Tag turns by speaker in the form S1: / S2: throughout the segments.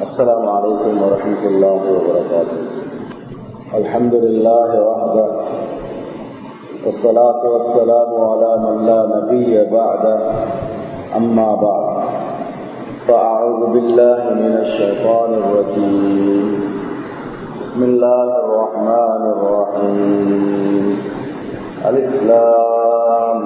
S1: السلام عليكم ورحمة الله وبركاته الحمد لله وحده والصلاة والسلام على من لا نبي بعده أما بعد فأعوذ بالله من الشيطان الرجيم بسم الله الرحمن الرحيم الإسلام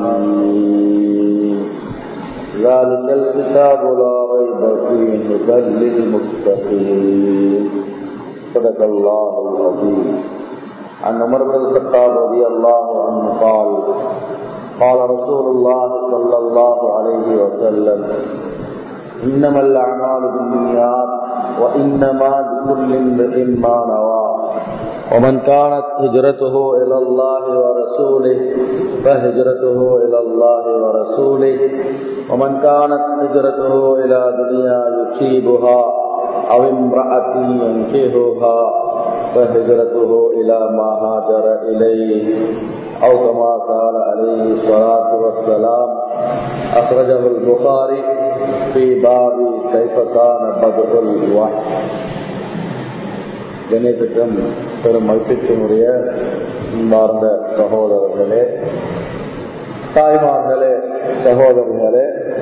S1: ذلك الكتاب لا ريب فيه هدى للمتقين صدق الله العظيم عن عمر بن الخطاب رضي الله عنه قال قال رسول الله صلى الله عليه وسلم إنما الأعمال بالنيات وإنما لكل امرئ ما نوى ومن كانت هجرته إلى الله ورسوله فهجرته إلى الله ورسوله ومن كانت هجرته إلى دنيا يصيبها أو امرأة ينكهها فهجرته إلى ما هاجر إليه أو كما قال عليه الصلاة والسلام أخرجه البخاري في باب كيف كان بدء الوحي கணேசக்கம் பெரும் மதிப்பிற்குரிய அன்பார்ந்த சகோதரர்களே தாய்மார்களே சகோதரர்களே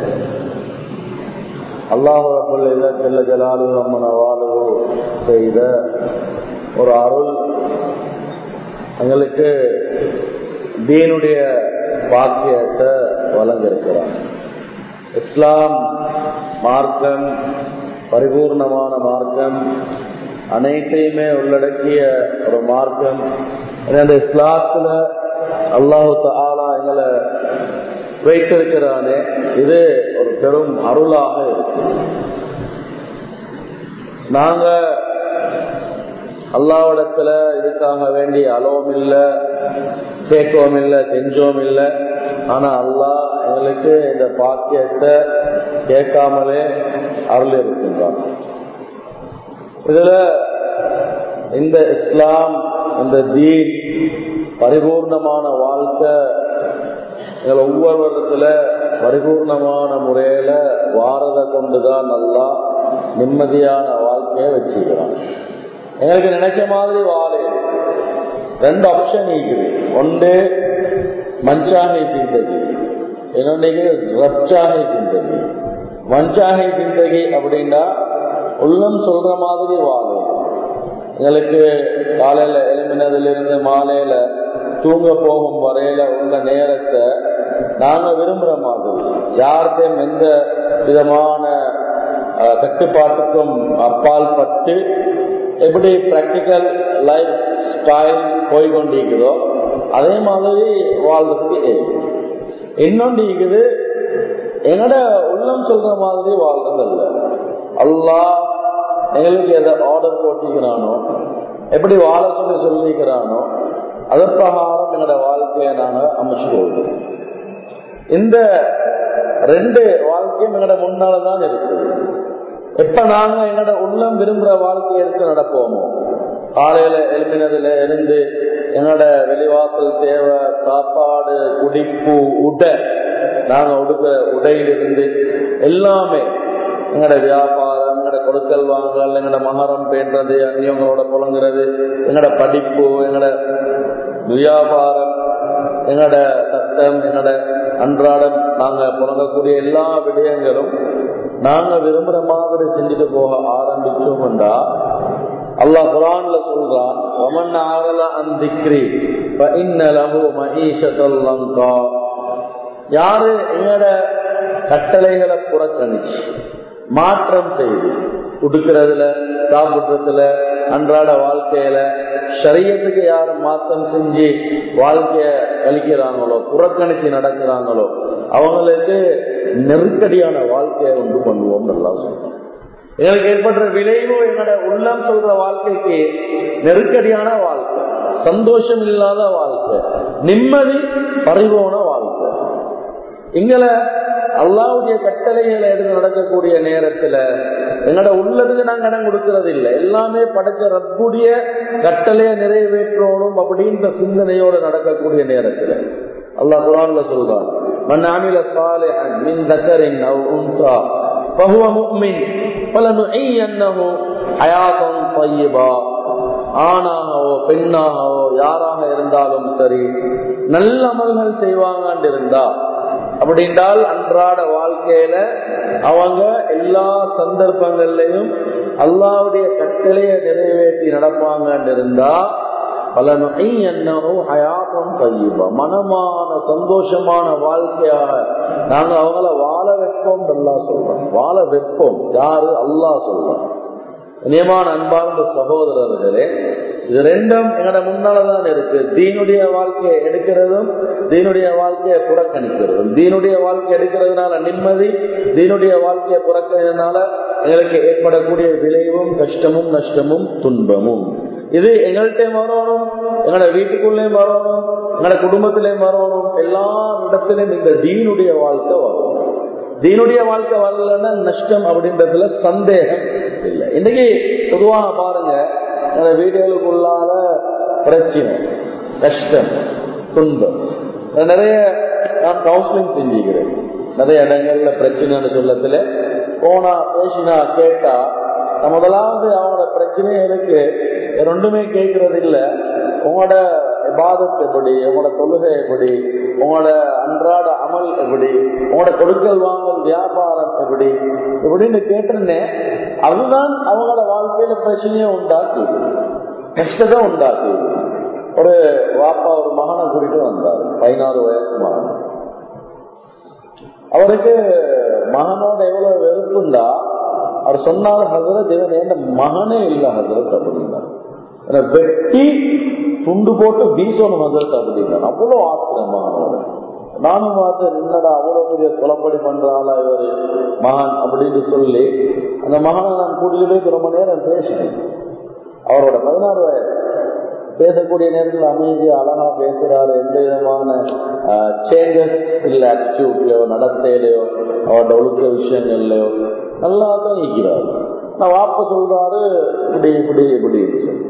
S1: அல்லாஹுல் செல்ல ஜலாலு அம்மன வாழ்வு செய்த ஒரு அருள் எங்களுக்கு தீனுடைய பாக்கியத்தை வழங்கியிருக்கிறார் இஸ்லாம் மார்க்கம் பரிபூர்ணமான மார்க்கம் அனைத்தையுமே உள்ளடக்கிய ஒரு மார்க்கம் அந்த இஸ்லாத்துல அல்லாஹு ஆலா எங்களை வைத்திருக்கிறானே இது ஒரு பெரும் அருளாக இருக்கு நாங்க அல்லாவிடத்துல இதுக்காக வேண்டிய அளவும் இல்லை கேட்கவும் இல்லை செஞ்சோம் இல்லை ஆனா அல்லாஹ் எங்களுக்கு இந்த பாக்கியத்தை கேட்காமலே அருள் இருக்கின்றான் இதுல இந்த இஸ்லாம் இந்த தீன் பரிபூர்ணமான வாழ்க்கை எங்களை ஒவ்வொருவரத்துல பரிபூர்ணமான முறையில வாரத கொண்டுதான் நல்லா நிம்மதியான வாழ்க்கையை வச்சுக்கிறான் எங்களுக்கு நினைச்ச மாதிரி வாழை ரெண்டு ஆப்ஷன் இருக்குது ஒன்று மஞ்சாகை சிந்தகி இன்னொன்று ரப்சாகை சிந்தகி மஞ்சாகை சிந்தகி அப்படின்னா உள்ளம் சொல்ற மாதிரி வாழும் எங்களுக்கு காலையில எழுமினதுல இருந்து மாலையில தூங்க போகும் வரையில உள்ள நேரத்தை நாங்க விரும்புற மாதிரி யாருக்கும் எந்த விதமான கட்டுப்பாட்டுக்கும் அப்பால் பட்டு எப்படி பிராக்டிக்கல் லைஃப் ஸ்டைல் போய்கொண்டிருக்குதோ அதே மாதிரி வாழ்றதுக்கு இன்னொன்று இருக்குது எங்கட உள்ளம் சொல்ற மாதிரி வாழ்றது இல்லை அல்லா எங்களுக்கு எதை ஆர்டர் போட்டிக்கிறானோ எப்படி வாழ சொல்லி சொல்லிக்கிறானோ அது பிரகாரம் எங்களோட வாழ்க்கையை நாங்க அமைச்சு கொள்வோம் இந்த ரெண்டு வாழ்க்கையும் எங்களோட முன்னாலதான் இருக்குது எப்ப நாங்க எங்களோட உள்ளம் விரும்புற வாழ்க்கையை எடுத்து நடப்போமோ காலையில எழுப்பினதுல இருந்து எங்களோட வெளிவாசல் தேவை சாப்பாடு குடிப்பு உடை நாங்க உடுக்க உடையிலிருந்து எல்லாமே எங்களோட வியாபாரம் எங்களோட கொடுக்கல் வாங்கல் எங்களோட மகரம் பேன்றது அந்நியவங்களோட புலங்குறது எங்களோட படிப்பு எங்களோட வியாபாரம் எங்களோட சட்டம் எங்களோட அன்றாடம் நாங்க புலங்கக்கூடிய எல்லா விடயங்களும் நாங்க விரும்புற மாதிரி செஞ்சுட்டு போக ஆரம்பிச்சோம்டா அல்லாஹ் குரான்ல சொல்றான் ஒமன் ஆகல அந்திக்ரி லஹு மஈஷத்தல்லங்கா யாரு எங்களோட கட்டளைகளை புறக்கணிச்சு மாற்றம் செய்து உடுக்கிறதுல சாப்பிடுறதுல அன்றாட வாழ்க்கையில சரியத்துக்கு யாரும் மாற்றம் செஞ்சு வாழ்க்கைய கழிக்கிறாங்களோ புறக்கணிச்சு நடக்கிறாங்களோ அவங்களுக்கு நெருக்கடியான வாழ்க்கையை உண்டு பண்ணுவோம் நல்லா சொல்றோம் எங்களுக்கு ஏற்படுற விளைவு எங்களோட உள்ளம் சொல்ற வாழ்க்கைக்கு நெருக்கடியான வாழ்க்கை சந்தோஷம் இல்லாத வாழ்க்கை நிம்மதி பறிவோன வாழ்க்கை எங்களை அல்லாவுடைய கட்டளைகளை எடுத்து நடக்கக்கூடிய நேரத்துல எங்களோட உள்ளதுக்கு நாங்க இடம் கொடுக்கறது இல்லை எல்லாமே படைச்ச ரப்புடைய கட்டளையை நிறைவேற்றணும் அப்படின்ற சிந்தனையோட நடக்கக்கூடிய நேரத்துல அல்லாஹ் குரான்ல சொல்றான் மன் அமில சாலிஹன் மின் தக்கரின் அவ் உன்சா فهو مؤمن فلنحيينه حياة طيبة ஆணாகவோ பெண்ணாகவோ யாராக இருந்தாலும் சரி நல்ல அமல்கள் செய்வாங்கன்னு இருந்தா அப்படின்றால் அன்றாட வாழ்க்கையில அவங்க எல்லா சந்தர்ப்பங்கள்லையும் அல்லாவுடைய கட்டளையை நிறைவேற்றி நடப்பாங்கன்னு இருந்தா பல நுகை என்னவோ ஹயாபம் கையுபா மனமான சந்தோஷமான வாழ்க்கையாக நாங்க அவங்கள வாழ வைப்போம் அல்லா சொல்றோம் வாழ வைப்போம் யாரு அல்லா சொல்றோம் நியமான அன்பார்ந்த சகோதரர்களே இது ரெண்டும் எங்கட முன்னாலதான் இருக்கு தீனுடைய வாழ்க்கையை எடுக்கிறதும் தீனுடைய வாழ்க்கையை புறக்கணிக்கிறதும் தீனுடைய வாழ்க்கை எடுக்கிறதுனால நிம்மதி தீனுடைய வாழ்க்கையை புறக்கிறதுனால எங்களுக்கு ஏற்படக்கூடிய விளைவும் கஷ்டமும் நஷ்டமும் துன்பமும் இது எங்கள்கிட்ட வரணும் எங்களோட வீட்டுக்குள்ளேயும் வரணும் எங்களோட குடும்பத்திலையும் வரணும் எல்லா இடத்திலும் இந்த தீனுடைய வாழ்க்கை வரும் தீனுடைய வாழ்க்கை வரலன்னா நஷ்டம் அப்படின்றதுல சந்தேகம் இல்லை இன்னைக்கு பொதுவாக பாருங்க அந்த வீடுகளுக்குள்ளால பிரச்சனை கஷ்டம் துன்பம் நிறைய நான் கவுன்சிலிங் செஞ்சுக்கிறேன் நிறைய இடங்கள்ல பிரச்சனைன்னு சொல்லத்துல போனா பேசினா கேட்டா முதலாவது அவங்களோட பிரச்சனைகளுக்கு ரெண்டுமே கேட்கறது இல்ல உங்களோட விவாதத் எப்படி உங்களோட தொழுகை எப்படி உங்களோட அன்றாட அமல் எப்படி உங்களோட கொடுக்கல் வாங்கல் வியாபாரம் எப்படி இப்படின்னு கேட்டிருந்தே அதுதான் அவங்களோட வாழ்க்கையில பிரச்சனையை உண்டாக்கி கஷ்டத்தை உண்டாக்கி ஒரு வாப்பா ஒரு மகனை குறித்து வந்தார் பதினாறு வயசு மகன் அவருக்கு மகனோட எவ்வளவு வெறுப்புண்டா அவர் சொன்னாலும் ஹசரத் இவன் என் மகனே இல்லை ஹசரத் அப்படின்னார் வெட்டி துண்டு போட்டு வீசணும் ஹசரத் அப்படின்னார் அவ்வளவு ஆத்திரம் மகனோட நானும் பார்த்தேன் என்னடா அவ்வளவு பெரிய கொலப்படி பண்றாளா இவரு மகன் அப்படின்னு சொல்லி அந்த மகனை நான் கூட்டிட்டு போய் ரொம்ப நேரம் பேசினேன் அவரோட பதினாறு வயது பேசக்கூடிய நேரத்தில் அமைதியா அழகா பேசுறாரு எந்த விதமான சேஞ்சஸ் இல்லை ஆட்டிடியூட்லயோ நடத்தையிலையோ அவரோட ஒழுக்க விஷயங்கள்லயோ நல்லா தான் இருக்கிறார் நான் வாப்ப சொல்றாரு இப்படி இப்படி இப்படின்னு சொல்லி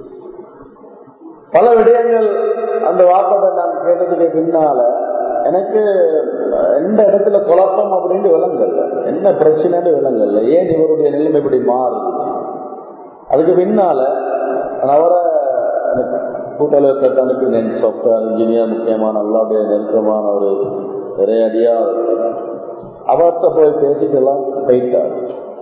S1: பல விடயங்கள் அந்த வாப்பத்தை நான் கேட்டதுக்கு பின்னால எனக்கு எந்த இடத்துல குழப்பம் அப்படின்னு விளங்கல்ல என்ன பிரச்சனைன்னு விளங்கல்ல ஏன் இவருடைய நிலைமை இப்படி மாறுது அதுக்கு பின்னால அவரை கூட்டலுக்கு அனுப்பினேன் சாஃப்ட்வேர் இன்ஜினியர் முக்கியமான அல்லாவுடைய நெருக்கமான ஒரு நிறையடியா அவர்கிட்ட போய் பேசிட்டு எல்லாம் போயிட்டார்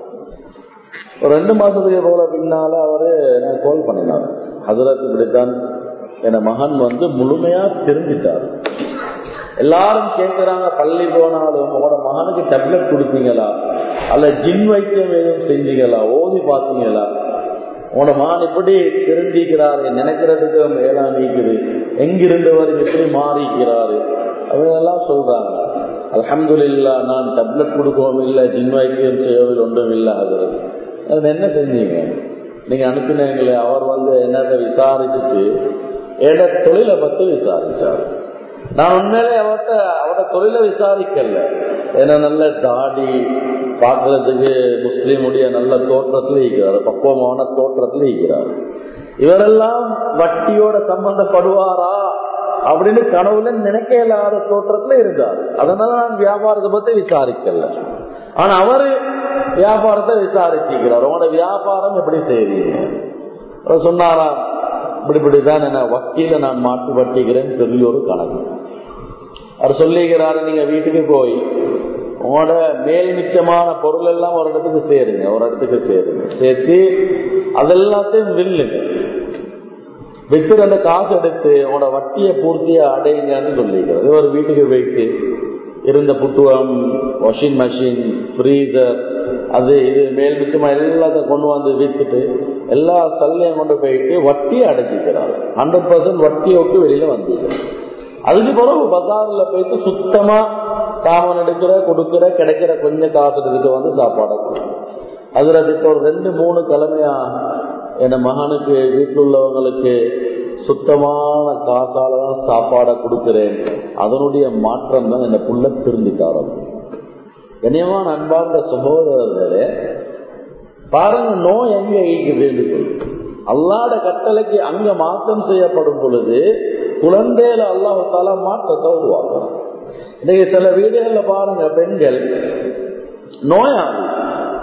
S1: ஒரு ரெண்டு மாசத்துக்கு போல பின்னால அவரு எனக்கு கால் பண்ணினார் ஹசரத் இப்படித்தான் என் மகன் வந்து முழுமையா திரும்பிட்டார் எல்லாரும் கேட்கிறாங்க பள்ளி போனாலும் உங்களோட மகனுக்கு டேப்லெட் கொடுத்தீங்களா அல்ல ஜின் வைத்தியம் எதுவும் செஞ்சீங்களா ஓதி பார்த்தீங்களா உங்களோட மகன் இப்படி திருந்திக்கிறாரு நினைக்கிறதுக்கு மேலாம் நீக்குது எங்கிருந்தவர் எப்படி மாறிக்கிறாரு அவங்கெல்லாம் சொல்றாங்க அலமதுல்லா நான் டேப்லெட் கொடுக்கவும் இல்லை ஜின் வைத்தியம் செய்யவும் ஒன்றும் இல்லை அது அது என்ன செஞ்சீங்க நீங்க அனுப்பினீங்களே அவர் வந்து என்னத்தை விசாரிச்சுட்டு என்னோட தொழிலை பத்தி விசாரிச்சார் நான் உண்மையிலே அவர்கிட்ட அவரோட தொழிலை விசாரிக்கல ஏன்னா நல்ல தாடி பார்க்கறதுக்கு முஸ்லீமுடைய நல்ல தோற்றத்துல இருக்கிறார் பக்குவமான தோற்றத்துல இருக்கிறார் இவரெல்லாம் வட்டியோட சம்பந்தப்படுவாரா அப்படின்னு கனவுல நினைக்க இல்லாத தோற்றத்துல இருந்தார் அதனால நான் வியாபாரத்தை பத்தி விசாரிக்கல ஆனா அவரு வியாபாரத்தை விசாரிச்சுக்கிறார் உங்களோட வியாபாரம் எப்படி செய்றீங்க அவர் சொன்னாராம் இப்படி இப்படிதான் என்ன வக்கீல நான் மாட்டு வட்டிக்கிறேன் பெரிய ஒரு கணக்கு அவர் சொல்லிக்கிறாரு நீங்க வீட்டுக்கு போய் உங்களோட மேல் மிச்சமான பொருள் எல்லாம் ஒரு இடத்துக்கு சேருங்க ஒரு இடத்துக்கு சேருங்க சேர்த்து அதெல்லாத்தையும் வில்லுங்க வித்து அந்த காசு எடுத்து உங்களோட வட்டியை பூர்த்தியா அடையுங்கன்னு சொல்லிக்கிறது ஒரு வீட்டுக்கு போயிட்டு இருந்த புத்துவம் வாஷிங் மிஷின் ஃப்ரீசர் அது இது மேல் மிச்சமா எல்லாத்தையும் கொண்டு வந்து வித்துட்டு எல்லா சல்லையும் கொண்டு போயிட்டு வட்டியை அடைச்சிக்கிறார் ஹண்ட்ரட் பர்சன்ட் வட்டியை விட்டு வெளியில வந்தீங்க அதுக்கு பிறகு பஜார்ல போயிட்டு சுத்தமா சாமான் எடுக்கிற கொடுக்கிற கிடைக்கிற கொஞ்சம் காசு இதுக்கு வந்து சாப்பாடை அதுல அதுக்கு ஒரு ரெண்டு மூணு கிழமையா என் மகனுக்கு வீட்டில் உள்ளவங்களுக்கு சுத்தமான காசால தான் சாப்பாடை கொடுக்கிறேன் அதனுடைய மாற்றம் தான் என்ன புள்ள திருந்திட்டார் கண்ணியமான அன்பார்ந்த சகோதரர்களே பாருங்க நோய் எங்க ஈக்குதுன்னு சொல்லி அல்லாட கட்டளைக்கு அங்க மாற்றம் செய்யப்படும் பொழுது குழந்தையில அல்லாஹால மாற்றத்தை உருவாக்கும் இன்னைக்கு சில வீடுகள்ல பாருங்க பெண்கள் நோயாளி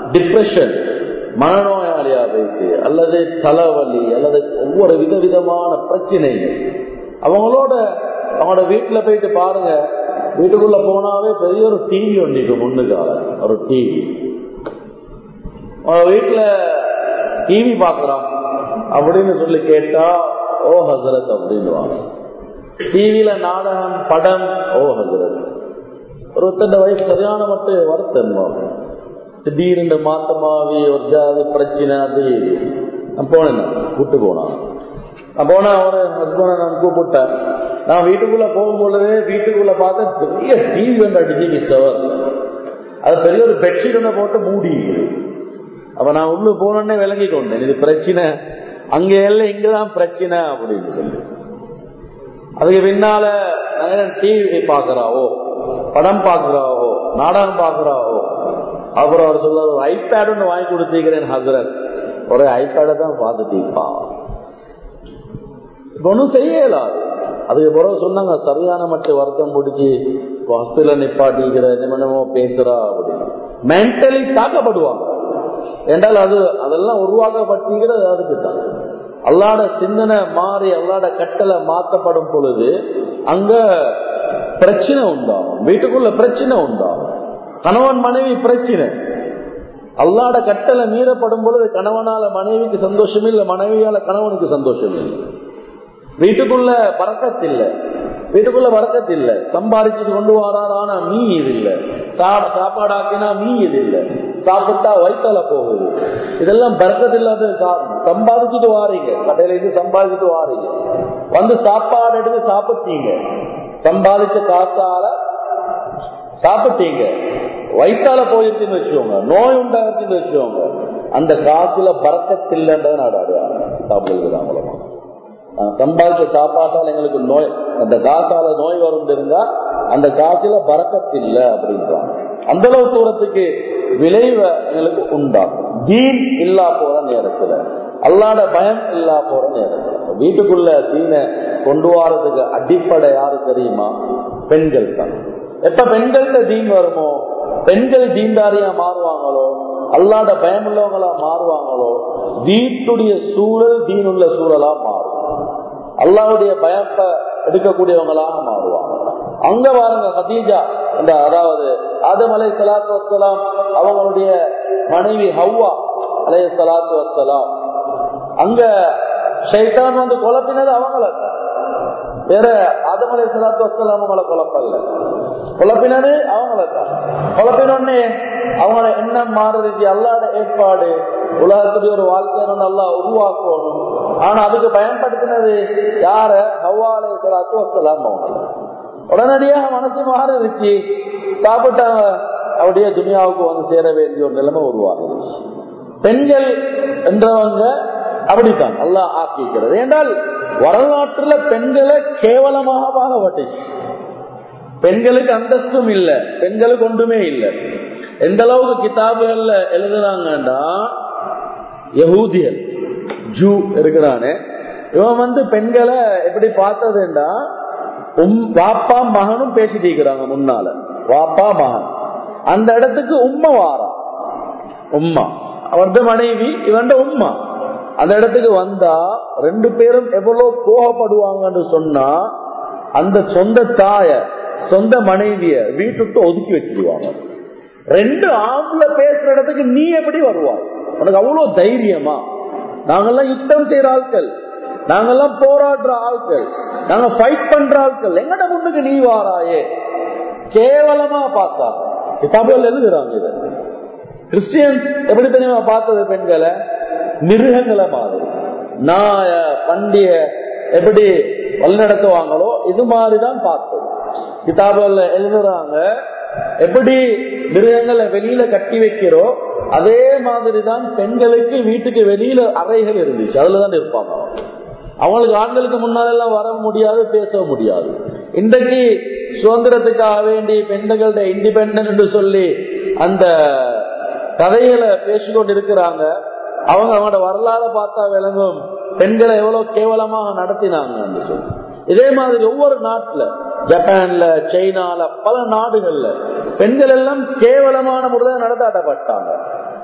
S1: டிப்ரெஷன் மனநோயாளியா போயிட்டு அல்லது தலைவலி அல்லது ஒவ்வொரு விதவிதமான பிரச்சனைகள் அவங்களோட அவங்களோட வீட்டுல போயிட்டு பாருங்க வீட்டுக்குள்ள போனாவே பெரிய ஒரு டிவி ஒன்று முன்னுக்கால ஒரு டிவி வீட்டுல டிவி பாக்குறான் அப்படின்னு சொல்லி கேட்டா ஓ ஹசரத் அப்படின்வாங்க டிவியில நாடகம் படம் ஓ ஹசரத் ஒருத்தண்ட வயசு சரியான மட்டும் வருத்தம் திடீர்னு மாத்தமாவி ஒரு ஜாதி பிரச்சனை அது நான் போனேன் கூட்டு போனான் நான் போனா அவனை ஹஸ்பண்டை நான் கூப்பிட்டேன் நான் வீட்டுக்குள்ள போகும்பொழுதே வீட்டுக்குள்ள பார்த்தா பெரிய டிவி வந்து அடிச்சு சவர் அது பெரிய ஒரு பெட்ஷீட் ஒன்று போட்டு மூடி அப்ப நான் உள்ள போனோடனே விளங்கி கொண்டேன் இது பிரச்சனை அங்க எல்லாம் இங்கதான் பிரச்சனை அப்படின்னு சொல்லி அதுக்கு பின்னால டிவி பாக்குறாவோ படம் பாக்குறாவோ நாடகம் பாக்குறாவோ அப்புறம் அவர் சொல்ல ஒரு ஐபேட் ஒன்று வாங்கி கொடுத்திருக்கிறேன் ஹசரத் ஒரு ஐபேடை தான் பார்த்துட்டீப்பா ஒன்றும் செய்யலாது அதுக்கு பிறகு சொன்னாங்க சரியான மட்டும் வருத்தம் பிடிச்சி ஹாஸ்பிட்டல நிப்பாட்டிக்கிற என்னமோ பேசுறா அப்படின்னு மென்டலி தாக்கப்படுவாங்க என்றால் அது அதெல்லாம் உருவாக்கப்பட்டிருக்கிறது அதுக்கு தான் அல்லாட சிந்தனை மாறி அல்லாட கட்டளை மாற்றப்படும் பொழுது அங்க பிரச்சனை உண்டாகும் வீட்டுக்குள்ள பிரச்சனை உண்டாகும் கணவன் மனைவி பிரச்சனை அல்லாட கட்டளை மீறப்படும் பொழுது கணவனால மனைவிக்கு சந்தோஷம் இல்லை மனைவியால கணவனுக்கு சந்தோஷம் இல்லை வீட்டுக்குள்ள பறக்கத்து வீட்டுக்குள்ள பறக்கத்து இல்ல சம்பாதிச்சுட்டு கொண்டு வராரு ஆனா மீ இது இல்ல சாப்பாடாக்கினா மீ இது இல்ல சாப்பிட்டா வயிற்றால போகுது இதெல்லாம் பறக்கத்து இல்லாத காரணம் சம்பாதிச்சுட்டு வாரீங்க கடையில இருந்து சம்பாதிச்சுட்டு வாரீங்க வந்து சாப்பாடு எடுத்து சாப்பிட்டீங்க சம்பாதிச்ச காசால சாப்பிட்டீங்க வயிற்றால போயிருச்சுன்னு வச்சுக்கோங்க நோய் உண்டாகிறதுன்னு வச்சுக்கோங்க அந்த காசுல பறக்கத்தில்லைன்றதை நாடாடியா சாப்பிடுகிறாங்க மூலமா சம்பாதிச்ச சாப்பாட்டால் எங்களுக்கு நோய் அந்த காசால நோய் வரும் இருந்தா அந்த காசுல பறக்கத்தில்லை அப்படின்றாங்க அந்த அளவு தூரத்துக்கு விளைவு எங்களுக்கு உண்டாகும் தீன் இல்லா போற நேரத்துல அல்லாட பயம் இல்லா போற நேரத்துல வீட்டுக்குள்ள தீனை கொண்டு வரதுக்கு அடிப்படை யாரு தெரியுமா பெண்கள் தான் எப்ப பெண்கள்கிட்ட தீன் வருமோ பெண்கள் தீன்தாரியா மாறுவாங்களோ அல்லாட பயமுள்ளவங்களா மாறுவாங்களோ வீட்டுடைய சூழல் தீனுள்ள சூழலா மாறும் அல்லாவுடைய பயத்தை எடுக்கக்கூடியவங்களாக மாறுவாங்க அங்க பாருங்க ஹதீஜா இந்த அதாவது ஆதம் அலை சலாத்து வசலாம் அவங்களுடைய மனைவி ஹவ்வா அலை சலாத்து வசலாம் அங்க ஷைத்தான் வந்து குழப்பினது அவங்கள வேற ஆதம் அலை சலாத்து வசலாம் அவங்கள குழப்பல்ல குழப்பினது அவங்கள தான் குழப்பினோடனே அவங்களோட எண்ணம் மாறுறது அல்லாட ஏற்பாடு உலகத்துடைய ஒரு வாழ்க்கையை நல்லா உருவாக்கணும் ஆனா அதுக்கு பயன்படுத்தினது யார ஹவாலை சலாத்து வசலாம் அவங்க உடனடியாக மனசு மாறிடுச்சு சாப்பிட்டாங்க அப்படியே துனியாவுக்கு வந்து சேர வேண்டிய ஒரு நிலைமை உருவாகுது பெண்கள் என்றவங்க அப்படித்தான் நல்லா ஆக்கிக்கிறது என்றால் வரலாற்றுல பெண்களை கேவலமாக பாகப்பட்டுச்சு பெண்களுக்கு அந்தஸ்தும் இல்ல பெண்களுக்கு ஒன்றுமே இல்லை எந்த அளவுக்கு கிதாபுகள்ல எழுதுறாங்கன்னா யகூதியல் ஜூ இருக்கிறானே இவன் வந்து பெண்களை எப்படி பார்த்ததுண்டா உம் வாப்பா மகனும் பேசிட்டு இருக்கிறாங்க முன்னால வாப்பா மகன் அந்த இடத்துக்கு உம்மா வாரா உம்மா அவரது மனைவி இவன் உம்மா அந்த இடத்துக்கு வந்தா ரெண்டு பேரும் எவ்வளவு கோபப்படுவாங்கன்னு சொன்னா அந்த சொந்த தாய சொந்த மனைவிய வீட்டுக்கு ஒதுக்கி வச்சிருவாங்க ரெண்டு ஆம்பளை பேசுற இடத்துக்கு நீ எப்படி வருவாய் உனக்கு அவ்வளவு தைரியமா நாங்கெல்லாம் யுத்தம் செய்யற ஆட்கள் நாங்கெல்லாம் போராடுற ஆட்கள் நாங்க ஃபைட் பண்ற ஆட்கள் எங்கட முன்னுக்கு நீ வாராயே கேவலமா பார்த்தா தமிழ் எழுதுறாங்க இத கிறிஸ்டியன்ஸ் எப்படி தெரியுமா பார்த்தது பெண்களை மிருகங்களை மாதிரி நாய பண்டிய எப்படி வழிநடத்துவாங்களோ இது மாதிரிதான் பார்த்தது கிதாபுல எழுதுறாங்க எப்படி மிருகங்களை வெளியில கட்டி வைக்கிறோம் அதே மாதிரிதான் பெண்களுக்கு வீட்டுக்கு வெளியில அறைகள் இருந்துச்சு அதுலதான் இருப்பாங்க அவங்களுக்கு ஆண்களுக்கு முன்னாலெல்லாம் வர முடியாது பேச முடியாது இன்றைக்கு சுதந்திரத்துக்காக வேண்டி பெண்களோட இண்டிபெண்டன்ட் என்று சொல்லி அந்த கதைகளை பேசிக்கொண்டு இருக்கிறாங்க அவங்க அவங்களோட வரலாறு பார்த்தா விளங்கும் பெண்களை எவ்வளவு கேவலமாக நடத்தினாங்க சொல்லி இதே மாதிரி ஒவ்வொரு நாட்டுல ஜப்பான்ல சைனால பல நாடுகள்ல பெண்கள் எல்லாம் கேவலமான முறையில் நடத்தாட்டப்பட்டாங்க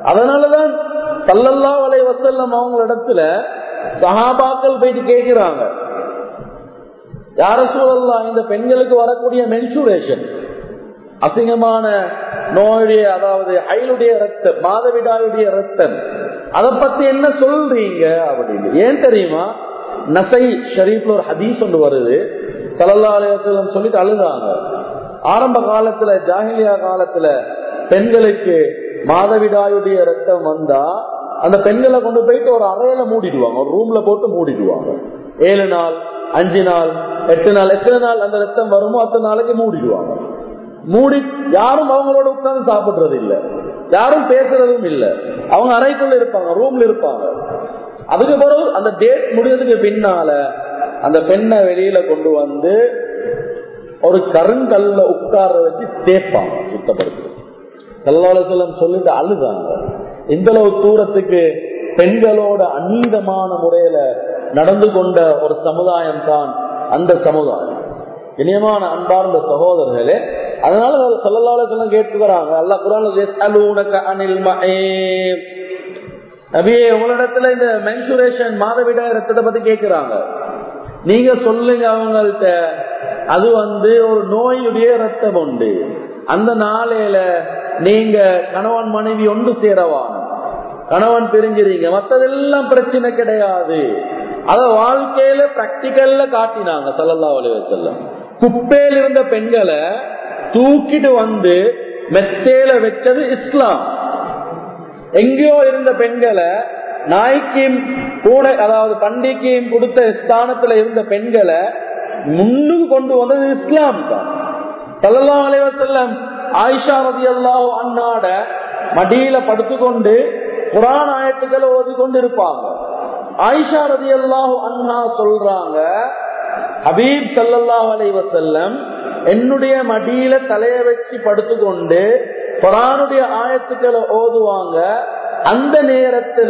S1: அதனாலதான் சல்லல்லா வலை வசல்லம் அவங்க இடத்துல சஹாபாக்கள் போயிட்டு கேட்கிறாங்க யார சூழல்லாம் இந்த பெண்களுக்கு வரக்கூடிய மென்சூரேஷன் அசிங்கமான நோயுடைய அதாவது அயலுடைய ரத்தம் மாதவிடாயுடைய ரத்தம் அதை பத்தி என்ன சொல்றீங்க அப்படின்னு ஏன் தெரியுமா நசை ஷரீஃப்ல ஒரு ஹதீஸ் ஒன்று வருது சல்லா அலையம் சொல்லிட்டு அழுதாங்க ஆரம்ப காலத்துல ஜாகிலியா காலத்துல பெண்களுக்கு மாதவிடாயுடைய ரத்தம் வந்தா அந்த பெண்களை கொண்டு போயிட்டு ஒரு அறையில மூடிடுவாங்க ஒரு ரூம்ல போட்டு மூடிடுவாங்க ஏழு நாள் அஞ்சு நாள் எட்டு நாள் எத்தனை நாள் அந்த ரத்தம் வருமோ அத்தனை நாளைக்கு மூடிடுவாங்க மூடி யாரும் அவங்களோட உட்கார்ந்து சாப்பிடுறது இல்ல யாரும் பேசுறதும் இல்ல அவங்க அறைக்குள்ள இருப்பாங்க ரூம்ல இருப்பாங்க அதுக்கு பிறகு அந்த டேட் முடிஞ்சதுக்கு பின்னால அந்த பெண்ணை வெளியில கொண்டு வந்து ஒரு கருங்கல்ல உட்கார வச்சு தேய்ப்பாங்க சுத்தப்படுத்து செல்லம் சொல்லிட்டு அழுதாங்க இந்த அளவு தூரத்துக்கு பெண்களோட அநீதமான முறையில நடந்து கொண்ட ஒரு சமுதாயம் தான் அந்த சமுதாயம் இனியமான அன்பார்ந்த சகோதரர்களே அதனால சொல்லலால சொல்ல கேட்டுக்கிறாங்க அல்ல குரான் அனில் நபியே உங்களிடத்துல இந்த மென்சுரேஷன் மாதவிடா ரத்தத்தை பத்தி கேட்கிறாங்க நீங்க சொல்லுங்க அவங்கள்ட்ட அது வந்து ஒரு நோயுடைய ரத்தம் உண்டு அந்த நாளையில நீங்க கணவன் மனைவி ஒன்று சேரவான கணவன் பிரிஞ்சிருங்க மத்ததெல்லாம் பிரச்சனை கிடையாது அத வாழ்க்கையில பிராக்டிக்கல்ல காட்டினாங்க சல்லல்லா வலைய செல்லம் குப்பையில் இருந்த பெண்களை தூக்கிட்டு வந்து மெத்தேல வச்சது இஸ்லாம் எங்கேயோ இருந்த பெண்களை நாய்க்கும் கூட அதாவது பண்டிகையும் கொடுத்த ஸ்தானத்துல இருந்த பெண்களை முன்னுக்கு கொண்டு வந்தது இஸ்லாம் தான் சல்லல்லாம் அலைவசல்லம் ஆயிஷா ரதி அல்லாஹ் அண்ணாட மடியில படுத்துக்கொண்டு குரான் ஆயத்துக்களை ஓதி கொண்டு இருப்பாங்க ஆயிஷா ரதி அல்லாஹ் அண்ணா சொல்றாங்க ஹபீப் சல்லல்லாஹ் அலைவசல்லம் என்னுடைய மடியில தலைய வச்சு படுத்துக்கொண்டு குரானுடைய ஆயத்துக்களை ஓதுவாங்க அந்த நேரத்துல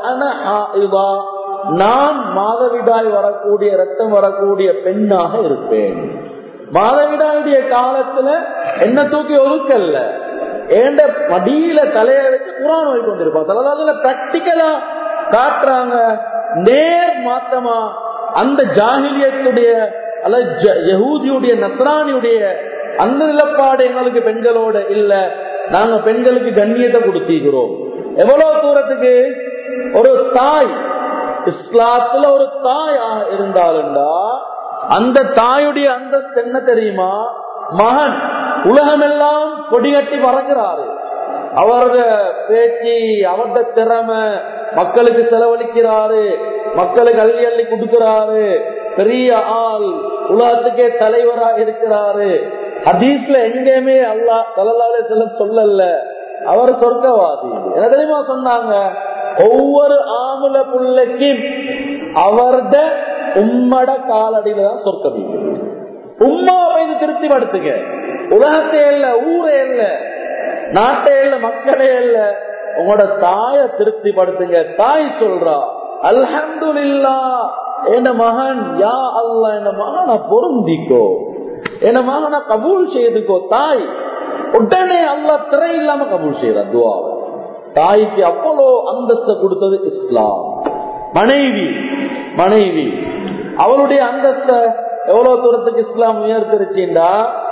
S1: நான் மாதவிடாய் வரக்கூடிய ரத்தம் வரக்கூடிய பெண்ணாக இருப்பேன் மாதவிடாயுடைய காலத்துல என்ன தூக்கி ஒதுக்கல்ல ஏண்ட மடியில தலைய வச்சு குரான் ஓதி கொண்டிருப்பாங்க சில பிராக்டிக்கலா காட்டுறாங்க நேர் மாத்தமா அந்த ஜாகிலியத்துடைய அல்லது யகூதியுடைய நஸ்ரானியுடைய அந்த நிலப்பாடு எங்களுக்கு பெண்களோட இல்ல நாங்க பெண்களுக்கு கண்ணியத்தை கொடுத்திருக்கிறோம் எவ்வளவு தூரத்துக்கு ஒரு தாய் இஸ்லாத்துல ஒரு தாய் இருந்தாலுண்டா அந்த தாயுடைய அந்த என்ன தெரியுமா மகன் உலகமெல்லாம் கொடிகட்டி பறக்கிறாரு அவரது பேச்சு அவரது திறமை மக்களுக்கு செலவழிக்கிறாரு மக்களுக்கு அள்ளி அள்ளி கொடுக்கிறாரு பெரிய ஆள் உலகத்துக்கே தலைவரா இருக்கிறாரு ஹதீஸ்ல எங்கேயுமே அல்லா தலலாலே செல்ல சொல்லல அவர் சொர்க்கவாதி என்ன தெரியுமா சொன்னாங்க ஒவ்வொரு ஆமுல புள்ளைக்கும் அவர்த உம்மட காலடியில தான் சொர்க்கம் உம்மா இது திருப்தி படுத்துங்க உலகத்தே இல்ல ஊரே இல்ல நாட்டே இல்ல மக்களே இல்ல உங்களோட தாய திருப்தி படுத்துங்க தாய் சொல்றா அல்ஹந்து என் மகன் யா அல்ல என் மகனை பொருந்திக்கோ என் மகனை கபூல் செய்துக்கோ தாய் உடனே அல்லா திரை இல்லாம கபூல் செய்யற துவாவை தாய்க்கு அவ்வளோ அந்தஸ்தை கொடுத்தது இஸ்லாம் மனைவி மனைவி அவளுடைய அந்தஸ்த எவ்வளவு தூரத்துக்கு இஸ்லாம் உயர்த்திருச்சுண்டா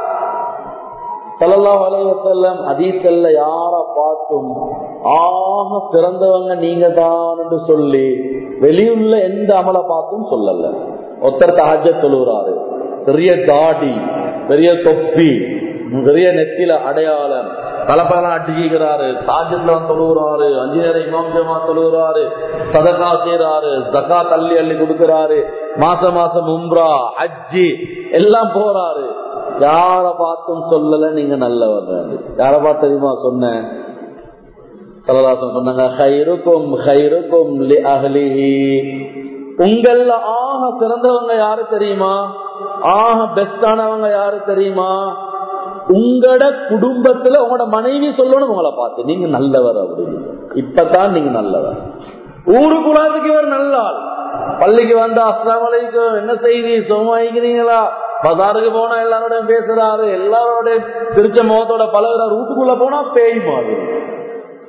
S1: சல்லா வலைவசல்லம் அதீசல்ல யார பார்த்தும் ஆக சிறந்தவங்க நீங்க தான் சொல்லி வெளியுள்ள எந்த அமலை பார்த்தும் சொல்லல ஒருத்தர் தகஜ தொழுகிறாரு பெரிய தாடி பெரிய தொப்பி பெரிய நெத்தில அடையாளம் கலப்பெல்லாம் அடிக்கிறாரு சாஜத்துல தொழுகிறாரு அஞ்சு நேரம் இமாம் ஜமா தொழுகிறாரு சதகா செய்யறாரு ஜக்கா தள்ளி அள்ளி கொடுக்கிறாரு மாசம் மாசம் உம்ரா அஜ்ஜி எல்லாம் போறாரு யார பார்த்தும் சொல்லல நீங்க நல்லவர் யார பார்த்து தெரியுமா சொன்னேன் சலதாசன் சொன்னாங்க ஹைருக்கும் ஹைருக்கும் லி அஹ்லிஹி உங்கள ஆக சிறந்தவங்க யாரு தெரியுமா ஆக பெஸ்டானவங்க யாரு தெரியுமா உங்களோட குடும்பத்துல உங்களோட மனைவி சொல்லணும் உங்களை பார்த்து நீங்க நல்லவர் அப்படின்னு இப்பதான் நீங்க நல்லவர் ஊரு குலாத்துக்கு இவர் நல்ல ஆள் பள்ளிக்கு வந்தா அஸ்லாம் வலைக்கும் என்ன செய்தி சுகமாயிக்கிறீங்களா பசாருக்கு போனா எல்லாரோடையும் பேசுறாரு எல்லாரோடையும் திருச்ச முகத்தோட பழகுறாரு வீட்டுக்குள்ள போனா பேய் மாதிரி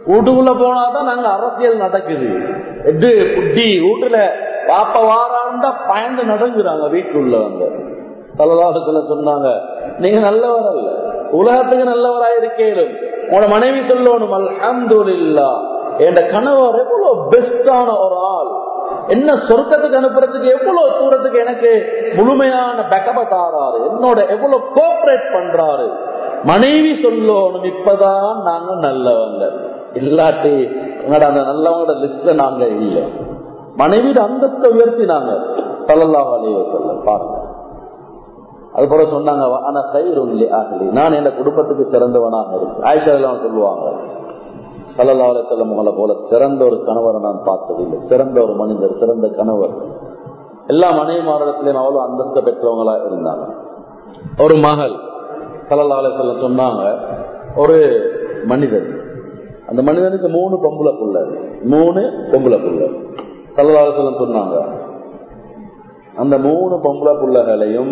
S1: வீட்டுக்குள்ள போனாதான் நாங்க அரசியல் நடக்குது எது புட்டி வீட்டுல வாப்ப வாராண்டா பயந்து நடங்குறாங்க வீட்டுக்குள்ள வந்து தலதாசத்துல சொன்னாங்க நீங்க நல்லவர் அல்ல உலகத்துக்கு நல்லவரா இருக்கேனும் உங்களோட மனைவி சொல்லணும் அல்ஹம்துலில்லா என் கணவர் எவ்வளவு பெஸ்டான ஒரு ஆள் என்ன சொர்க்கத்துக்கு அனுப்புறதுக்கு எவ்வளவு தூரத்துக்கு எனக்கு முழுமையான பேக்கப்ப தாராரு என்னோட எவ்வளவு கோஆபரேட் பண்றாரு மனைவி சொல்லணும் இப்பதான் நாங்க நல்லவங்க இல்லாட்டி உங்களோட அந்த நல்லவங்களோட லிஸ்ட்ல நாங்க இல்லை மனைவியோட அந்தஸ்தை உயர்த்தினாங்க சல்லல்லாஹு அலைஹி வஸல்லம் பாருங்க அது போல சொன்னாங்க ஆனா கயிறு ஆகலி நான் என் குடும்பத்துக்கு சிறந்தவனாக இருக்கு ஆயிஷா எல்லாம் சொல்லுவாங்க சல்லல்லா அலையம் உங்களை போல சிறந்த ஒரு கணவரை நான் பார்த்ததில்லை சிறந்த ஒரு மனிதர் சிறந்த கணவர் எல்லா மனைவிமாரிடத்திலையும் அவ்வளவு அந்தஸ்த பெற்றவங்களா இருந்தாங்க ஒரு மகள் சல்லல்லா அலையம் சொன்னாங்க ஒரு மனிதர் அந்த மனிதனுக்கு மூணு பொம்பளை புள்ள மூணு பொம்பளை புள்ள சல்லல்லா அலையம் சொன்னாங்க அந்த மூணு பொம்பளை புள்ளகளையும்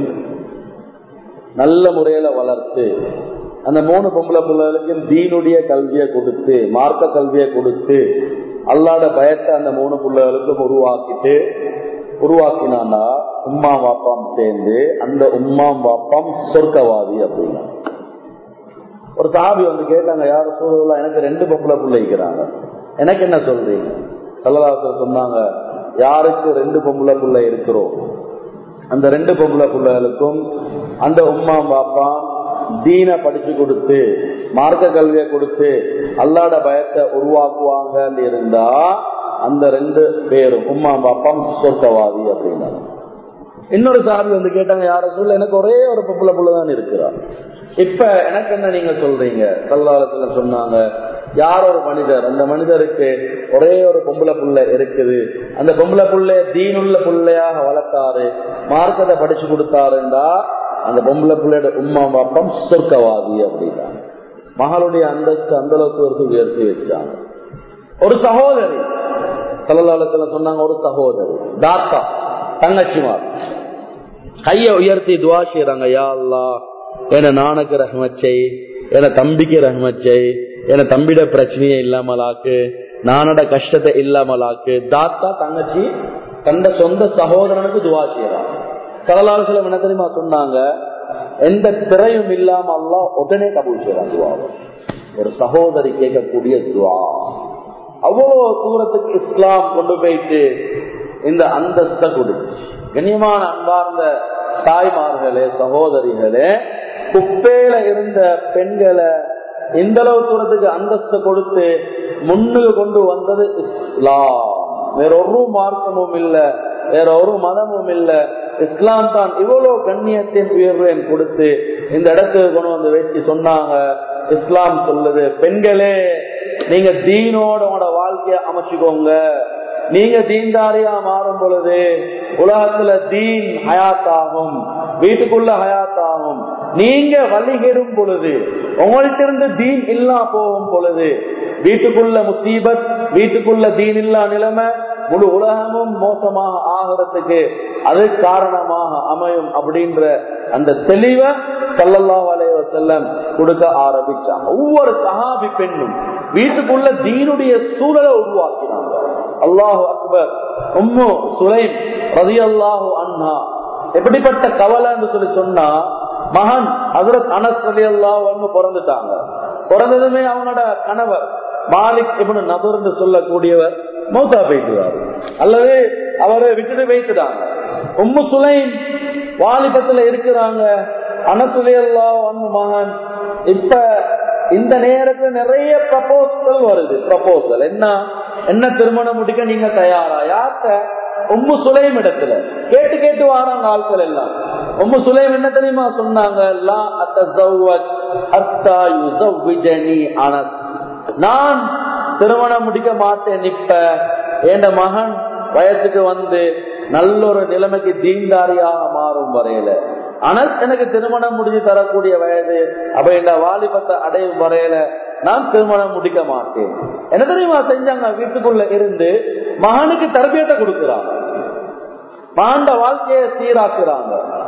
S1: நல்ல முறையில வளர்த்து அந்த மூணு பொம்பளை பிள்ளைகளுக்கும் தீனுடைய கல்வியை கொடுத்து மார்க்க கல்வியை கொடுத்து அல்லாட பயத்தை அந்த மூணு பிள்ளைகளுக்கும் உருவாக்கிட்டு உருவாக்கினாண்டா உம்மா வாப்பாம் சேர்ந்து அந்த உம்மாம் வாப்பாம் சொர்க்கவாதி அப்படின்னா ஒரு சாபி வந்து கேட்டாங்க யார சூழலாம் எனக்கு ரெண்டு பொம்பளை பிள்ளைக்கிறாங்க எனக்கு என்ன சொல்றீங்க கல்லதாசர் சொன்னாங்க யாருக்கு ரெண்டு பொம்பளை பிள்ளை இருக்கிறோம் அந்த ரெண்டு பொம்பளை பிள்ளைகளுக்கும் அந்த உம்மா பாப்பா தீன படிச்சு கொடுத்து மார்க்க கல்வியை கொடுத்து அல்லாட பயத்தை உருவாக்குவாங்க இருந்தா அந்த ரெண்டு பேரும் உம்மா பாப்பாம் சொர்க்கவாதி அப்படின்னாங்க இன்னொரு சாமி வந்து கேட்டாங்க யார சொல்ல எனக்கு ஒரே ஒரு பொம்பளை புள்ள தான் இருக்கிறா இப்ப எனக்கு என்ன நீங்க சொல்றீங்க கல்லாலத்துல சொன்னாங்க யார் ஒரு மனிதர் அந்த மனிதருக்கு ஒரே ஒரு பொம்பளை புள்ள இருக்குது அந்த பொம்பளை புள்ள தீனுள்ள புள்ளையாக வளர்த்தாரு மார்க்கத்தை படிச்சு கொடுத்தாருண்டா அந்த பொம்பளை பிள்ளையோட உம்மா பாப்பம் சொர்க்கவாதி அப்படின்னா மகளுடைய அந்தஸ்து அந்த அளவுக்கு உயர்த்தி வச்சாங்க ஒரு சகோதரி கல்லாலத்துல சொன்னாங்க ஒரு சகோதரி தாத்தா தங்கச்சிமார் கைய உயர்த்தி துவா செய்யறாங்க யா அல்லா என நானுக்கு ரஹ்மச்சை என தம்பிக்கு ரஹ்மச்சை என தம்பிட பிரச்சனையே இல்லாமலாக்கு நானோட கஷ்டத்தை இல்லாமலாக்கு தாத்தா தங்கச்சி தந்த சொந்த சகோதரனுக்கு துவா செய்யறான் கடலாளர்கள் என்ன தெரியுமா சொன்னாங்க எந்த திரையும் இல்லாம அல்லா உடனே கபூல் செய்யறான் துவாவை ஒரு சகோதரி கேட்கக்கூடிய துவா அவ்வளவு தூரத்துக்கு இஸ்லாம் கொண்டு போயிட்டு இந்த அந்தஸ்த கொடுத்து கண்ணியமான அன்பார்ந்த தாய்மார்களே சகோதரிகளே குப்பையில இருந்த பெண்களை இந்த அளவு தூரத்துக்கு அந்தஸ்து கொடுத்து முன்னுக்கு கொண்டு வந்தது இஸ்லாம் வேற ஒரு மார்க்கமும் இல்ல வேற ஒரு மதமும் இல்ல இஸ்லாம் தான் இவ்வளவு கண்ணியத்தின் உயர்வையும் கொடுத்து இந்த இடத்துக்கு கொண்டு வந்து வச்சு சொன்னாங்க இஸ்லாம் சொல்லுது பெண்களே நீங்க தீனோட உங்களோட வாழ்க்கைய அமைச்சுக்கோங்க நீங்க தீன்தாரியா மாறும் பொழுது உலகத்துல தீன் ஹயாத்தாகும் வீட்டுக்குள்ள ஹயாத்தாகும் நீங்க வழிகெடும் பொழுது உங்கள்ட்ட இருந்து தீன் இல்லா போகும் பொழுது வீட்டுக்குள்ள முசீபத் வீட்டுக்குள்ள தீன் இல்லா நிலைமை முழு உலகமும் மோசமாக ஆகிறதுக்கு அது காரணமாக அமையும் அப்படின்ற அந்த தெளிவை சல்லல்லா வலைய செல்லம் கொடுக்க ஆரம்பிச்சாங்க ஒவ்வொரு சஹாபி பெண்ணும் வீட்டுக்குள்ள தீனுடைய சூழலை உருவாக்கினாங்க அல்லாஹு அக்பர் உம்மு சுலைம் ரதி அல்லாஹு அண்ணா எப்படிப்பட்ட கவலைன்னு சொல்லி சொன்னா மகன் ஹசரத் அனஸ் ரதி அல்லாஹ் பிறந்துட்டாங்க பிறந்ததுமே அவனோட கணவர் மாலிக் இவனு நபர்னு சொல்லக்கூடியவர் மௌத்தா போயிட்டுவாரு அல்லது அவரை விட்டுட்டு வைத்துட்டாங்க உம்மு சுலைம் வாலிபத்துல இருக்கிறாங்க அனசுலையல்லா ஒன்னு மகன் இப்ப இந்த நேரத்துல நிறைய ப்ரப்போசல் வருது ப்ரப்போசல் என்ன என்ன திருமணம் முடிக்க நீங்க தயாரா யார்கிட்ட உம்மு சுலைம் இடத்துல கேட்டு கேட்டு வாராங்க ஆட்கள் எல்லாம் உம்மு சுலைம் என்ன தெரியுமா சொன்னாங்க லா அத்தஸவ்வஜ் ஹத்தா யுஸவ்விஜனி அனஸ் நான் திருமணம் முடிக்க மாட்டேன் இப்ப என் மகன் வயசுக்கு வந்து நல்ல ஒரு நிலைமைக்கு தீண்டாரியாக மாறும் வரையில ஆனால் எனக்கு திருமணம் முடிஞ்சு தரக்கூடிய வயது அப்ப இந்த வாலிபத்தை அடையும் வரையில நான் திருமணம் முடிக்க மாட்டேன் என்ன தெரியுமா செஞ்சாங்க வீட்டுக்குள்ள இருந்து மகனுக்கு தரபியத்தை கொடுக்கிறாங்க மகண்ட வாழ்க்கையை சீராக்குறாங்க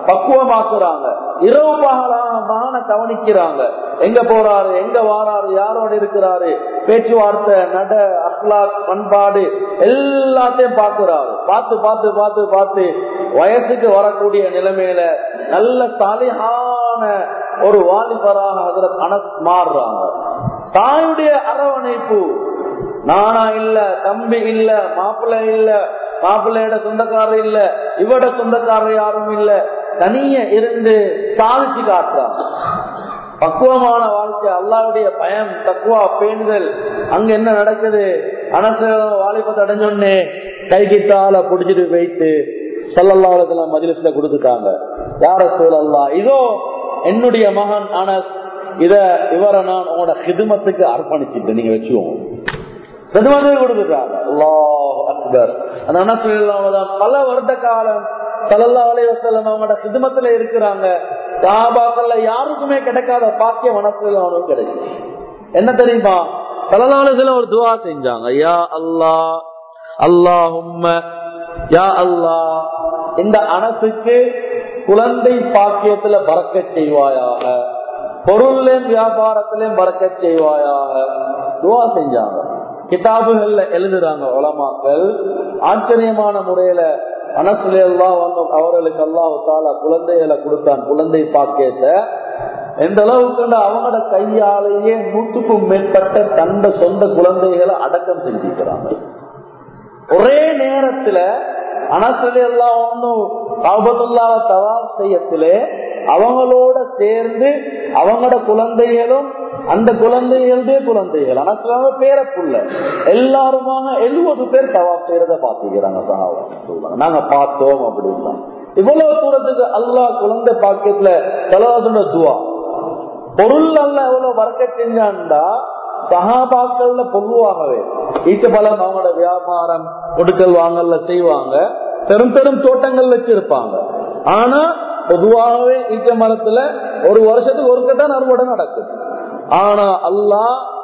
S1: பக்குவமாக்குறாங்க இரவு பகலான கவனிக்கிறாங்க எங்க போறாரு எங்க வாராரு யாரோட இருக்கிறாரு பேச்சுவார்த்தை நட அக்லாக் பண்பாடு எல்லாத்தையும் பாக்குறாரு பார்த்து பார்த்து பார்த்து பார்த்து வயசுக்கு வரக்கூடிய நிலைமையில நல்ல சாலிகான ஒரு வாலிபராக அதுல அனஸ் மாறுறாங்க தாயுடைய அரவணைப்பு நானா இல்ல தம்பி இல்ல மாப்பிள்ளை இல்ல மாப்பிள்ளையோட சொந்தக்காரர் இல்ல இவட சொந்தக்காரர் யாரும் இல்ல தனிய இருந்து சாதிச்சு காட்டுறாங்க பக்குவமான வாழ்க்கை அல்லாவுடைய பயம் தக்குவா பேணுதல் அங்க என்ன நடக்குது அனச வாலிபத்தை அடைஞ்சோடனே கைகிட்டால புடிச்சிட்டு போயிட்டு சல்லல்லாவுல மதிலத்துல கொடுத்துட்டாங்க யார சூழல்லா இதோ என்னுடைய மகன் அனஸ் இத இவரை நான் உங்களோட ஹிதுமத்துக்கு அர்ப்பணிச்சுட்டு நீங்க வச்சுக்கோங்க ஹிதுமத்துக்கு கொடுத்துட்டாங்க அல்லாஹ் அக்பர் அந்த அனஸ் தான் பல வருட காலம் சல்லல்லா அலைய வசல்லம் அவங்களோட சிதமத்துல இருக்கிறாங்க சாபாக்கள்ல யாருக்குமே கிடைக்காத பாக்கிய மனசுல அவனுக்கு கிடைக்கும் என்ன தெரியுமா சல்லல்லா அலைய ஒரு துவா செஞ்சாங்க யா அல்லா அல்லாஹும்ம யா அல்லா இந்த அனசுக்கு குழந்தை பாக்கியத்துல பறக்க செய்வாயாக பொருள்லையும் வியாபாரத்திலையும் பறக்க செய்வாயாக துவா செஞ்சாங்க கிதாபுகள்ல எழுதுறாங்க உலமாக்கள் ஆச்சரியமான முறையில அனசுல எல்லாம் அவர்களுக்கு அல்லாஹால குழந்தைகளை கொடுத்தான் குழந்தை பாக்கியத்தை எந்த அளவுக்கு அவங்களோட கையாலேயே நூற்றுக்கும் மேற்பட்ட தந்த சொந்த குழந்தைகளை அடக்கம் செஞ்சுக்கிறாங்க ஒரே நேரத்துல அனசுல எல்லாம் ஒன்னும் காபத்துல்லாவ தவா செய்யத்திலே அவங்களோட சேர்ந்து அவங்களோட குழந்தைகளும் அந்த குழந்தைகளுடைய குழந்தைகள் அனசுலாம பேரப்புள்ள எல்லாருமாக எழுபது பேர் தவா செய்யறத பாத்துக்கிறாங்க சகாவா நாங்க பார்த்தோம் அப்படின்னா இவ்வளவு தூரத்துக்கு அல்லாஹ் குழந்தை பாக்கியத்துல செலவாசன துவா பொருள் அல்ல எவ்வளவு வரக்க செஞ்சான்டா சகாபாக்கள்ல பொதுவாகவே ஈச்சபலம் அவங்களோட வியாபாரம் கொடுக்கல் வாங்கல்ல செய்வாங்க பெரும் பெரும் தோட்டங்கள் வச்சிருப்பாங்க ஆனா பொதுவாகவே ஈச்ச மரத்துல ஒரு வருஷத்துக்கு ஒரு கட்டம் அறுவடை நடக்கும் ஆனா அல்லா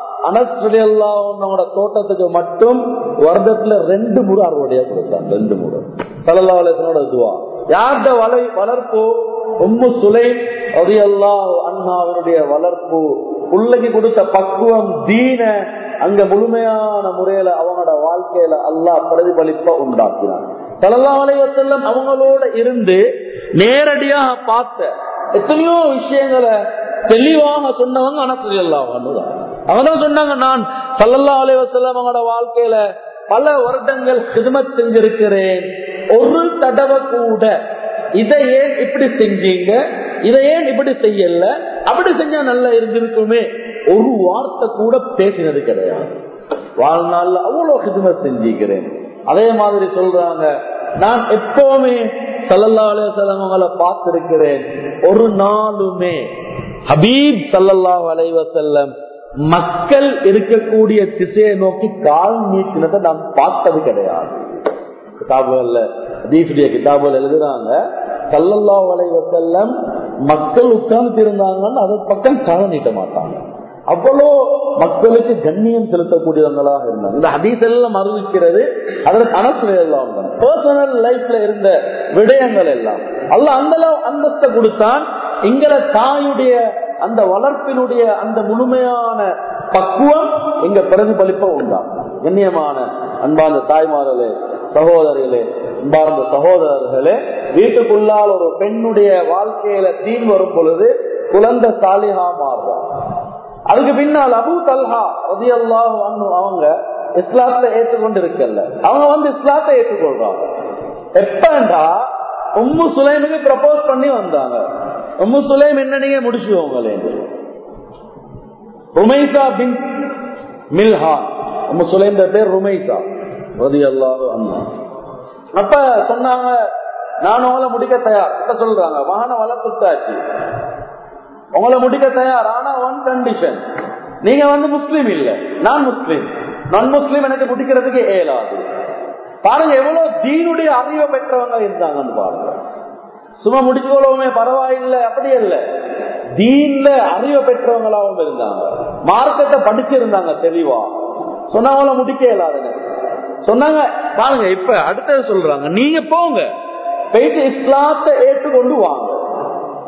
S1: அனஸ்வலியல்லாவோட தோட்டத்துக்கு மட்டும் வருடத்துல ரெண்டு முறை அறுவடையா கொடுத்தாங்க ரெண்டு முறை சலல்லாவலத்தினோட துவா யார்கிட்ட வலை வளர்ப்பு உம்மு சுலை அதையல்லா அண்ணாவினுடைய வளர்ப்பு பிள்ளைக்கு கொடுத்த பக்குவம் தீன அங்க முழுமையான முறையில அவனோட வாழ்க்கையில அல்லா பிரதிபலிப்ப உண்டாக்கினான் சலல்லா வலைவசல்லம் அவங்களோட இருந்து நேரடியாக பார்த்த எத்தனையோ விஷயங்களை தெளிவாக சொன்னவங்க அனசரியல்லாம் அவங்கதான் சொன்னாங்க நான் சல்லல்லா அலைவசல்லம் அவங்களோட வாழ்க்கையில பல வருடங்கள் சிதுமத் செஞ்சிருக்கிறேன் ஒரு தடவை கூட இதை ஏன் இப்படி செஞ்சீங்க இதை ஏன் இப்படி செய்யல அப்படி செஞ்சா நல்லா இருந்திருக்குமே ஒரு வார்த்தை கூட பேசினது கிடையாது வாழ்நாள்ல அவ்வளவு ஹிதுமத் செஞ்சிருக்கிறேன் அதே மாதிரி சொல்றாங்க நான் எப்பவுமே சல்லல்லா அலைவசல்லங்களை பார்த்திருக்கிறேன் ஒரு நாளுமே ஹபீப் சல்லல்லா அலைவசல்லம் மக்கள் இருக்கக்கூடிய திசையை நோக்கி கால் நீட்டினதை நான் பார்த்தது கிடையாது கிதாபுகள்ல அதீசுடைய கிதாபுகள் எழுதுறாங்க சல்லல்லா அலைவசல்லம் மக்கள் உட்கார்ந்து இருந்தாங்கன்னு அதை பக்கம் கால நீட்ட மாட்டாங்க அவ்வளோ மக்களுக்கு கண்ணியம் செலுத்தக்கூடியவங்களாக இருந்தாங்க இந்த ஹதீசெல்லாம் அறிவிக்கிறது அதற்கு அனசுல எல்லாம் பர்சனல் லைஃப்ல இருந்த விடயங்கள் எல்லாம் அல்ல அந்த அந்தஸ்தை கொடுத்தான் எங்களை தாயுடைய அந்த வளர்ப்பினுடைய அந்த முழுமையான பக்குவம் எங்க பிரதிபலிப்ப உண்டாம் கண்ணியமான அன்பார்ந்த தாய்மார்களே சகோதரிகளே அன்பார்ந்த சகோதரர்களே வீட்டுக்குள்ளால் ஒரு பெண்ணுடைய வாழ்க்கையில தீன் வரும் பொழுது குழந்தை சாலிஹா மாறுறான் அதுக்கு பின்னால் அபு தல்ஹா ரதி அல்லாஹ் அவங்க இஸ்லாத்தை ஏற்றுக்கொண்டு இருக்கல அவங்க வந்து இஸ்லாத்தை ஏற்றுக்கொள்றாங்க எப்பண்டா உம்மு சுலைமுக்கு ப்ரப்போஸ் பண்ணி வந்தாங்க உம்மு சுலைம் என்ன நீங்க முடிச்சுவோங்களே ருமைசா பின் மில்ஹா உம்மு சுலைம் பேர் ருமைசா ரதி அல்லாஹ் அண்ணா அப்ப சொன்னாங்க நான் உங்களை முடிக்க தயார் கிட்ட சொல்றாங்க வாகன வளர்த்துட்டாச்சு உங்களை முடிக்க தயார் ஆனா ஒன் கண்டிஷன் நீங்க வந்து முஸ்லீம் இல்ல நான் முஸ்லீம் நான் முஸ்லீம் எனக்கு முடிக்கிறதுக்கு ஏலாது பாருங்க எவ்வளவு தீனுடைய அறிவை பெற்றவங்க இருந்தாங்கன்னு பாருங்க சும்மா முடிச்சுக்கொள்ளவுமே பரவாயில்லை அப்படி இல்ல தீன்ல அறிவை பெற்றவங்களாவும் இருந்தாங்க மார்க்கத்தை படிச்சிருந்தாங்க தெளிவா சொன்னவங்கள முடிக்க இயலாதுங்க சொன்னாங்க பாருங்க இப்ப அடுத்தது சொல்றாங்க நீங்க போங்க போயிட்டு இஸ்லாத்தை ஏற்றுக்கொண்டு வாங்க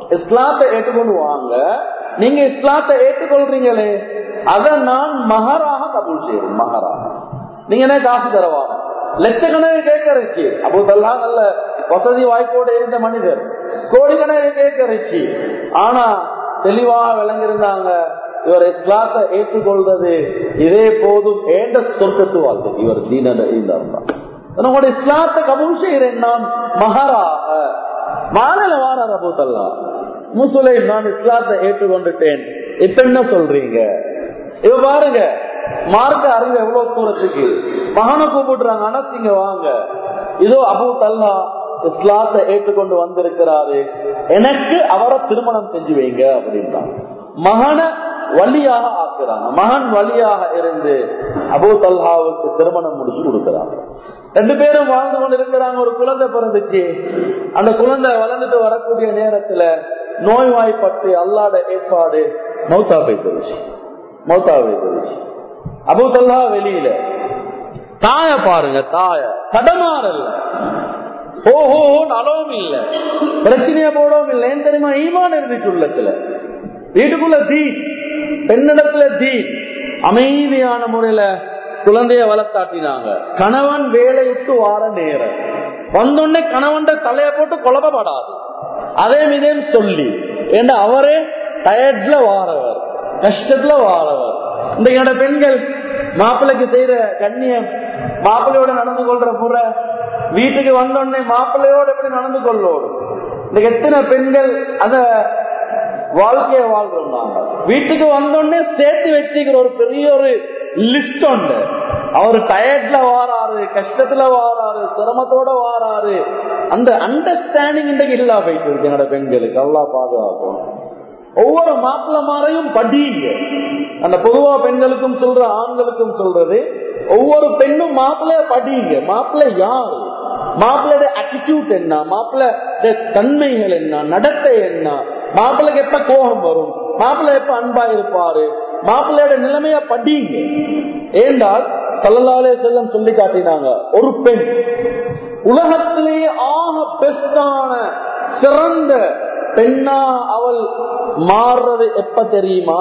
S1: இஸ்லாத்தை ஏற்றுக்கொண்டு வாங்க நீங்க இஸ்லாத்தை ஏற்றுக்கொள்றீங்களே அதை நான் மகராக கபூல் செய்யறேன் மகராக நீங்க என்ன காசு தரவா லட்சக்கணக்கு கேட்கறச்சு அப்போ இதெல்லாம் நல்ல வசதி வாய்ப்போடு இருந்த மனிதர் கோடிக்கணக்கு கேட்கறச்சு ஆனா தெளிவாக விளங்கிருந்தாங்க இவர் இஸ்லாத்தை ஏற்றுக்கொள்றது இதே போதும் ஏண்ட சொர்க்கத்து வாழ்க்கை இவர் தீன இருந்தார் உங்களோட இஸ்லாத்தை கபூல் செய்கிறேன் நான் மகாராக மாநில வாரார் அபூத்தல்லா முசுலை நான் இஸ்லாத்தை ஏற்றுக்கொண்டுட்டேன் இப்ப என்ன சொல்றீங்க இவ பாருங்க மார்க்க அறிவு எவ்வளவு தூரத்துக்கு மகனை கூப்பிடுறாங்க அனத்திங்க வாங்க இதோ அபு தல்லா இஸ்லாத்தை ஏற்றுக்கொண்டு வந்திருக்கிறாரு எனக்கு அவரை திருமணம் செஞ்சு வைங்க அப்படின்றாங்க மகனை வழியாக ஆக்குறாங்க மகன் வழியாக இருந்து அபு தல்ஹாவுக்கு திருமணம் முடிச்சு கொடுக்கிறாங்க ரெண்டு பேரும் வாழ்ந்து கொண்டு இருக்கிறாங்க ஒரு குழந்தை பிறந்துச்சு அந்த குழந்தை வளர்ந்துட்டு வரக்கூடிய நேரத்துல நோய்வாய்ப்பட்டு அல்லாத ஏற்பாடு மௌத்தா போய்த்துருச்சு மௌத்தா போய்த்துருச்சு அபு தல்லா வெளியில தாய பாருங்க தாய தடமாறல்ல ஓஹோ அளவும் இல்ல பிரச்சனைய போடவும் இல்லை ஏன் தெரியுமா ஈமான் இருந்துச்சு உள்ளத்துல வீட்டுக்குள்ள தீ பெண்ணிடத்துல தீ அமைதியான முறையில குழந்தைய வளர்த்தாட்டினாங்க கணவன் வேலை விட்டு வார நேரம் வந்தோடனே கணவன் தலைய போட்டு குழப்பப்படாது அதே மிதேம் சொல்லி ஏன்னா அவரே டயர்ட்ல வாரவர் கஷ்டத்துல வாரவர் இந்த பெண்கள் மாப்பிள்ளைக்கு செய்யற கண்ணியம் மாப்பிள்ளையோட நடந்து கொள்ற முறை வீட்டுக்கு வந்தோடனே மாப்பிள்ளையோட எப்படி நடந்து கொள்ளோடும் இந்த எத்தனை பெண்கள் அத வாழ்க்கைய வாழ்றோம் நாங்க வீட்டுக்கு வந்தோடனே சேர்த்து வச்சுக்கிற ஒரு பெரிய ஒரு லிஸ்ட் உண்டு அவர் டயர்ட்ல வாராரு கஷ்டத்துல வாராரு சிரமத்தோட வாராரு அந்த அண்டர்ஸ்டாண்டிங் இன்றைக்கு இல்லா போயிட்டு இருக்கு என்னோட பெண்களுக்கு அல்லா பாதுகாக்கும் ஒவ்வொரு மாப்பிள்ளமாரையும் படிங்க அந்த பொதுவா பெண்களுக்கும் சொல்ற ஆண்களுக்கும் சொல்றது ஒவ்வொரு பெண்ணும் மாப்பிள்ளைய படிங்க மாப்பிள்ளை யாரு மாப்பிள்ளைய அட்டிடியூட் என்ன மாப்பிள்ளை தன்மைகள் என்ன நடத்தை என்ன மாப்பிள்ளைக்கு எப்ப கோபம் வரும் மாப்பிள்ளை எப்ப அன்பா இருப்பாரு மாப்பிள்ளையோட நிலைமைய படிங்க ஏண்டால் சல்லல்லாலே செல்லம் சொல்லி காட்டினாங்க ஒரு பெண் உலகத்திலேயே ஆக பெஸ்டான சிறந்த பெண்ணா அவள் மாறுறது எப்ப தெரியுமா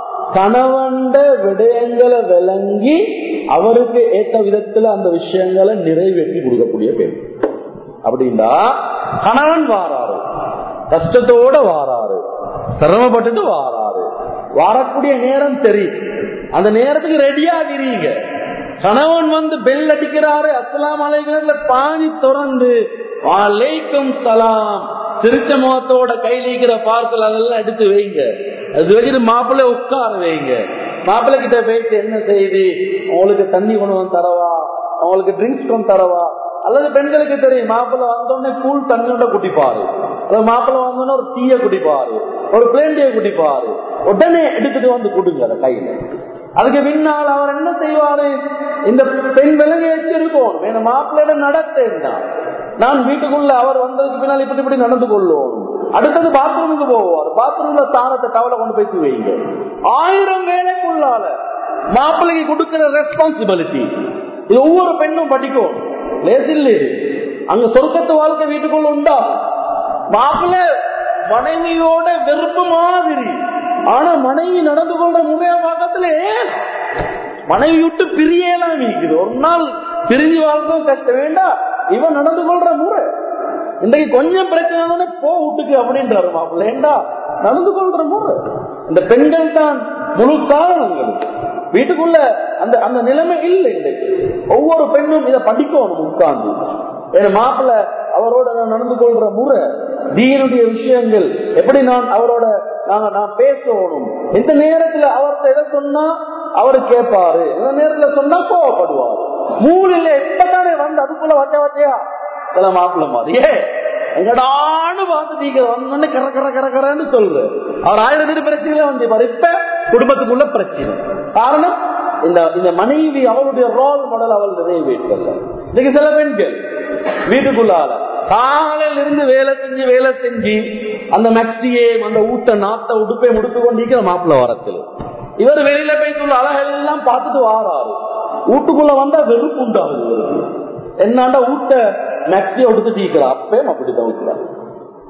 S1: கணவண்ட விடயங்களை விளங்கி அவருக்கு ஏற்ற விதத்துல அந்த விஷயங்களை நிறைவேற்றி கொடுக்கக்கூடிய பெண் அப்படின்னா கணவன் வாராரு கஷ்டத்தோட வாராரு சிரமப்பட்டுட்டு வாராரு வரக்கூடிய நேரம் தெரியும் அந்த நேரத்துக்கு ரெடியா விரியுங்க கணவன் வந்து பெல் அடிக்கிறாரு அஸ்லாம் அலைகள பாணி திறந்து வாழைக்கும் சலாம் திருச்ச முகத்தோட கையில் இருக்கிற பார்சல் அதெல்லாம் எடுத்து வைங்க அது வச்சுட்டு மாப்பிள்ளை உட்கார வைங்க மாப்பிள்ளை கிட்ட போயிட்டு என்ன செய்தி உங்களுக்கு தண்ணி கொண்டு வந்து தரவா அவங்களுக்கு ட்ரிங்க்ஸ் கொண்டு தரவா அல்லது பெண்களுக்கு தெரியும் மாப்பிள்ளை வந்தோடனே கூழ் தண்ணியோட குடிப்பாரு அல்லது மாப்பிள்ளை வந்தோடனே ஒரு டீய குடிப்பாரு ஒரு பிளேண்டிய குடிப்பாரு உடனே எடுத்துட்டு வந்து கொடுங்க அதை கையில அதுக்கு பின்னால் அவர் என்ன செய்வாரு இந்த பெண் விலகி வச்சிருக்கோம் வேற மாப்பிள்ளையோட நடத்த நான் வீட்டுக்குள்ள அவர் வந்ததுக்கு பின்னால் இப்படி இப்படி நடந்து கொள்ளுவோம் அடுத்தது பாத்ரூமுக்கு போவார் பாத்ரூம்ல தாரத்தை டவலை கொண்டு போய் வைங்க ஆயிரம் வேலைக்குள்ளால மாப்பிள்ளைக்கு கொடுக்கிற ரெஸ்பான்சிபிலிட்டி இது ஒவ்வொரு பெண்ணும் படிக்கும் லேசில் இது அங்க சொர்க்கத்து வாழ்க்கை வீட்டுக்குள்ள உண்டா மாப்பிள்ளை மனைவியோட வெறுப்பு மாதிரி ஆனா மனைவி நடந்து கொள்ற முறைய பக்கத்துல மனைவி விட்டு பிரியலாம் இருக்குது ஒரு நாள் பிரிஞ்சு வாழ்க்கவும் கஷ்டம் வேண்டாம் இவன் நடந்து கொள்ற முறை இன்றைக்கு கொஞ்சம் பிரச்சனை தானே போ விட்டுக்கு அப்படின்றாரு மாப்பிள்ள ஏண்டா நடந்து கொள்ற முறை இந்த பெண்கள் தான் முழு காரணங்கள் வீட்டுக்குள்ள அந்த அந்த நிலைமை இல்லை இன்றைக்கு ஒவ்வொரு பெண்ணும் இதை படிக்கணும் உட்கார்ந்து ஏன்னா மாப்பிள்ள அவரோட நான் நடந்து கொள்ற முறை தீனுடைய விஷயங்கள் எப்படி நான் அவரோட நாங்க நான் பேசணும் எந்த நேரத்துல அவர்கிட்ட எதை சொன்னா அவரு கேட்பாரு எந்த நேரத்துல சொன்னா கோவப்படுவார் மூணுல எப்பதானே வந்து அதுக்குள்ள வச்ச வச்சையா சில மாப்பிள்ள மாதிரி ஏ எங்கடான்னு பார்த்து நீங்க வந்தோன்னு கர கர கர கரன்னு சொல்ற அவர் ஆயிரத்தி பிரச்சனையில வந்து இப்ப குடும்பத்துக்குள்ள பிரச்சனை காரணம் இந்த இந்த மனைவி அவளுடைய ரோல் மாடல் அவள் நிறைவேற்றல இன்னைக்கு சில பெண்கள் வீட்டுக்குள்ளால காலையில இருந்து வேலை செஞ்சு வேலை செஞ்சு அந்த மெக்சியே அந்த ஊட்ட நாத்த உடுப்பை முடித்து கொண்டிருக்கிற மாப்பிள்ள வரத்துல இவர் வெளியில போய் சொல்ல அழகெல்லாம் பார்த்துட்டு வாராரு வீட்டுக்குள்ள வந்தா வெறுப்பு உண்டாகுது இவருக்கு என்னாண்டா ஊட்ட மெக்சிய உடுத்துட்டு இருக்கிறா அப்பயும் அப்படி தவிர்க்கிறார்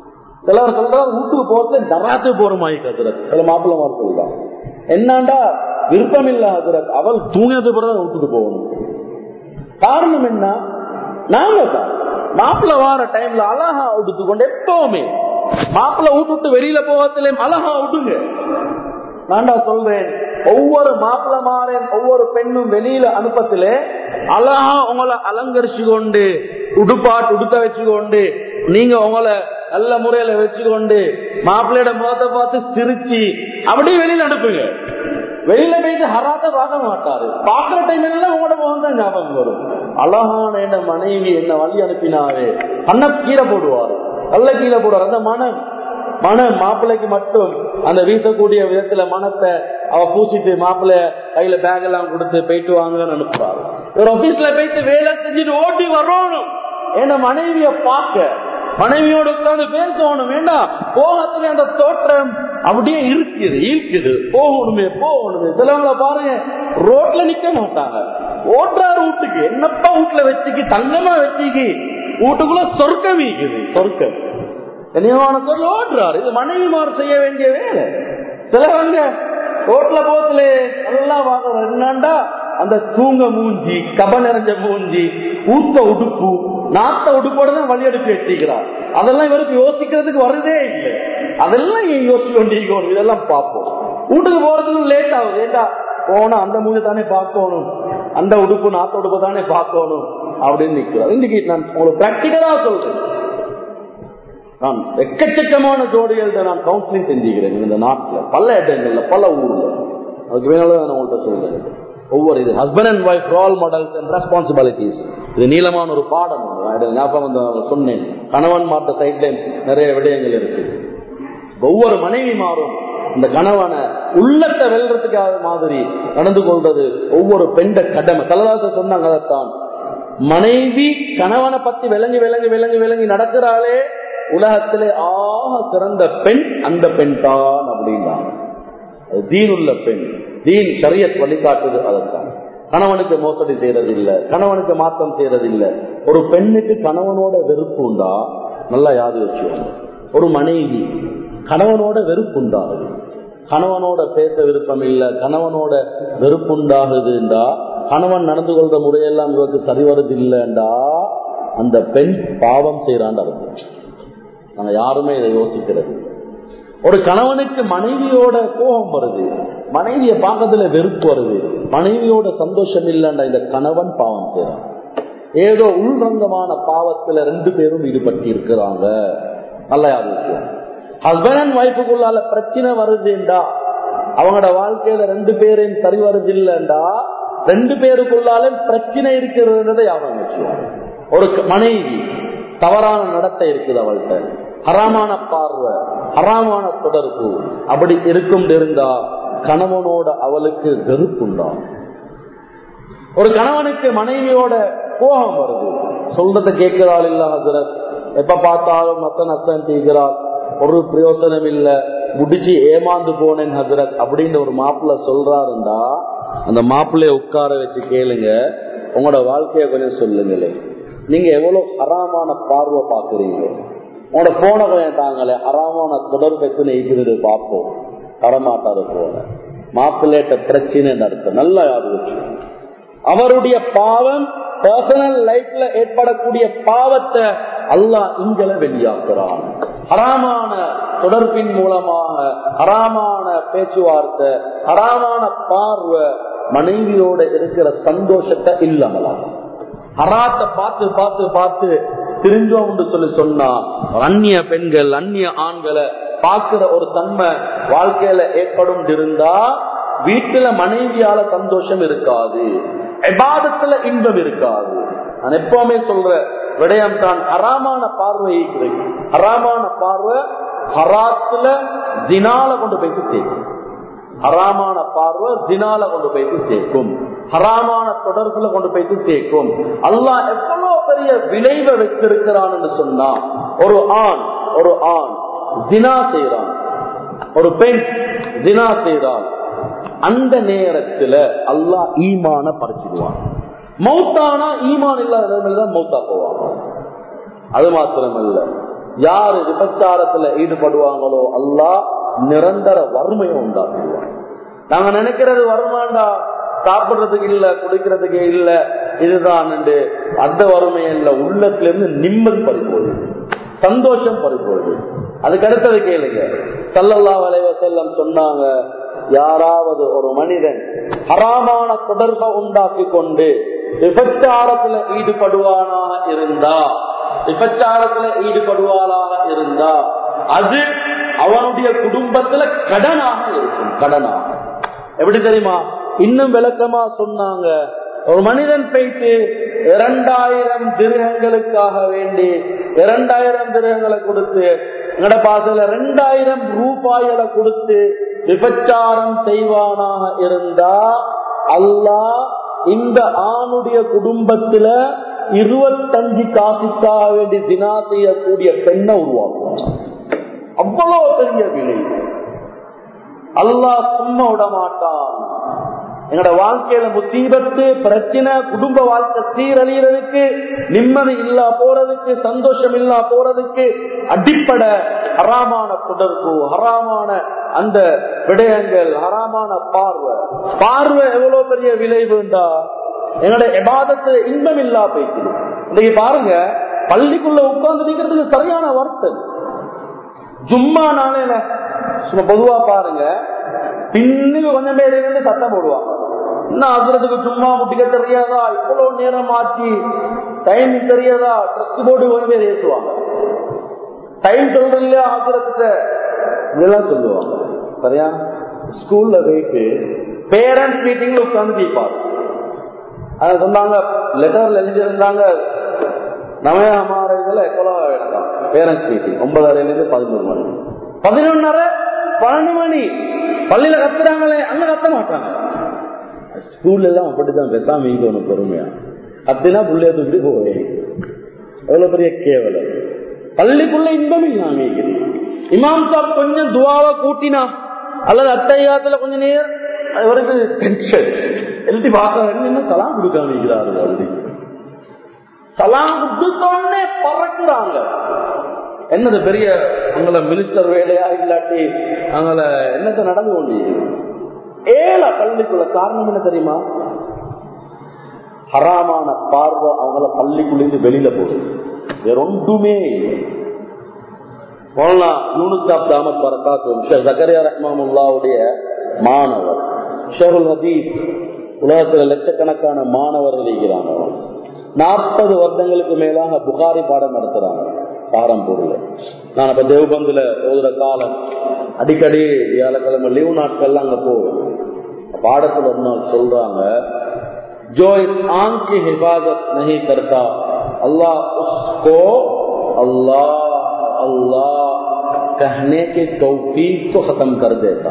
S1: சிலர் சொல்றாங்க வீட்டுக்கு போறது டராத்து போற மாதிரி ஹசரத் சில மாப்பிள்ள மாதிரி சொல்றாங்க என்னண்டா விருப்பம் இல்ல ஹசரத் அவள் தூங்கினது பிறகு வீட்டுக்கு போகணும் காரணம் என்ன நாங்க தான் மாப்பிள்ள வார டைம்ல அழகா உடுத்துக்கொண்டு எப்பவுமே மாப்பிள்ள விட்டு வெளியில போகத்திலே அழகா விடுங்க நான்டா சொல்றேன் ஒவ்வொரு மாப்பிள்ள மாறேன் ஒவ்வொரு பெண்ணும் வெளியில அனுப்பத்திலே அழகா உங்களை அலங்கரிச்சு கொண்டு உடுப்பாட்டு உடுத்த வச்சுக்கொண்டு நீங்க உங்களை நல்ல முறையில வச்சுக்கொண்டு மாப்பிள்ளையோட முகத்தை பார்த்து சிரிச்சு அப்படியே வெளியில அனுப்புங்க வெளியில போயிட்டு ஹராத்த பார்க்க மாட்டாரு பாக்குற டைம் எல்லாம் உங்களோட முகம் தான் ஞாபகம் வரும் அழகான என்ன மனைவி என்ன வழி அனுப்பினாவே அண்ணா கீழே போடுவாரு நல்ல கீழே போடுவார் அந்த மனம் மனம் மாப்பிள்ளைக்கு மட்டும் அந்த வீசக்கூடிய விதத்துல மனத்தை அவ பூசிட்டு மாப்பிள்ளை கையில பேக் எல்லாம் கொடுத்து போயிட்டு வாங்கன்னு அனுப்புறாரு ஒரு ஆபீஸ்ல போயிட்டு வேலை செஞ்சுட்டு ஓட்டி வரணும் ஏன்னா மனைவிய பார்க்க மனைவியோட உட்கார்ந்து பேசணும் வேண்டாம் போகத்துல அந்த தோற்றம் அப்படியே இருக்குது இருக்குது போகணுமே போகணுமே சிலவங்கள பாருங்க ரோட்ல நிக்க மாட்டாங்க ஓட்டுறாரு வீட்டுக்கு என்னப்பா வீட்டுல வச்சுக்கு தங்கமா வச்சுக்கு வீட்டுக்குள்ள சொர்க்கம் இருக்குது சொர்க்கம் கனியமான சொல்லி ஓட்டுறாரு இது மனைவிமார் செய்ய வேண்டிய வேலை சிலவங்க ரோட்ல போத்துல நல்லா பாக்குற என்னண்டா அந்த தூங்க மூஞ்சி கப நிறைஞ்ச மூஞ்சி ஊத்த உடுப்பு நாத்த உடுப்போட தான் வழி எடுத்து வச்சிருக்கிறார் அதெல்லாம் இவருக்கு யோசிக்கிறதுக்கு வருதே இல்லை அதெல்லாம் ஏன் யோசிக்க வேண்டியிருக்கணும் இதெல்லாம் பார்ப்போம் வீட்டுக்கு போறதுக்கு லேட் ஆகுது ஏண்டா போனா அந்த மூஞ்ச தானே பார்க்கணும் அந்த உடுப்பு நாத்த உடுப்பு தானே பார்க்கணும் அப்படின்னு நிற்கிறார் இன்னைக்கு நான் உங்களுக்கு பிராக்டிக்கலா சொல்றேன் நான் எக்கச்சக்கமான ஜோடிகள்கிட்ட நான் கவுன்சிலிங் செஞ்சுக்கிறேன் இந்த நாட்டில் பல இடங்கள்ல பல ஊர்ல அதுக்கு வேணாலும் நான் உங்கள்கிட்ட சொல்றேன் ஒவ்வொரு இது husband and wife role models and responsibilities இது நீளமான ஒரு பாடம் எனக்கு ஞாபகம் வந்து நான் சொன்னேன் கணவன் மாற்ற சைட்ல நிறைய விடயங்கள் இருக்கு ஒவ்வொரு மனைவி மாறும் இந்த கணவனை உள்ளத்தை வெல்றதுக்காக மாதிரி நடந்து கொள்றது ஒவ்வொரு பெண்ட கடமை தலதாச சொன்னாங்க அதைத்தான் மனைவி கணவனை பத்தி விளங்கி விளங்கி விளங்கி விளங்கி நடக்கிறாளே உலகத்திலே ஆக சிறந்த பெண் அந்த பெண் தான் அப்படின்னாங்க தீன் உள்ள பெண் தீன் சரியத் வழிகாட்டுது அதற்கான கணவனுக்கு மோசடி செய்யறது இல்ல கணவனுக்கு மாற்றம் செய்யறது இல்ல ஒரு பெண்ணுக்கு கணவனோட வெறுப்பு உண்டா நல்லா யாது வச்சுக்கோங்க ஒரு மனைவி கணவனோட வெறுப்பு உண்டாகுது கணவனோட பேச விருப்பம் இல்ல கணவனோட வெறுப்பு உண்டாகுதுண்டா கணவன் நடந்து கொள்ற முறையெல்லாம் இவருக்கு சரி வருது இல்லைண்டா அந்த பெண் பாவம் செய்யறான்னு அர்த்தம் நாங்க யாருமே இதை யோசிக்கிறது ஒரு கணவனுக்கு மனைவியோட கோபம் வருது மனைவிய பார்க்கறதுல வெறுப்பு வருது மனைவியோட சந்தோஷம் இல்லைண்டா இந்த கணவன் பாவம் செய்யறான் ஏதோ உள்ரங்கமான பாவத்துல ரெண்டு பேரும் ஈடுபட்டு இருக்கிறாங்க நல்லா யாரும் ஹஸ்பண்ட் அண்ட் ஒய்ஃபுக்குள்ளால பிரச்சனை வருதுண்டா அவங்களோட வாழ்க்கையில ரெண்டு பேரையும் சரி வருது இல்லைண்டா ரெண்டு பேருக்குள்ளால பிரச்சனை இருக்கிறத யாரும் வச்சுவாங்க ஒரு மனைவி தவறான நடத்தை இருக்குது அவள்கிட்ட ஹராமான பார்வை ஹராமான தொடர்பு அப்படி இருக்கும் இருந்தா கணவனோட அவளுக்கு வெறுப்புண்டா ஒரு கணவனுக்கு மனைவியோட கோபம் வருது சொல்றத கேட்கிறாள் இல்ல ஹசரத் எப்ப பார்த்தாலும் மத்த நத்தம் தீக்கிறாள் ஒரு பிரயோசனம் இல்ல முடிச்சு ஏமாந்து போனேன் ஹசரத் அப்படின்னு ஒரு மாப்பிள்ள சொல்றாருண்டா அந்த மாப்பிள்ளைய உட்கார வச்சு கேளுங்க உங்களோட வாழ்க்கைய கொஞ்சம் சொல்லுங்களே நீங்க எவ்வளவு ஹராமான பார்வை பாக்குறீங்க உங்களோட போன கொஞ்சம் தாங்களே ஹராமான தொடர்பு எத்தனை இருக்கிறது பார்ப்போம் தரமாட்டாரு போல மாப்பிள்ளைட்ட பிரச்சனை நடத்த நல்லா யாரு அவருடைய பாவம் பர்சனல் லைஃப்ல ஏற்படக்கூடிய பாவத்தை அல்லாஹ் இங்களை வெளியாக்குறான் ஹராமான தொடர்பின் மூலமாக ஹராமான பேச்சுவார்த்தை ஹராமான பார்வை மனைவியோட இருக்கிற சந்தோஷத்தை இல்லாமலாம் ஹராத்தை பார்த்து பார்த்து பார்த்து தெரிஞ்சோம் சொல்லி சொன்னா அந்நிய பெண்கள் அந்நிய ஆண்களை பார்க்கிற ஒரு தன்மை வாழ்க்கையில ஏற்படும் இருந்தா வீட்டுல மனைவியால சந்தோஷம் இருக்காது எபாதத்துல இன்பம் இருக்காது நான் எப்பவுமே சொல்ற விடயம் தான் ஹராமான பார்வை ஹராமான பார்வை ஹராத்துல தினால கொண்டு போயிட்டு சேர்க்கும் ஹராமான பார்வை தினால கொண்டு போயிட்டு சேர்க்கும் ஹராமான தொடர்புல கொண்டு போயிட்டு சேர்க்கும் அல்லாஹ் எவ்வளவு பெரிய விளைவை வச்சிருக்கிறான்னு சொன்னா ஒரு ஆண் ஒரு ஆண் தினா செய்யறான் ஒரு பெண் தினா செய்யறான் அந்த நேரத்துல அல்லாஹ் ஈமான பறிச்சிடுவான் மௌத்தானா ஈமான் இல்லாத நிலைமையில தான் மௌத்தா போவாங்க அது மாத்திரமல்ல யாரு விபச்சாரத்துல ஈடுபடுவாங்களோ அல்லாஹ் நிரந்தர வறுமையை உண்டாக்குவான் நாங்க நினைக்கிறது வருமாண்டா சாப்பிடுறதுக்கு இல்ல குடிக்கிறதுக்கு இல்ல இதுதான் அந்த வறுமை இல்ல உள்ளத்துல இருந்து நிம்மதி பறிப்போகுது சந்தோஷம் பறிப்போகுது அதுக்கு அடுத்தது கேளுங்க சல்லல்லா வளைவ செல்லம் சொன்னாங்க யாராவது ஒரு மனிதன் ஹராமான தொடர்பை உண்டாக்கி கொண்டு விபச்சாரத்துல ஈடுபடுவானாக இருந்தா விபச்சாரத்துல ஈடுபடுவாளாக இருந்தா அது அவனுடைய குடும்பத்துல கடனாக இருக்கும் கடனாக எப்படி தெரியுமா இன்னும் விளக்கமா சொன்னாங்க ஒரு மனிதன் போயிட்டு இரண்டாயிரம் திருகங்களுக்காக வேண்டி இரண்டாயிரம் திருகங்களை கொடுத்து எங்கட பாசல ரெண்டாயிரம் ரூபாய்களை கொடுத்து விபச்சாரம் செய்வானாக இருந்தா அல்லாஹ் இந்த ஆணுடைய குடும்பத்துல இருபத்தஞ்சு காசுக்காக வேண்டி தினா செய்யக்கூடிய பெண்ணை உருவாக்கும் அவ்வளவு பெரிய விலை அல்லாஹ் சும்மா விட மாட்டான் எங்களோட வாழ்க்கையில முசீபத்து பிரச்சனை குடும்ப வாழ்க்கை சீரழியறதுக்கு நிம்மதி இல்லா போறதுக்கு சந்தோஷம் இல்லா போறதுக்கு அடிப்படை ஹராமான தொடர்பு ஹராமான அந்த விடயங்கள் ஹராமான பார்வை பார்வை எவ்வளவு பெரிய விளைவுண்டா எங்களோட எபாதத்து இன்பம் இல்லா போய்க்குது இன்னைக்கு பாருங்க பள்ளிக்குள்ள உட்கார்ந்து நிற்கிறதுக்கு சரியான வருத்தம் ஜும்மா நாளையில சும்மா பொதுவா பாருங்க பின்னுக்கு கொஞ்சம் பேர் இருந்து சத்தம் போடுவாங்க என்ன ஆகுறதுக்கு சும்மா முட்டிக்க தெரியாதா இவ்வளவு நேரம் ஆச்சு டைம் தெரியாதா ட்ரெஸ் போட்டு கொஞ்சம் பேர் ஏசுவாங்க டைம் சொல்ற இல்லையா ஆகுறதுக்கு இதெல்லாம் சொல்லுவாங்க சரியா ஸ்கூல்ல போயிட்டு பேரண்ட்ஸ் மீட்டிங்ல உட்கார்ந்து கேட்பாங்க அதை சொன்னாங்க லெட்டர்ல எழுதியிருந்தாங்க நவய அமார இதுல கொலவா வேண்டாம் பேரண்ட்ஸ் மீட்டிங் ஒன்பதரைல இருந்து பதினொரு மணி பதினொன்னரை பன்னெண்டு மணி பள்ளியில கத்துறாங்களே அங்க கத்த மாட்டாங்க ஸ்கூல்ல எல்லாம் அப்படித்தான் பெத்தாம ஒண்ணு பொறுமையா கத்தினா புள்ளைய தூக்கி போவே எவ்வளவு பெரிய கேவலம் பள்ளிக்குள்ள இன்பம் இல்லாம இமாம் சாப் கொஞ்சம் துவாவா கூட்டினா அல்லது அத்தையாத்துல கொஞ்ச நேரம் இவருக்கு டென்ஷன் எழுதி பார்க்க என்ன சலாம் கொடுக்காம இருக்கிறாரு அப்படி சலாம் கொடுத்தோடனே பறக்குறாங்க என்னது பெரிய உங்களை மினிஸ்டர் வேலையா இல்லாட்டி அவங்கள என்னத்த நடந்து கொண்டு ஏழா பள்ளிக்குள்ள காரணம் என்ன தெரியுமா ஹராமான பார்வை அவங்கள பள்ளிக்குள்ள வெளியில போகுது வேற ஒன்றுமே யூனுசாப் பரகாத்தும் ஜக்கரியா ரஹ்மாமுல்லாவுடைய மாணவர் ஷருல் ஹபீப் உலகத்துல லட்சக்கணக்கான மாணவர்கள் இருக்கிறாங்க நாற்பது வருடங்களுக்கு மேலாக புகாரி பாடம் நடத்துறாங்க பாரம்பூர்ல நான் அப்ப தேவபந்துல ஓதுற காலம் அடிக்கடி வியாழக்கிழமை லீவு நாட்கள்ல அங்க போவேன் பாடத்துல ஒரு நாள் சொல்றாங்க जो इस आंख की हिफाजत नहीं करता अल्लाह उसको अल्लाह अल्लाह कहने के तौफीक को खत्म कर देता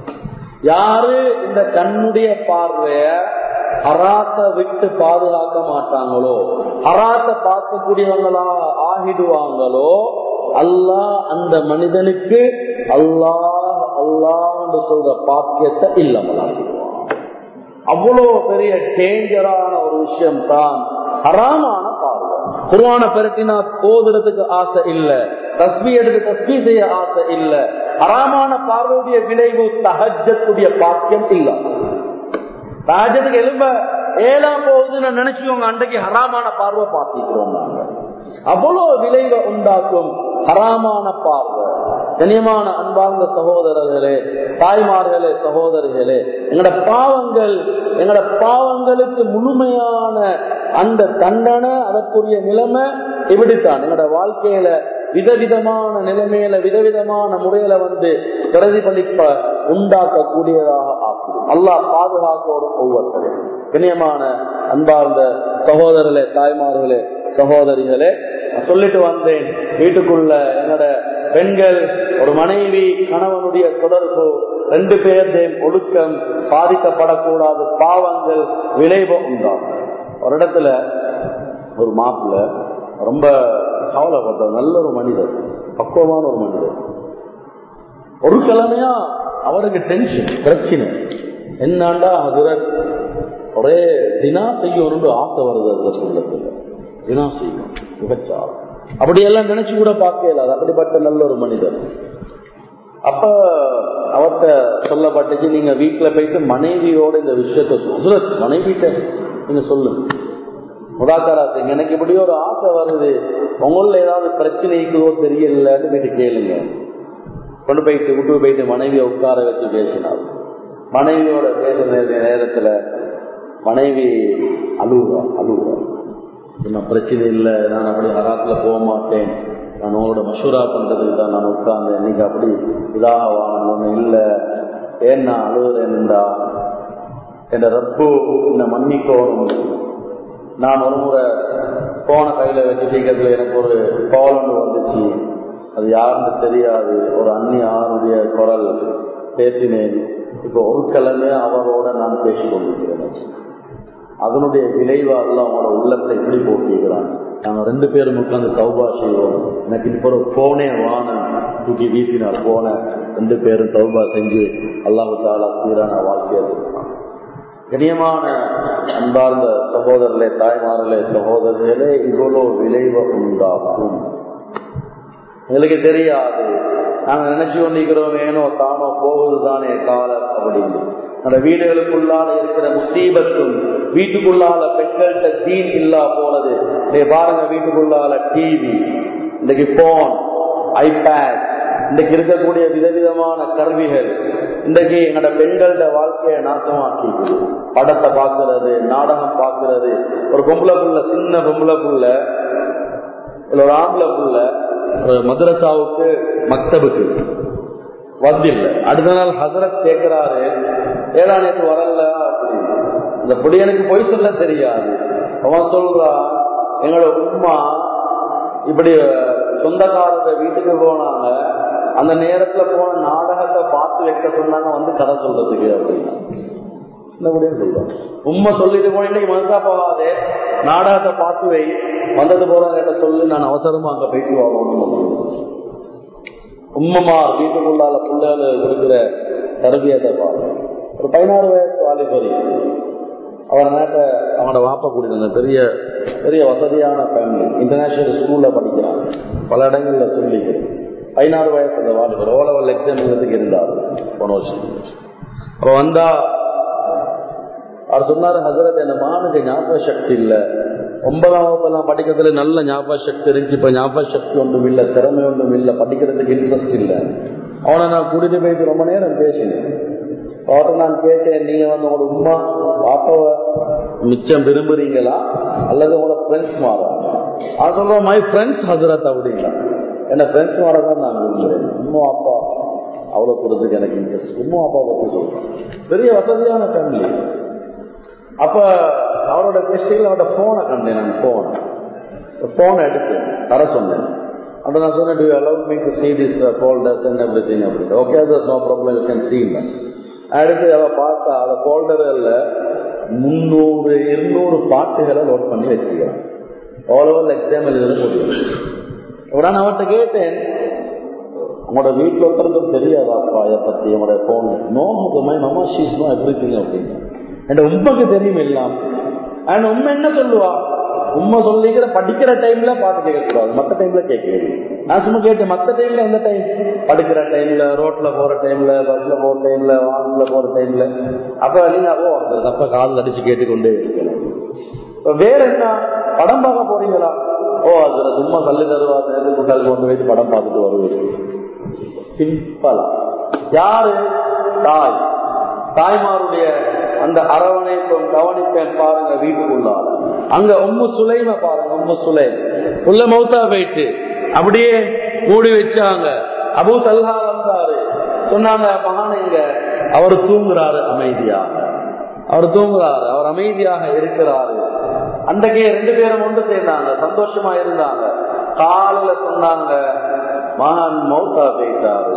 S1: யாரு இந்த கண்ணுடைய பார்வைய ஹராத்த விட்டு பாதுகாக்க மாட்டாங்களோ ஹராத்த பார்க்கக்கூடியவங்களா ஆகிடுவாங்களோ அல்லாஹ் அந்த மனிதனுக்கு அல்லாஹ் அல்லாஹ் என்று சொல்ற பாக்கியத்தை இல்லாமலாகிடுவான் அவ்வளவு பெரிய டேஞ்சரான ஒரு விஷயம் தான் ஹராமான பார்வை குருவான பெருக்கினா போதுறதுக்கு ஆசை இல்ல தஸ்மி எடுத்து தஸ்மி செய்ய ஆசை இல்ல ஹராமான பார்வையுடைய விளைவு தகஜத்துடைய பாக்கியம் இல்ல தகஜத்துக்கு எலும்ப ஏழா போகுதுன்னு நினைச்சுக்கோங்க அன்றைக்கு ஹராமான பார்வை பார்த்திக்கிறோம் நாங்க அவ்வளவு விளைவை உண்டாக்கும் ஹராமான பார்வை கனியமான அன்பார்ந்த சகோதரர்களே தாய்மார்களே சகோதரிகளே எங்கட பாவங்கள் எங்கட பாவங்களுக்கு முழுமையான அந்த தண்டனை அதற்குரிய நிலைமை இப்படித்தான் எங்கட வாழ்க்கையில விதவிதமான நிலைமையில விதவிதமான முறையில வந்து பிரதிபலிப்ப உண்டாக்கக்கூடியதாக ஆக்கும் அல்லாஹ் பாதுகாக்கோடும் ஒவ்வொருத்தரும் கண்ணியமான அன்பார்ந்த சகோதரர்களே தாய்மார்களே சகோதரிகளே சொல்லிட்டு வந்தேன் வீட்டுக்குள்ள என்னோட பெண்கள் ஒரு மனைவி கணவனுடைய தொடர்பு ரெண்டு பேர்தையும் ஒழுக்கம் பாதிக்கப்படக்கூடாது பாவங்கள் விளைவு உண்டாகும் ஒரு இடத்துல ஒரு மாப்பிள்ள ரொம்ப கவலைப்பட்ட நல்ல ஒரு மனிதர் பக்குவமான ஒரு மனிதர் ஒரு கிழமையா அவருக்கு டென்ஷன் பிரச்சனை என்னாண்டா அதுல ஒரே தினா செய்யணும்னு ஆசை வருது அதுல சொல்லத்துல தினா செய்யும் விபச்சாரம் அப்படியெல்லாம் நினைச்சு கூட பார்க்க இயலாது அப்படிப்பட்ட நல்ல ஒரு மனிதர் அப்ப அவர்கிட்ட சொல்லப்பட்டுச்சு நீங்க வீட்டுல போயிட்டு மனைவியோட இந்த விஷயத்த சுரத் மனைவிட்ட நீங்க சொல்லுங்க முதாக்கராத்துங்க எனக்கு இப்படி ஒரு ஆசை வருது உங்கள ஏதாவது பிரச்சனை இருக்குதோ தெரியலன்னு போயிட்டு கேளுங்க கொண்டு போயிட்டு விட்டு போயிட்டு மனைவியை உட்கார வச்சு பேசினார் மனைவியோட பேசுற நேரத்துல மனைவி அழுகுறா அழுகுறா என்ன பிரச்சனை இல்லை நான் அப்படி ஹராத்துல போக மாட்டேன் நான் உங்களோட மஷூரா பண்றதுக்கு தான் நான் உட்கார்ந்தேன் இன்னைக்கு அப்படி இதாக வாங்கணும் இல்லை ஏன் நான் அழுகுறேன்டா என் ரப்பு என்ன மன்னிக்கோணும் நான் ஒரு முறை போன கையில வச்சுட்டீங்கிறதுல எனக்கு ஒரு கால் ஒன்று வந்துச்சு அது யாருன்னு தெரியாது ஒரு அந்நிய ஆணுடைய குரல் பேசினேன் இப்போ ஒரு கிழமை அவரோட நான் பேசிக் கொண்டிருக்கிறேன் அதனுடைய விளைவாக அவங்களோட உள்ளத்தை இப்படி போட்டிருக்கிறான் நாங்க ரெண்டு பேரும் உட்காந்து தௌபா செய்வோம் எனக்கு இப்போ ஒரு போனே வானம் தூக்கி வீசினார் போன ரெண்டு பேரும் தௌபா செஞ்சு அல்லாஹு தாலா சீரான வாழ்க்கையை கொடுத்தான் கண்ணியமான அன்பார்ந்த சகோதரர்களே தாய்மார்களே சகோதரர்களே இவ்வளோ விளைவு உண்டாகும் எங்களுக்கு தெரியாது நாங்க நினைச்சு கொண்டிருக்கிறோம் ஏனோ தானோ போவது தானே காலம் அப்படின்னு அந்த வீடுகளுக்குள்ளால இருக்கிற முசீபத்தும் வீட்டுக்குள்ளால பெண்கள்கிட்ட தீன் இல்லா போனது நீ பாருங்க வீட்டுக்குள்ளால டிவி இன்னைக்கு போன் ஐபேட் இன்றைக்கு இருக்கக்கூடிய விதவிதமான கருவிகள் இன்றைக்கு எங்களோட பெண்களோட வாழ்க்கையை நாசமாக்கி படத்தை பார்க்கறது நாடகம் பார்க்கறது ஒரு பொம்பளை புள்ள சின்ன பொம்பளை புள்ள இல்ல ஒரு ஆம்பளை புள்ள ஒரு மதரசாவுக்கு மக்தபுக்கு வந்தில்லை அடுத்த நாள் ஹசரத் கேட்கிறாரு ஏடா நேற்று வரல அப்படின்னு இந்த புடியனுக்கு பொய் சொல்ல தெரியாது அவன் சொல்றான் எங்களோட உமா இப்படி சொந்தக்காரங்க வீட்டுக்கு போனாங்க அந்த நேரத்துல போன நாடகத்தை பார்த்து வைக்க சொன்னாங்க வந்து கதை சொல்றதுக்கு அப்படின்னா இந்த முடியும் சொல்றோம் உண்மை சொல்லிட்டு போன இன்னைக்கு மனசா போகாதே நாடகத்தை பார்த்து வை வந்தது போறாங்க சொல்லி நான் அவசரமா அங்க போயிட்டு வாங்கணும் உம்மமா வீட்டுக்குள்ளால பிள்ளைகள் இருக்கிற தரபியத்தை பாருங்க ஒரு பதினாறு வயசு வாலிபரி அவர் நாட்டை அவனோட வாப்பா கூடியிருந்த பெரிய பெரிய வசதியான ஃபேமிலி இன்டர்நேஷனல் ஸ்கூல்ல படிக்கிறாங்க பல இடங்கள்ல சொல்லி பதினாறு வயசு அந்த வாலிபர் ஓ லெவல் எக்ஸாம் எழுதுக்கு இருந்தார் போன வருஷம் அப்ப வந்தா அவர் சொன்னாரு ஹசரத் என்ன மானுக்கு ஞாபக சக்தி இல்லை ஒன்பதாம் வகுப்பெல்லாம் படிக்கிறதுல நல்ல ஞாபக சக்தி இருந்துச்சு இப்ப ஞாபக சக்தி ஒன்றும் இல்லை திறமை ஒன்றும் இல்லை படிக்கிறதுக்கு இன்ட்ரெஸ்ட் இல்லை அவனை நான் கூட்டிட்டு போயிட்டு ரொம்ப நேரம் பேசினேன் அவர்கிட்ட நான் கேட்டேன் நீங்க வந்து உங்களோட உமா பாப்பாவை மிச்சம் விரும்புறீங்களா அல்லது உங்களோட ஃப்ரெண்ட்ஸ் மாறா அது சொல்றோம் மை ஃப்ரெண்ட்ஸ் ஹசரத் அப்படிங்களா என்ன ஃப்ரெண்ட்ஸ் மாற தான் நான் விரும்புறேன் உமா அப்பா அவ்வளவு கொடுத்துக்கு எனக்கு இன்ட்ரெஸ்ட் உமா அப்பா பத்தி சொல்றேன் பெரிய வசதியான ஃபேமிலி அப்ப அவரோட கெஸ்டில் அவரோட போனை கண்டேன் நான் போன் போனை எடுத்து தர சொன்னேன் அப்ப நான் சொன்னேன் to allow me to see this folders and everything அப்படின்னு okay that no problem you can see அடுத்து அவ பார்த்தா அந்த ஃபோல்டரில் முந்நூறு இருநூறு பாட்டுகளை நோட் பண்ணி வச்சுக்கிறான் ஆல் ஓவர் எக்ஸாம் எழுத முடியும் இப்போ நான் அவர்கிட்ட கேட்டேன் உங்களோட வீட்டில் ஒருத்தருக்கும் தெரியாதாப்பா இதை பற்றி உங்களோட phone no my mama she's know everything அப்படின்னு என் உண்மைக்கு தெரியும் எல்லாம் அண்ட் உண்மை என்ன சொல்லுவா உண்மை சொல்லிக்கிற படிக்கிற டைம்ல பாட்டு கேட்கக்கூடாது மற்ற டைம்ல கேட்கறது நான் சும்மா கேட்டேன் மற்ற டைம்ல எந்த டைம் படிக்கிற டைம்ல ரோட்ல போற டைம்ல பஸ்ல போற டைம்ல வாகனத்துல போற டைம்ல அப்ப நீங்க ஓ அந்த தப்ப காலில் அடிச்சு கேட்டுக்கொண்டே இருக்கணும் வேற என்ன படம் பார்க்க போறீங்களா ஓ அதுல சும்மா கல்லு தருவா நேரத்துக்கு கல் கொண்டு போயிட்டு படம் பார்த்துட்டு வருவீங்க சிம்பிளா யாரு தாய் தாய்மாருடைய அந்த அரவணைப்பும் கவனிப்பேன் பாருங்க வீட்டுக்குள்ளார அங்க உம்மு சுலைம பாருங்க உம்மு சுலை உள்ள மௌத்தா போயிட்டு அப்படியே மூடி வச்சாங்க அபு தல்ஹா வந்தாரு சொன்னாங்க மகானிங்க அவர் தூங்குறாரு அமைதியாக அவர் தூங்குறாரு அவர் அமைதியாக இருக்கிறாரு அன்றைக்கே ரெண்டு பேரும் ஒன்று சேர்ந்தாங்க சந்தோஷமா இருந்தாங்க காலையில சொன்னாங்க மகான் மௌத்தா போயிட்டாரு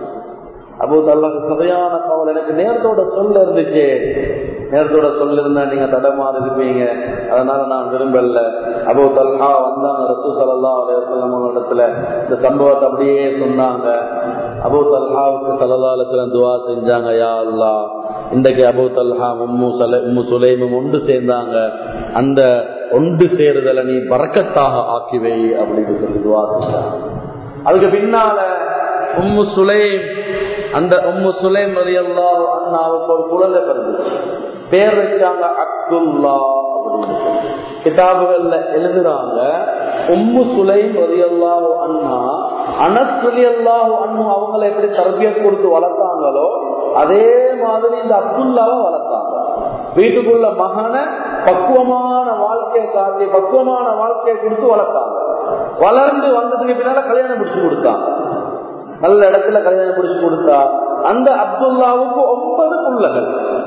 S1: அபு தல்லாக்கு சதையான கவலை எனக்கு நேரத்தோட சொல்ல இருந்துச்சு நேரத்தோட சொல்ல இருந்தா நீங்க தடமாறு இருப்பீங்க அதனால நான் விரும்பல அபு தல்ஹா வந்தாங்க ரசூ சலல்லா அலையம் இடத்துல இந்த சம்பவத்தை அப்படியே சொன்னாங்க அபு தல்ஹாவுக்கு சலல்லாலத்துல துவா செஞ்சாங்க யா அல்லா இன்றைக்கு அபு தல்ஹா உம்மு சல உம்மு சுலைமும் ஒன்று சேர்ந்தாங்க அந்த ஒன்று சேருதலை நீ பறக்கத்தாக ஆக்கிவை அப்படின்னு சொல்லி துவா செஞ்சாங்க. அதுக்கு பின்னால உம்மு சுலைம் அந்த உம்மு சுலைம் ரலியல்லாஹு அண்ணாவுக்கு ஒரு குழந்தை பிறந்துச்சு பேர் வச்சாங்க அப்துல்லா அப்படின்னு சொல்லி. கிதாபுகள்ல எழுதுறாங்க உம்மு சுலைம் ரலியல்லாஹு அண்ணா அனஸ் ரலியல்லாஹு அண்ணு அவங்கள எப்படி தரபியத் கொடுத்து வளர்த்தாங்களோ அதே மாதிரி இந்த அப்துல்லாவை வளர்த்தாங்க வீட்டுக்குள்ள மகனை பக்குவமான வாழ்க்கையை காட்டி பக்குவமான வாழ்க்கையை கொடுத்து வளர்த்தாங்க வளர்ந்து வந்ததுக்கு பின்னால கல்யாணம் முடிச்சு கொடுத்தாங்க நல்ல இடத்துல கல்யாணம் முடிச்சு கொடுத்தா அந்த அப்துல்லாவுக்கு ஒன்பது புள்ளகள்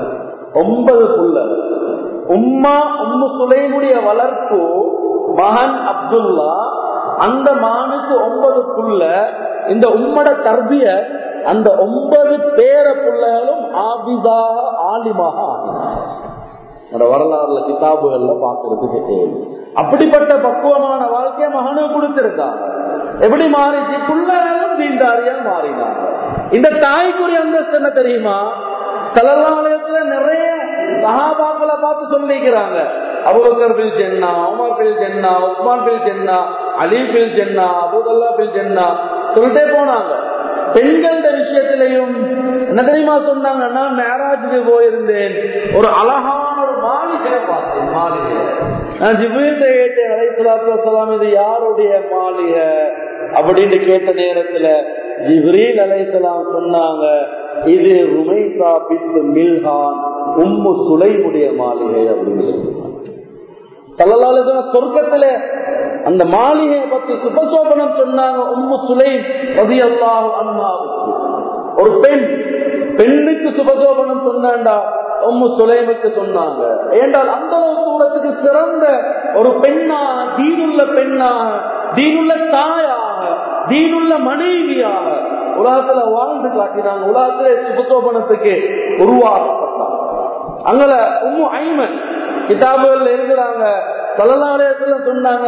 S1: ஒன்பது புள்ளகள் உம்மா உம்மு சுலைமுடைய வளர்ப்பு மகன் அப்துல்லா அந்த மகனுக்கு ஒன்பது புள்ள இந்த உம்மட தர்பிய அந்த ஒன்பது பேர புள்ளைகளும் ஆபிதாக ஆலிமாக ஆகினார் அந்த வரலாறுல கிதாபுகள்ல பாக்குறதுக்கு தேவை அப்படிப்பட்ட பக்குவமான வாழ்க்கைய மகனுக்கு கொடுத்திருக்காங்க எப்படி மாறிச்சு புள்ளைகளும் தீண்டாரியா மாறினாங்க இந்த தாய்க்குரிய அந்தஸ்து என்ன தெரியுமா தலலாலயத்துல நிறைய சகாபாக்களை பார்த்து சொல்லிக்கிறாங்க அபுபக்கர் பில் ஜென்னா உமர் பில் ஜென்னா உஸ்மான் பில் ஜென்னா அலி பில் ஜென்னா அபுதல்லா பில் ஜென்னா சொல்லிட்டே போனாங்க பெண்கள விஷயத்திலையும் என்ன தெரியுமா சொன்னாங்க நான் மேராஜுக்கு போயிருந்தேன் ஒரு அழகான ஒரு மாளிகையை பார்த்தேன் மாளிகை நான் ஜிபீட்ட கேட்டேன் அலைசலாத்து வசலாம் இது யாருடைய மாளிகை அப்படின்னு கேட்ட நேரத்துல ஜிப்ரீல் அலைசலாம் சொன்னாங்க இது ருமைசா பித்து மில்ஹான் உம்மு சுலைமுடைய மாளிகை அப்படின்னு சொன்னாங்க தலலால சொர்க்கத்துல அந்த மாளிகையை பத்தி சுபசோபனம் சொன்னாங்க உம்மு சுலை ரதி அல்லாஹ் அண்ணாவுக்கு ஒரு பெண் பெண்ணுக்கு சுபசோபனம் சொன்னாண்டா உம்மு சுலைமுக்கு சொன்னாங்க ஏண்டால் அந்த அளவு தூரத்துக்கு சிறந்த ஒரு பெண்ணாக தீனுள்ள பெண்ணாக தீனுள்ள தாயாக தீனுள்ள மனைவியாக உலகத்துல வாழ்ந்து காட்டினாங்க உலகத்துல சுபசோபனத்துக்கு உருவாக்கப்பட்டாங்க அங்கல உம்மு ஐமன் கிதாபுகள் எழுதுறாங்க சலலாலயத்துல சொன்னாங்க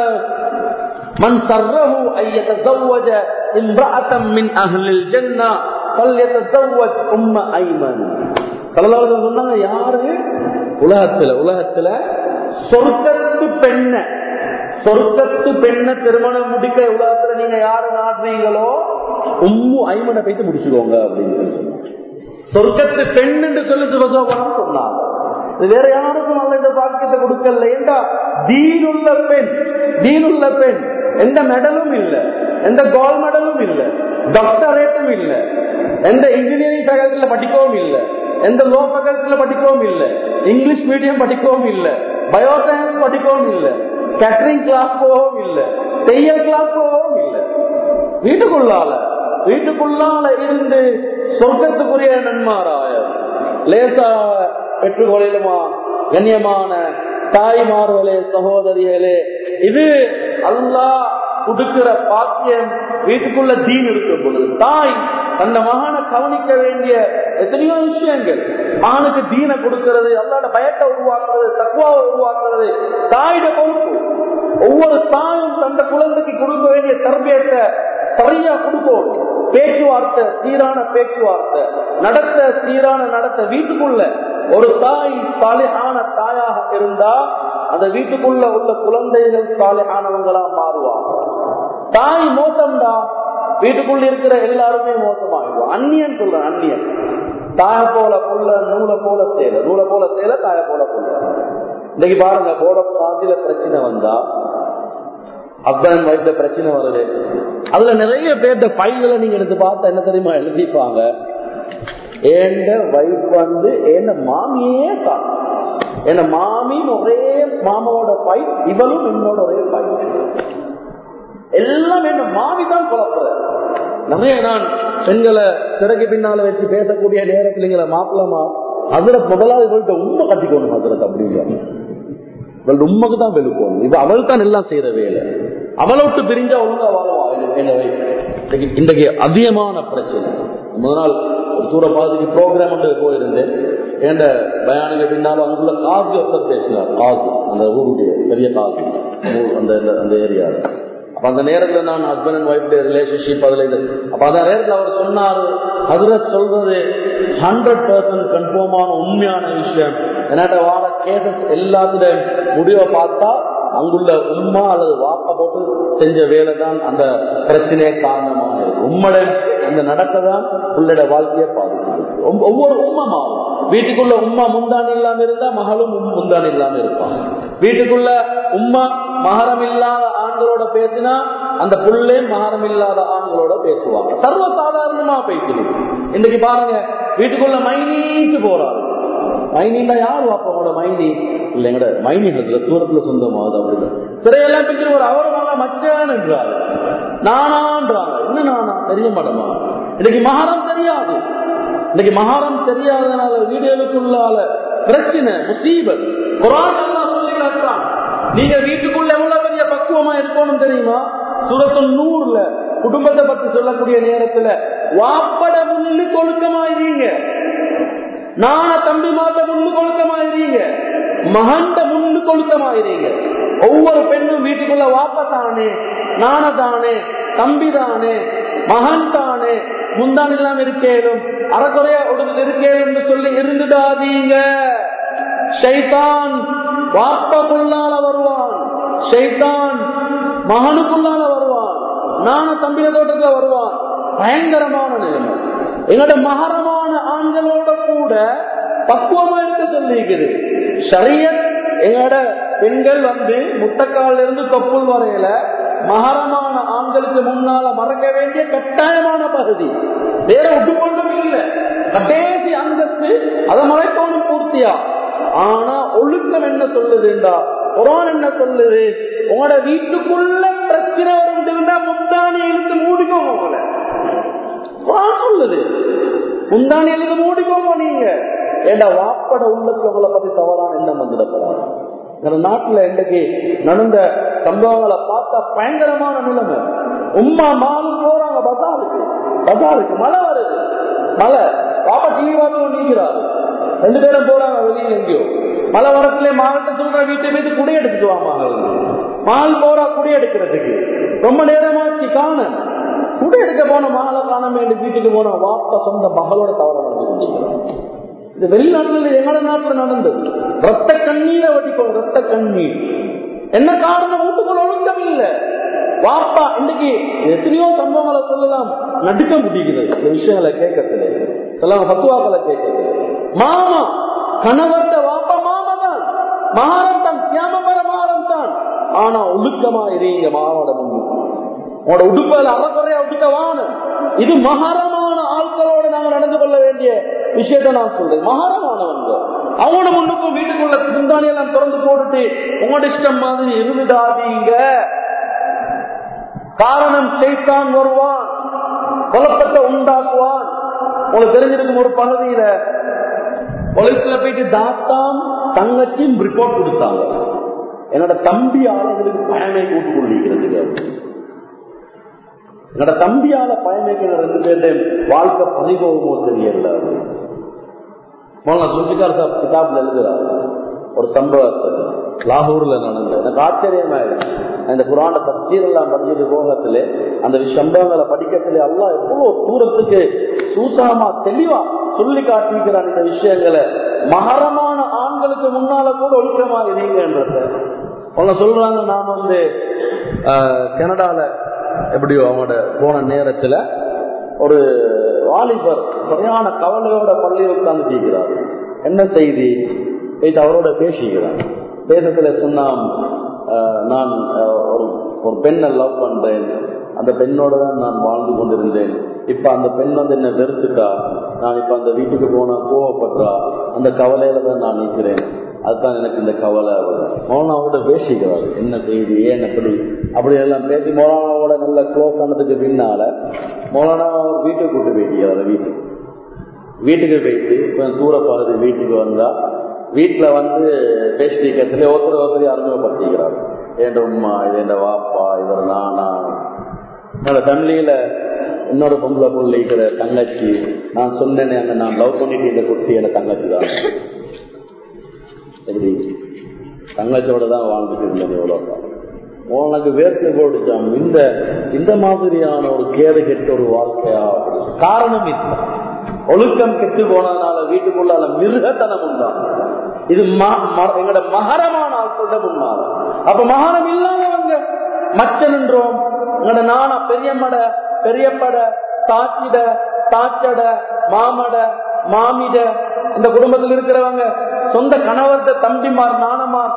S1: மன் சர்ரஹு ஐயத்தஸவ்வஜ இம்ரஅத்தம் மின் அஹ்லில் ஜன்னah ஃபல்யத்தஸவ்வஜ் உம்ம ஐமன் சலலாலயம் சொன்னாங்க யாரு உலகத்துல உலகத்துல சொர்க்கத்து பெண்ண சொர்க்கத்து பெண்ண திருமணம் முடிக்க உலகத்துல நீங்க யாரு நாடுறீங்களோ உம்மு ஐமனை போயிட்டு முடிச்சுக்கோங்க அப்படின்னு சொல்லி சொன்னாங்க சொர்க்கத்து பெண் என்று சொல்லி சிவசோபனம் சொன்னாங்க இது வேற யாருக்கும் அல்ல இந்த பாக்கியத்தை கொடுக்கல ஏண்டா தீனுள்ள பெண் தீனுள்ள பெண் எந்த மெடலும் இல்ல எந்த கோல்ட் மெடலும் இல்ல டாக்டரேட்டும் இல்ல எந்த இன்ஜினியரிங் ஃபேக்கல்ட்டில படிக்கவும் இல்ல எந்த லோ ஃபேக்கல்ட்டில படிக்கவும் இல்ல இங்கிலீஷ் மீடியம் படிக்கவும் இல்ல பயோசயின்ஸ் படிக்கவும் இல்ல கேட்டரிங் கிளாஸ் போகவும் இல்ல தையல் கிளாஸ் போகவும் இல்ல வீட்டுக்குள்ளால வீட்டுக்குள்ளால இருந்து சொர்க்கத்துக்குரிய நன்மாராய லேசா பெற்றுக்கொள்ளுமா கண்ணியமான தாய்மார்களே சகோதரிகளே இது அல்லாஹ் கொடுக்கிற பாக்கியம் வீட்டுக்குள்ள தீன் இருக்கும் பொழுது தாய் தன்னை மகனை கவனிக்க வேண்டிய எத்தனையோ விஷயங்கள் மகனுக்கு தீனை கொடுக்கிறது அல்லாட பயத்தை உருவாக்குறது தக்குவாவை உருவாக்குறது தாயிட பொறுப்பு ஒவ்வொரு தாயும் தந்த குழந்தைக்கு கொடுக்க வேண்டிய தர்பியத்தை சரியா கொடுக்கணும் பேச்சுவார்த்தை சீரான பேச்சுவார்த்தை நடத்த சீரான நடத்த வீட்டுக்குள்ள ஒரு தாய் சாலையான தாயாக இருந்தா அந்த வீட்டுக்குள்ள உள்ள குழந்தைகள் சாலையானவங்களா மாறுவாங்க தாய் மோசம்டா வீட்டுக்குள்ள இருக்கிற எல்லாருமே மோசமாயிடும் அந்நியன் சொல்றேன் அந்நியன் தாய போல புள்ள நூலை போல சேல நூலை போல சேல தாய போல புள்ள இன்னைக்கு பாருங்க போட பாதியில பிரச்சனை வந்தா ஹஸ்பண்ட் ஒய்ஃப்ல பிரச்சனை வருது அதுல நிறைய பேர்த்த ஃபைல்களை நீங்க எடுத்து பார்த்தா என்ன தெரியுமா எழுதிப்பாங்க ஏண்ட வைஃப் வந்து என்ன மாமியே தான் என்ன மாமியும் ஒரே மாமாவோட ஃபைட் இவளும் என்னோட ஒரே ஃபைட் எல்லாம் என்ன மாமி தான் குழப்பற நிறைய நான் பெண்களை திரைக்கு பின்னால வச்சு பேசக்கூடிய நேரத்தில் எங்களை மாப்பிளமா அதுல முதலாவது இவள்கிட்ட உண்மை கட்டிக்கணும் அதுல அப்படிங்க இவள் உண்மைக்கு தான் வெளுக்கணும் இப்ப அவள் தான் எல்லாம் செய்யற வேலை அவளை விட்டு பிரிஞ்சா ஒழுங்கா வாழ்வா எனவே இன்றைக்கு அதிகமான பிரச்சனை முதல் நாள் ஒரு தூர பாதிக்கு ப்ரோக்ராம் ஒன்று போயிருந்தேன் ஏண்ட பயானுக்கு பின்னாலும் அங்குள்ள காசு ஒருத்தர் பேசினார் காசு அந்த ஊருடைய பெரிய காசு அந்த அந்த ஏரியாவில் அப்ப அந்த நேரத்துல நான் ஹஸ்பண்ட் அண்ட் ஒய்ஃப் ரிலேஷன்ஷிப் அதுல இது அப்ப அந்த நேரத்துல அவர் சொன்னாரு அதுல சொல்றது ஹண்ட்ரட் பர்சன்ட் கன்ஃபார்மான உண்மையான விஷயம் என்னாட்ட வாட கேசஸ் எல்லாத்துல முடிவை பார்த்தா அங்குள்ள உம்மா அல்லது வாப்பா போட்டு செஞ்ச வேலை தான் அந்த பிரச்சனையே காரணமாக இருக்கு உம்மட அந்த நடத்தை தான் உள்ளட வாழ்க்கையை பாதிக்குது ஒவ்வொ- ஒவ்வொரு உம்மா மாறும் வீட்டுக்குள்ள உம்மா முந்தானி இல்லாம இருந்தா மகளும் உம் முந்தானி இல்லாம இருப்பான் வீட்டுக்குள்ள உம்மா மகரம் இல்லாத ஆண்களோட பேசினா அந்த புள்ளே மகரம் இல்லாத ஆண்களோட பேசுவாங்க சர்வ சாதாரணமா பேசணும் இன்னைக்கு பாருங்க வீட்டுக்குள்ள மைனீட்டு போறாரு மைனின்னா யார் வாப்பாவோட மைனி இல்ல எங்கட மைனி இடத்துல தூரத்துல சொந்தமாகுது அப்படின்னு சிறையெல்லாம் பிடிச்சி ஒரு அவர் வாங்க மச்சான் என்றாரு நானான்றாங்க என்ன நானா தெரிய மாட்டேமா இன்னைக்கு மகாரம் தெரியாது இன்னைக்கு மகாரம் தெரியாதனால வீடுகளுக்குள்ளால பிரச்சனை முசீபத் குரான் எல்லாம் சொல்லி காட்டுறான் நீங்க வீட்டுக்குள்ள எவ்வளவு பெரிய பக்குவமா இருக்கணும் தெரியுமா சுரத்து நூறுல குடும்பத்தை பத்தி சொல்லக்கூடிய நேரத்துல வாப்பட முன்னு கொழுக்கமாயிருங்க நான தம்பி மாத்த முன்னு கொழுக்கமாயிருங்க மகண்ட முன்னு கொழுக்கமாயிருங்க ஒவ்வொரு பெண்ணும் வீட்டுக்குள்ள வாப்ப தானே நான தானே தம்பி தானே மகன் தானே முந்தான் இல்லாம இருக்கேனும் அறக்குறையா உடல் இருக்கேன்னு சொல்லி இருந்துடாதீங்க ஷைத்தான் வாப்பக்குள்ளால வருவான் ஷைத்தான் மகனுக்குள்ளால வருவான் நான தம்பிய தோட்டத்துல வருவான் பயங்கரமான நிலைமை எங்களோட மகரமான ஆண்களோட கூட பக்குவமா இருக்க சொல்லிக்குது சரியத் எங்களோட பெண்கள் வந்து முட்டக்கால இருந்து தொப்புள் வரையில மகரமான ஆண்களுக்கு முன்னால மறக்க வேண்டிய கட்டாயமான பகுதி வேற ஒட்டுக்கொண்டும் இல்லை கடைசி அந்தஸ்து அதை மறைக்கணும் பூர்த்தியா ஆனா ஒழுக்கம் என்ன சொல்லுதுண்டா குரான் என்ன சொல்லுது உங்களோட வீட்டுக்குள்ள பிரச்சனை வருதுன்னா முந்தானி இழுத்து மூடிக்கோங்க உங்களை குரான் சொல்லுது முந்தானி இழுத்து மூடிக்கோங்க நீங்க ஏண்டா வாப்பட உள்ளத்துல உங்களை பத்தி தவறான எண்ணம் வந்துடப்படாது இந்த நாட்டுல இன்றைக்கு நடந்த சம்பவங்களை பார்த்தா பயங்கரமான நிலைமை உம்மா மாலும் போறாங்க பசாருக்கு பசாருக்கு மழை வருது மழை பாப்பா டிவி பார்த்து நீங்கிறாரு ரெண்டு பேரும் போறாங்க வெளியில எங்கேயோ மழை வரத்துல மாவட்ட சொல்ற வீட்டை மீது குடி எடுத்துட்டு வாங்க மால் போறா குடி எடுக்கிறதுக்கு ரொம்ப நேரமாச்சு காண குடி எடுக்க போன மாலை காண வேண்டிய வீட்டுக்கு போன வாப்பா சொந்த மகளோட தவற நடந்துச்சு இது வெளிநாட்டுல எங்களோட நாட்டுல நடந்தது ரத்த கண்ணீரை வட்டிப்போம் ரத்த கண்ணீர் என்ன காரணம் வீட்டுக்குள்ள ஒழுங்கம் இல்ல வாப்பா இன்னைக்கு எத்தனையோ சம்பவங்களை சொல்லலாம் நடுக்க முடியுது இந்த விஷயங்களை கேட்கறது சொல்லலாம் பத்துவாக்களை கேட்கறது மாமா கணவர்த்த வாப்பா மாமா தான் மகாரம் தான் தியாமபர மகாரம் தான் ஆனா ஒழுக்கமா இருங்க மாவோட முன்னுக்கு உங்களோட உடுப்பல அறக்குறையா உடுக்க வான இது மகாரமான ஆட்களோட நாங்க நடந்து கொள்ள வேண்டிய விஷயத்த நான் சொல்றேன் மகாரமானவங்க அவங்களோட முன்னுக்கும் வீட்டுக்குள்ள குந்தாணி எல்லாம் திறந்து போட்டுட்டு உங்களோட இஷ்டம் மாதிரி இருந்துடாதீங்க காரணம் செய்தான் வருவான் குழப்பத்தை உண்டாக்குவான் உங்களுக்கு தெரிஞ்சிருக்கும் ஒரு பகுதியில போலீஸ்ல போயிட்டு தாத்தாம் தங்கச்சியும் ரிப்போர்ட் கொடுத்தாங்க என்னோட தம்பி ஆளுங்களுக்கு பயனை கூட்டு கொள்ளிக்கிறதுக்கு என்னோட தம்பியால பயமைக்கிற ரெண்டு பேர்டையும் வாழ்க்கை பறிபோகுமோ தெரியல சுல்பிகார் சாப் கிதாப்ல எழுதுறாரு ஒரு சம்பவத்தை லாகூர்ல நடந்தது எனக்கு ஆச்சரியமாயிடுச்சு இந்த புராண தப்சீர் எல்லாம் படிச்சுட்டு போகத்திலே அந்த சம்பவங்களை படிக்கத்திலே எல்லாம் எவ்வளவு தூரத்துக்கு சூசகமா தெளிவா சொல்லி காட்டிக்கிறான் இந்த விஷயங்களை மகரமான ஆண்களுக்கு முன்னால கூட ஒழுக்கமா இருங்கன்றத அவங்க சொல்றாங்க நான் வந்து கனடால எப்படியோ அவங்களோட போன நேரத்துல ஒரு வாலிபர் சரியான கவலையோட பள்ளியில் உட்கார்ந்து கேட்கிறார் என்ன செய்தி இது அவரோட பேசிக்கிறார் பேசத்துல சொன்னான் நான் ஒரு ஒரு பெண்ணை லவ் பண்றேன் அந்த பெண்ணோட தான் நான் வாழ்ந்து கொண்டிருந்தேன் இப்ப அந்த பெண் வந்து என்ன வெறுத்துட்டா நான் இப்ப அந்த வீட்டுக்கு போனா கோவப்படுறா அந்த கவலையில தான் நான் நிற்கிறேன் அதுதான் எனக்கு இந்த கவலை மௌனாவோட பேசிக்கிறார் என்ன செய்தி ஏன் எப்படி அப்படி எல்லாம் பேசி மௌலானாவோட நல்ல க்ளோஸ் ஆனதுக்கு பின்னால மௌலானா வீட்டுக்கு கூட்டு போயிட்டியாரு வீட்டுக்கு வீட்டுக்கு போயிட்டு கொஞ்சம் தூர பகுதி வீட்டுக்கு வந்தா வீட்டுல வந்து பேசிக்கிறதுல ஒருத்தர் ஒருத்தர் அறிமுகப்படுத்திக்கிறார் என் உமா இது என் வாப்பா இவர் நானா என்னோட ஃபேமிலியில இன்னொரு பொம்பளை பிள்ளைக்கிற தங்கச்சி நான் சொன்னேனே அங்க நான் லவ் பண்ணிட்டு இந்த குட்டி என் தங்கச்சி தான் எப்படி தங்கச்சியோட தான் வாழ்ந்துட்டு இருந்தேன் எவ்வளோ உனக்கு வேர்த்து போடுச்சாம் இந்த இந்த மாதிரியான ஒரு கேடு கெட்ட ஒரு வாழ்க்கையா காரணம் இல்லை ஒழுக்கம் கெட்டு போனதுனால வீட்டுக்குள்ளால மிருகத்தனம் உண்டான் இது எங்களோட மகரமான ஆட்கள்கிட்ட முன்னால அப்ப மகரம் இல்லாதவங்க மச்சன் என்றோம் எங்களோட நானா பெரியம்மட பெரியப்பட தாச்சிட தாச்சட மாமட மாமிட இந்த குடும்பத்தில் இருக்கிறவங்க சொந்த கணவர்த தம்பிமார் நாணமார்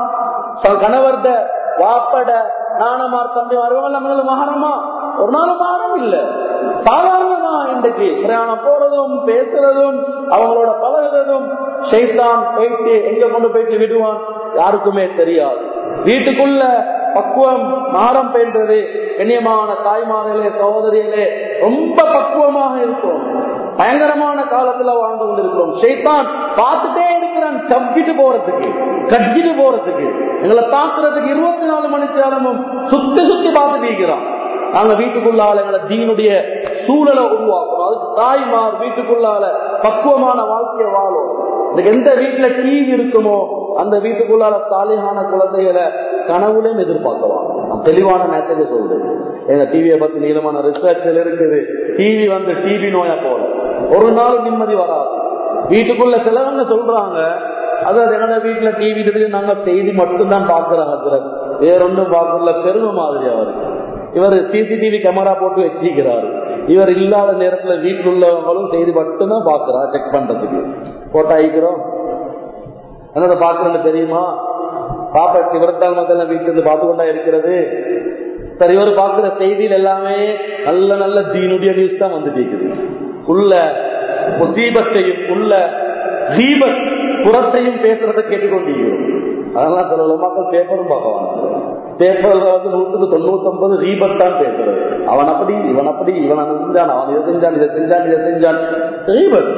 S1: கணவர்த வாப்பட நாணமார் தம்பிமார் இவங்க நம்மளுக்கு மகரமா ஒரு நாள் மகரம் இல்ல சாதாரணமா இன்றைக்கு பிரயாணம் போறதும் பேசுறதும் அவங்களோட பழகுறதும் ஷைத்தான் போயிட்டு எங்க கொண்டு போயிட்டு விடுவான் யாருக்குமே தெரியாது வீட்டுக்குள்ள பக்குவம் மாறம் பெய்ன்றது கண்ணியமான தாய்மார்களே சகோதரிகளே ரொம்ப பக்குவமாக இருக்கும் பயங்கரமான காலத்துல வாழ்ந்து கொண்டிருக்கிறோம் ஷைத்தான் பார்த்துட்டே இருக்கிறான் சப்பிட்டு போறதுக்கு கட்டிட்டு போறதுக்கு எங்களை தாக்குறதுக்கு இருபத்தி நாலு மணி நேரமும் சுத்தி சுத்தி பார்த்துட்டு இருக்கிறான் நாங்க வீட்டுக்குள்ளால எங்களை தீனுடைய சூழலை உருவாக்கணும் அதுக்கு தாய்மார் வீட்டுக்குள்ளால பக்குவமான வாழ்க்கையை வாழும் இன்னைக்கு எந்த வீட்டுல டிவி இருக்குமோ அந்த வீட்டுக்குள்ளால சாலிகான குழந்தைகளை கனவுலையும் எதிர்பார்க்கலாம் நான் தெளிவான மெசேஜ் சொல்றேன் எங்க டிவியை பத்தி நீளமான ரிசர்ச்ல இருக்குது டிவி வந்து டிவி நோயா போல ஒரு நாள் நிம்மதி வராது வீட்டுக்குள்ள சிலவங்க சொல்றாங்க அதாவது எங்களோட வீட்டுல டிவி இருக்கு நாங்க செய்தி மட்டும்தான் பாக்குறாங்க வேற ஒன்றும் பாக்குறதுல பெருமை மாதிரி அவரு இவர் சிசிடிவி கேமரா போட்டு வச்சிருக்கிறாரு இவர் இல்லாத நேரத்துல வீட்டில் உள்ளவங்களும் செய்தி மட்டும்தான் பாக்குறா செக் பண்றதுக்கு போட்டோ ஆயிக்கிறோம் என்னோட பாக்குறேன்னு தெரியுமா பாப்பா இவர்தான் மக்கள் வீட்டுல இருந்து பார்த்து கொண்டா இருக்கிறது சரி இவர் பாக்குற செய்தியில் எல்லாமே நல்ல நல்ல தீனுடைய நியூஸ் தான் வந்துட்டு இருக்குது உள்ள முசீபத்தையும் உள்ள தீபத் புறத்தையும் பேசுறதை கேட்டுக்கொண்டிருக்கிறோம் அதெல்லாம் சில மக்கள் பேப்பரும் பார்க்கலாம் பேப்பர்ல வந்து நூற்றுக்கு தொண்ணூத்தி ஒன்பது ரீபத் தான் பேசுறது அவன் அப்படி இவன் அப்படி இவன் அதை செஞ்சான் அவன் இதை செஞ்சான் இதை செஞ்சான் இதை செஞ்சான் ரீபத்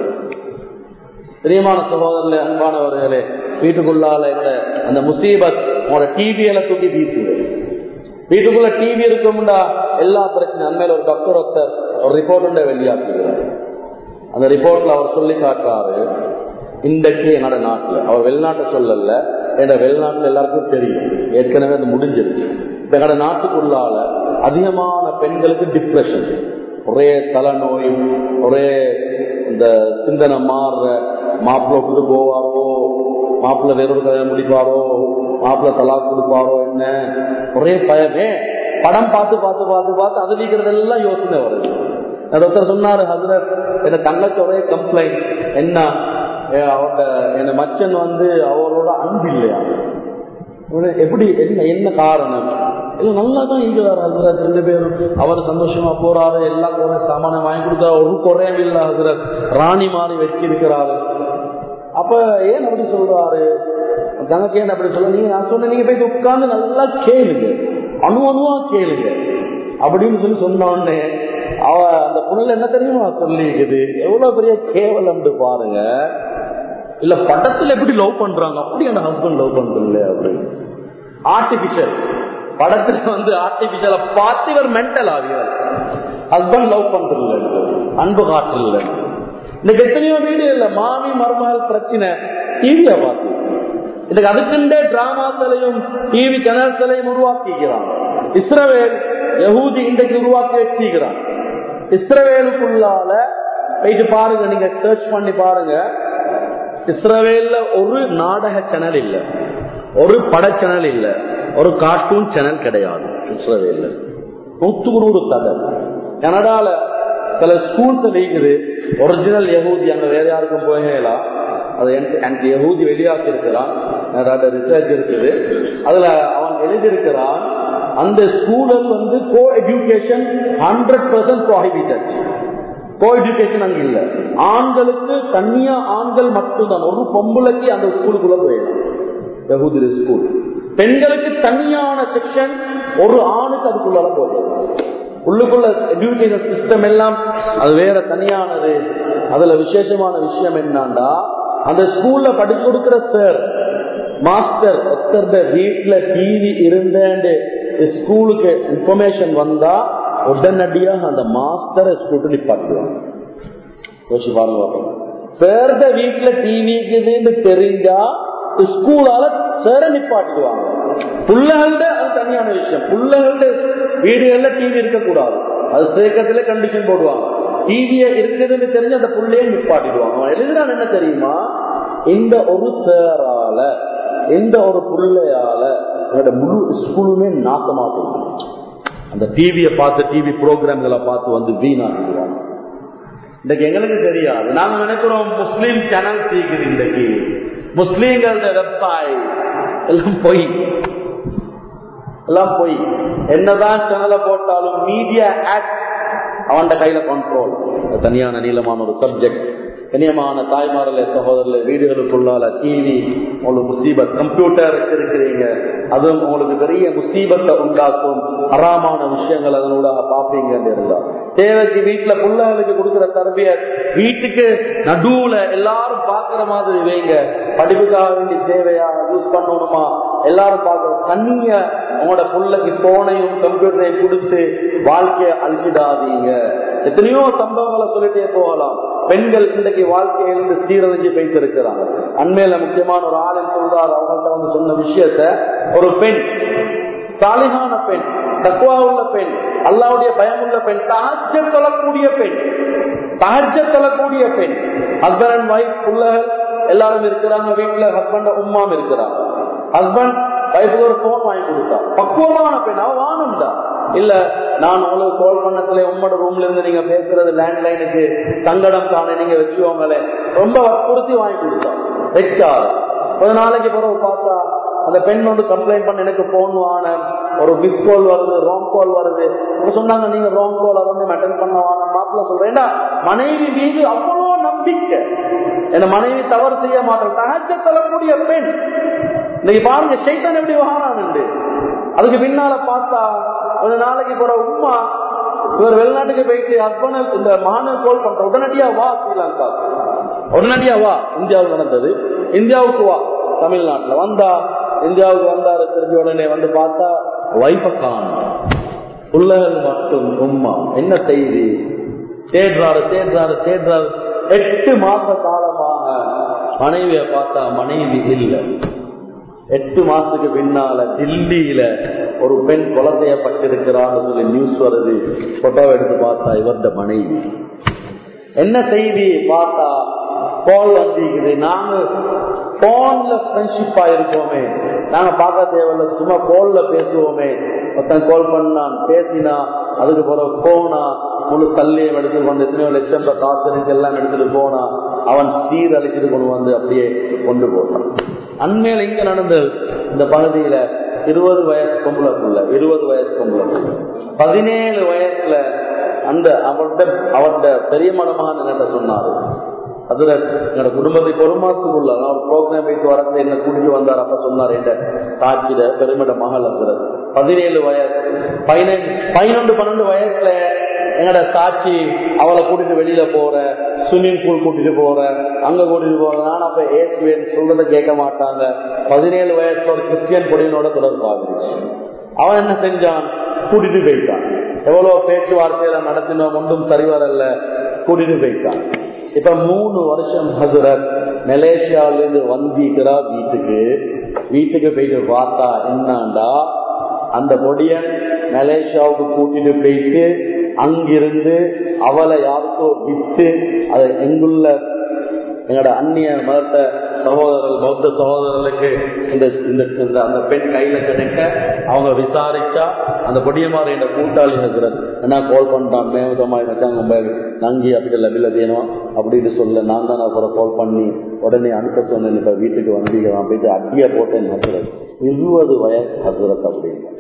S1: பிரியமான சகோதரர்களே அன்பானவர்களே வீட்டுக்குள்ளால அந்த முசீபத் உங்களோட டிவியில தூக்கி வீசுது வீட்டுக்குள்ள டிவி இருக்கும்டா எல்லா பிரச்சனையும் அண்மையில ஒரு டாக்டர் ஒருத்தர் ஒரு ரிப்போர்ட் உண்ட வெளியாக்குகிறார் அந்த ரிப்போர்ட்ல அவர் சொல்லி காட்டுறாரு இன்றைக்கு என்னோட நாட்டுல அவர் வெளிநாட்டை சொல்லல என்ற வெளிநாட்டுல எல்லாருக்கும் தெரியும் ஏற்கனவே அது முடிஞ்சிருச்சு இப்ப எங்களோட நாட்டுக்குள்ளால அதிகமான பெண்களுக்கு டிப்ரெஷன் ஒரே தலைநோய் ஒரே இந்த சிந்தனை மாறுற மாப்பிள்ள விட்டு போவாரோ மாப்பிள்ள வேறொரு கல்யாணம் முடிப்பாரோ மாப்பிள்ள தலா கொடுப்பாரோ என்ன ஒரே பயமே படம் பார்த்து பார்த்து பார்த்து பார்த்து அது நீக்கிறதெல்லாம் யோசனை வருது ஒருத்தர் சொன்னாரு ஹசரத் என்ன தங்கச்சி ஒரே கம்ப்ளைண்ட் என்ன அவட்ட என்ன மச்சன் வந்து அவரோட அன்பு இல்லையா எப்படி என்ன என்ன காரணம் இல்ல நல்லா தான் இருக்கிறார் ஹசரத் ரெண்டு பேரும் அவர் சந்தோஷமா போறாரு எல்லா குறை சாமானம் வாங்கி கொடுத்தாரு ஒரு குறையும் இல்லை ஹசரத் ராணி மாறி வச்சு இருக்கிறாரு அப்ப ஏன் அப்படி சொல்றாரு தனக்கு ஏன் அப்படி சொல்ல நீங்க நான் சொன்ன நீங்க போய் உட்கார்ந்து நல்லா கேளுங்க அணு அணுவா கேளுங்க அப்படின்னு சொல்லி சொன்னோடனே அவ அந்த பொண்ணுல என்ன தெரியுமா சொல்லிக்குது எவ்வளவு பெரிய கேவலம் பாருங்க இல்ல படத்துல எப்படி லவ் பண்றாங்க அப்படி அந்த ஹஸ்பண்ட் லவ் பண்றீங்களே அப்படின்னு ஆர்டிபிஷியல் படத்துல வந்து ஆர்டிபிஷியல பார்த்து இவர் மென்டல் ஆகியவர் ஹஸ்பண்ட் லவ் பண்றது அன்பு காற்று இல்லை இன்னைக்கு எத்தனையோ வீடு இல்ல மாமி மருமகள் பிரச்சனை டிவிய பார்த்து இன்னைக்கு அதுக்குண்டே டிராமாக்களையும் டிவி சேனல்களையும் உருவாக்கிக்கிறான் இஸ்ரவேல் யகூதி இன்றைக்கு உருவாக்கி வச்சுக்கிறான் இஸ்ரவேலுக்குள்ளால போயிட்டு பாருங்க நீங்க சர்ச் பண்ணி பாருங்க இஸ்ரவேல்ல ஒரு நாடக சேனல் இல்ல ஒரு பட சேனல் இல்ல ஒரு கார்ட்டூன் சேனல் கிடையாது இஸ்ரவேல்ல நூத்துக்கு நூறு கதை கனடால சில ஸ்கூல்ஸ் இருக்குது ஒரிஜினல் யகூதி அங்க வேற யாருக்கும் போகலாம் அது எனக்கு யகூதி வெளியாக்கி இருக்கிறான் ரிசர்ச் இருக்குது அதுல அவன் எழுதியிருக்கிறான் அந்த ஸ்கூலில் வந்து coeducation hundred percent prohibited coeducation அங்க இல்ல ஆண்களுக்கு தனியா ஆண்கள் மட்டும்தான் ஒரு பொம்பளைக்கு அந்த ஸ்கூலுக்குள்ள போயிடலாம் யகூதி ஸ்கூல் பெண்களுக்கு தனியான செக்ஷன் ஒரு ஆணுக்கு அதுக்குள்ள போயிடலாம் உள்ளுக்குள்ள எஜுகேஷன் சிஸ்டம் எல்லாம் அது வேற தனியானது அதுல விசேஷமான விஷயம் என்னன்னா அந்த ஸ்கூல்ல படிச்சு கொடுக்கிற சார் மாஸ்டர் ஒருத்தர் வீட்டுல டிவி இருந்தேன்னு ஸ்கூலுக்கு இன்ஃபர்மேஷன் வந்தா உடனடியாக அந்த மாஸ்டரை ஸ்கூட்டு நிப்பாட்டுவாங்க யோசிச்சு பாருங்க சார்த வீட்டுல டிவி இருக்குதுன்னு தெரிஞ்சா ஸ்கூலால சேர நிப்பாட்டிடுவாங்க புள்ளகள்ட அது தனியான விஷயம் புள்ளகள்ட வீடுகள்ல டிவி இருக்கக்கூடாது அது சேர்க்கத்துல கண்டிஷன் போடுவாங்க டிவிய இருக்குதுன்னு தெரிஞ்சு அந்த புள்ளையே நிப்பாட்டிடுவாங்க அவன் எழுதுறான் என்ன தெரியுமா இந்த ஒரு சேரால எந்த ஒரு புள்ளையால என்னோட முழு ஸ்கூலுமே நாசமா போயிடும் அந்த டிவியை பார்த்து டிவி ப்ரோக்ராம்களை பார்த்து வந்து வீணாக்கிடுவாங்க இன்னைக்கு எங்களுக்கு தெரியாது நாங்க நினைக்கிறோம் முஸ்லீம் சேனல் சீக்குது இன்னைக்கு முஸ்லீம்களோட வெப்சைட் எல்லாம் பொய் எல்லாம் பொய் என்னதான் சேனலை போட்டாலும் மீடியா ஆக்ட் அவன் கையில கண்ட்ரோல் தனியான நீளமான ஒரு சப்ஜெக்ட் கண்ணியமான தாய்மார்களே சகோதரர்களே வீடுகளுக்குள்ளால டிவி உங்களுக்கு முசீபத் கம்ப்யூட்டர் இருக்கிறீங்க அதுவும் உங்களுக்கு பெரிய முசீபத்தை உண்டாக்கும் அறாமான விஷயங்கள் அதனோட பார்ப்பீங்க இருந்தா தேவைக்கு வீட்டுல பிள்ளைகளுக்கு கொடுக்கிற தரபிய வீட்டுக்கு நடுவுல எல்லாரும் பாக்குற மாதிரி வைங்க படிப்புக்காக வேண்டி தேவையா யூஸ் பண்ணணுமா எல்லாரும் பாக்குற தண்ணிய உங்களோட பிள்ளைக்கு போனையும் கம்ப்யூட்டரையும் கொடுத்து வாழ்க்கைய அழிச்சிடாதீங்க எத்தனையோ சம்பவங்களை சொல்லிட்டே போகலாம் பெண்கள் இன்றைக்கு வாழ்க்கையிலிருந்து சீரழிஞ்சு வைத்திருக்கிறாங்க அண்மையில முக்கியமான ஒரு ஆளின் சொல்றார் அவங்கள்ட்ட வந்து சொன்ன விஷயத்த ஒரு பெண் சாலிகான பெண் தக்குவா உள்ள பெண் அல்லாவுடைய பயம் உள்ள பெண் தகஜ தொழக்கூடிய பெண் தகஜ தொழக்கூடிய பெண் ஹஸ்பண்ட் அண்ட் ஒய்ஃப் பிள்ளைகள் எல்லாரும் இருக்கிறாங்க வீட்டுல ஹஸ்பண்ட் உம்மாம் இருக்கிறாங்க ஹஸ்பண்ட் வைஃபுக்கு ஒரு போன் வாங்கி கொடுத்தா பக்குவமான பெண் அவ வானம்டா இல்ல நான் உங்களுக்கு கால் பண்ணத்துல உம்மோட ரூம்ல இருந்து நீங்க பேசுறது லேண்ட்லைனுக்கு சங்கடம் தானே நீங்க வச்சுக்கோங்களே ரொம்ப வற்புறுத்தி வாங்கி கொடுத்தா வச்சாரு ஒரு நாளைக்கு பிறகு பார்த்தா அந்த பெண் வந்து கம்ப்ளைண்ட் பண்ண எனக்கு போன் வான ஒரு மிஸ் கால் வருது ராங் கால் வருது அவங்க சொன்னாங்க நீங்க ராங் கால் அதை வந்து அட்டன் பண்ண வான மாப்பிள்ள சொல்றேன் மனைவி மீது அவ்வளோ நம்பிக்கை என்ன மனைவி தவறு செய்ய மாட்டேன் தகச்ச தரக்கூடிய பெண் இன்னைக்கு பாருங்க சைத்தான் எப்படி வாரான்னு அதுக்கு பின்னால பார்த்தா ஒரு நாளைக்கு போற உமா இவர் வெளிநாட்டுக்கு போயிட்டு ஹஸ்பண்ட் இந்த மகனை கோல் பண்ற உடனடியா வா ஸ்ரீலங்கா உடனடியா வா இந்தியாவுக்கு நடந்தது இந்தியாவுக்கு வா தமிழ்நாட்டுல வந்தா இந்தியாவுக்கு வந்தாரு திருப்பி உடனே வந்து பார்த்தா வைஃப காணும் பிள்ளைகள் மட்டும் உம்மா என்ன செய்தி தேடுறாரு தேடுறாரு தேடுறாரு எட்டு மாச காலமாக மனைவிய பார்த்தா மனைவி இல்லை எட்டு மாசத்துக்கு பின்னால டில்லியில ஒரு பெண் கொலை செய்யப்பட்டிருக்கிறான்னு சொல்லி நியூஸ் வருது போட்டோ எடுத்து பார்த்தா இவர்த மனைவி என்ன செய்தி பார்த்தா கால் வந்திருக்குது நாங்க போன்ல ஃப்ரெண்ட்ஷிப்பா இருக்கோமே நாங்க பார்க்க தேவையில்ல சும்மா போன்ல பேசுவோமே ஒருத்தன் கால் பண்ணான் பேசினா அதுக்கு பிறகு போனா முழு சல்லியம் எடுத்து கொண்டு எத்தனையோ லட்சம் ரூபாய் காசு இருக்கு எல்லாம் எடுத்துட்டு போனா அவன் சீரழிச்சிட்டு கொண்டு வந்து அப்படியே கொண்டு போட்டான் அண்மையில இங்க நடந்தது இந்த பகுதியில இருபது வயசு பொம்பளை புள்ள இருபது வயசு பொம்பளை புள்ள பதினேழு வயசுல அந்த அவர்கிட்ட அவர்கிட்ட பெரிய மனமான என்ன சொன்னாரு அதுல என்னோட குடும்பத்துக்கு ஒரு மாசத்துக்குள்ள நான் ஒரு ப்ரோக்ராம் போயிட்டு வரது என்ன கூட்டிட்டு வந்தார் அப்ப சொன்னார் என்ற சாட்சியில பெருமிட மகள் அங்குறது பதினேழு வயசு பதினஞ்சு பதினொன்று பன்னெண்டு வயசுல என்னோட சாட்சி அவளை கூட்டிட்டு வெளியில போற ஸ்விம்மிங் பூல் கூட்டிட்டு போற அங்க கூட்டிட்டு போற நான் அப்ப ஏசுவேன் சொல்றத கேட்க மாட்டாங்க பதினேழு வயசுல ஒரு கிறிஸ்டியன் பொடியனோட தொடர்பாகிருச்சு அவன் என்ன செஞ்சான் கூட்டிட்டு போயிட்டான் எவ்வளவு பேச்சுவார்த்தையில நடத்தினோம் ஒன்றும் சரிவரல்ல கூட்டிட்டு போயிட்டான் இப்ப மூணு வருஷம் ஹசரத் மலேசியாவில இருந்து வந்திக்கிறா வீட்டுக்கு வீட்டுக்கு போயிட்டு பார்த்தா என்னண்டா அந்த பொடியன் மலேசியாவுக்கு கூட்டிட்டு போயிட்டு அங்கிருந்து அவளை யாருக்கோ வித்து அதை எங்குள்ள எங்களோட அந்நிய மதத்த சகோதரர்கள் பௌத்த சகோதரர்களுக்கு இந்த இந்த அந்த பெண் கையில கிடைக்க அவங்க விசாரிச்சா அந்த பொடியமாறு என்ற கூட்டாளி இருக்கிறது என்ன கால் பண்ணிட்டான் மேகமா வச்சாங்க மொபைல் நங்கி அப்படி லபில வேணும் அப்படின்னு சொல்ல நான் தான் அப்புறம் கால் பண்ணி உடனே அனுப்ப சொன்னேன் இப்ப வீட்டுக்கு வந்தீங்க நான் போயிட்டு அட்டிய போட்டேன் ஹசரத் இருபது வயசு ஹசரத் அப்படின்னு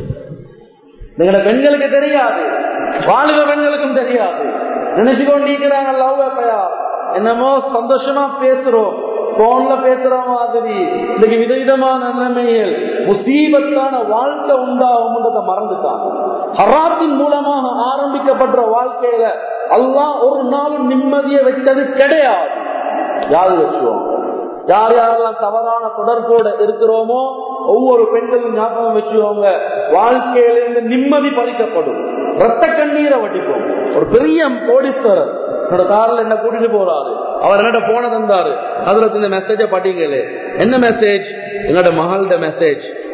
S1: நீங்கள பெண்களுக்கு தெரியாது வாலிப பெண்களுக்கும் தெரியாது நினைச்சு கொண்டிருக்கிறாங்க லவ் எப்பயா என்னமோ சந்தோஷமா பேசுறோம் போன்ல பேசுற மாதிரி இன்னைக்கு விதவிதமான நிலைமையில் முசீபத்தான வாழ்க்கை உண்டாகும்ன்றத மறந்துட்டாங்க ஹராத்தின் மூலமாக ஆரம்பிக்கப்படுற வாழ்க்கையில எல்லாம் ஒரு நாளும் நிம்மதியை வச்சது கிடையாது யாரு வச்சுவோம் யார் யாரெல்லாம் தவறான தொடர்போட இருக்கிறோமோ ஒவ்வொரு பெண்களும் ஞாபகம் வச்சுக்கோங்க வாழ்க்கையிலிருந்து நிம்மதி பறிக்கப்படும் ரத்த கண்ணீரை வட்டிப்போம் ஒரு பெரிய கோடீஸ்வரர் என்னோட காரில் என்ன கூட்டிட்டு போறாரு அவர் என்னோட போன தந்தாரு அதுல இந்த மெசேஜ படிங்களே என்ன மெசேஜ் என்னோட மகளோட மெசேஜ்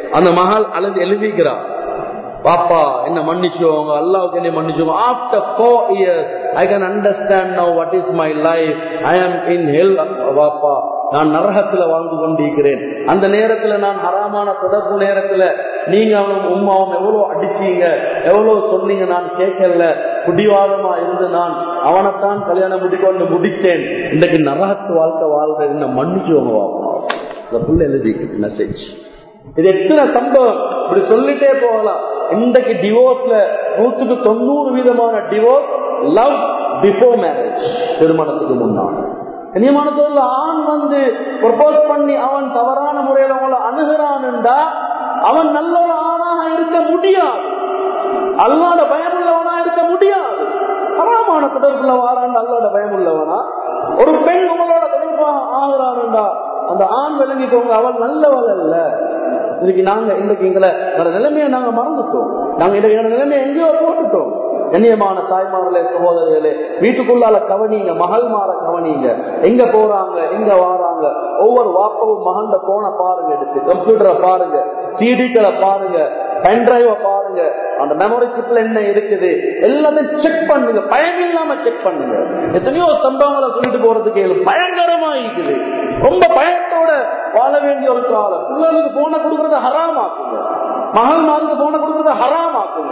S1: அந்த மகள் அழுது எழுதிக்கிறா பாப்பா என்ன மன்னிச்சுவோங்க அல்லாவுக்கு என்ன மன்னிச்சுவோங்க after four years I can understand now what is my life I am in ஹெல் பாப்பா நான் நரகத்துல வாழ்ந்து கொண்டிருக்கிறேன் அந்த நேரத்துல நான் ஹராமான தொடர்பு நேரத்துல நீங்க அவனும் உமாவும் எவ்வளவு அடிச்சீங்க எவ்வளவு சொன்னீங்க நான் கேட்கல குடிவாதமா இருந்து நான் அவனைத்தான் கல்யாணம் முடிக்கொண்டு முடித்தேன் இன்றைக்கு நரகத்து வாழ்க்கை வாழ்றது என்ன மன்னிச்சுவோங்க பாப்பா இந்த புள்ள எழுதி மெசேஜ் இது எத்தனை சம்பவம் இப்படி சொல்லிட்டே போகலாம் இன்றைக்கு டிவோர்ஸ்ல நூற்றுக்கு தொண்ணூறு விதமான டிவோர்ஸ் லவ் பிஃபோர் மேரேஜ் திருமணத்துக்கு முன்னால் கண்ணியமான தொழில் ஆண் வந்து ப்ரொபோஸ் பண்ணி அவன் தவறான முறையில் அவங்களை அணுகிறான்டா அவன் நல்ல ஒரு ஆணாக இருக்க முடியாது அல்லாத பயமுள்ளவனா இருக்க முடியாது ஹராமான தொடர்புல வாரான் அல்லாத பயமுள்ளவனா ஒரு பெண் உங்களோட தொடர்பாக ஆகிறான்டா அந்த ஆண் விளங்கிக்கோங்க அவள் நல்லவள் அல்ல இன்னைக்கு நாங்க இன்னைக்கு எங்களை நிலைமையை நாங்க மறந்துட்டோம் நாங்க எங்களோட நிலைமையை எங்கேயோ போட்டுட்டோம் கண்ணியமான தாய்மார்களே சகோதரிகளே வீட்டுக்குள்ளால கவனிங்க மகள் மாற கவனிங்க எங்க போறாங்க எங்க வாராங்க ஒவ்வொரு வாப்பவும் மகண்ட போன பாருங்க எடுத்து கம்ப்யூட்டரை பாருங்க சிடிக்களை பாருங்க பென்டிரைவ பாருங்க அந்த மெமரி சிப்ல என்ன இருக்குது எல்லாத்தையும் செக் பண்ணுங்க பயம் இல்லாம செக் பண்ணுங்க எத்தனையோ சம்பவங்களை சொல்லிட்டு போறதுக்கு பயங்கரமா இருக்குது ரொம்ப பயத்தோட வாழ வேண்டிய ஒரு காலம் பிள்ளைகளுக்கு போன கொடுக்கறத ஹராமாக்குங்க மகள் மாருக்கு போன கொடுக்கறத ஹராமாக்குங்க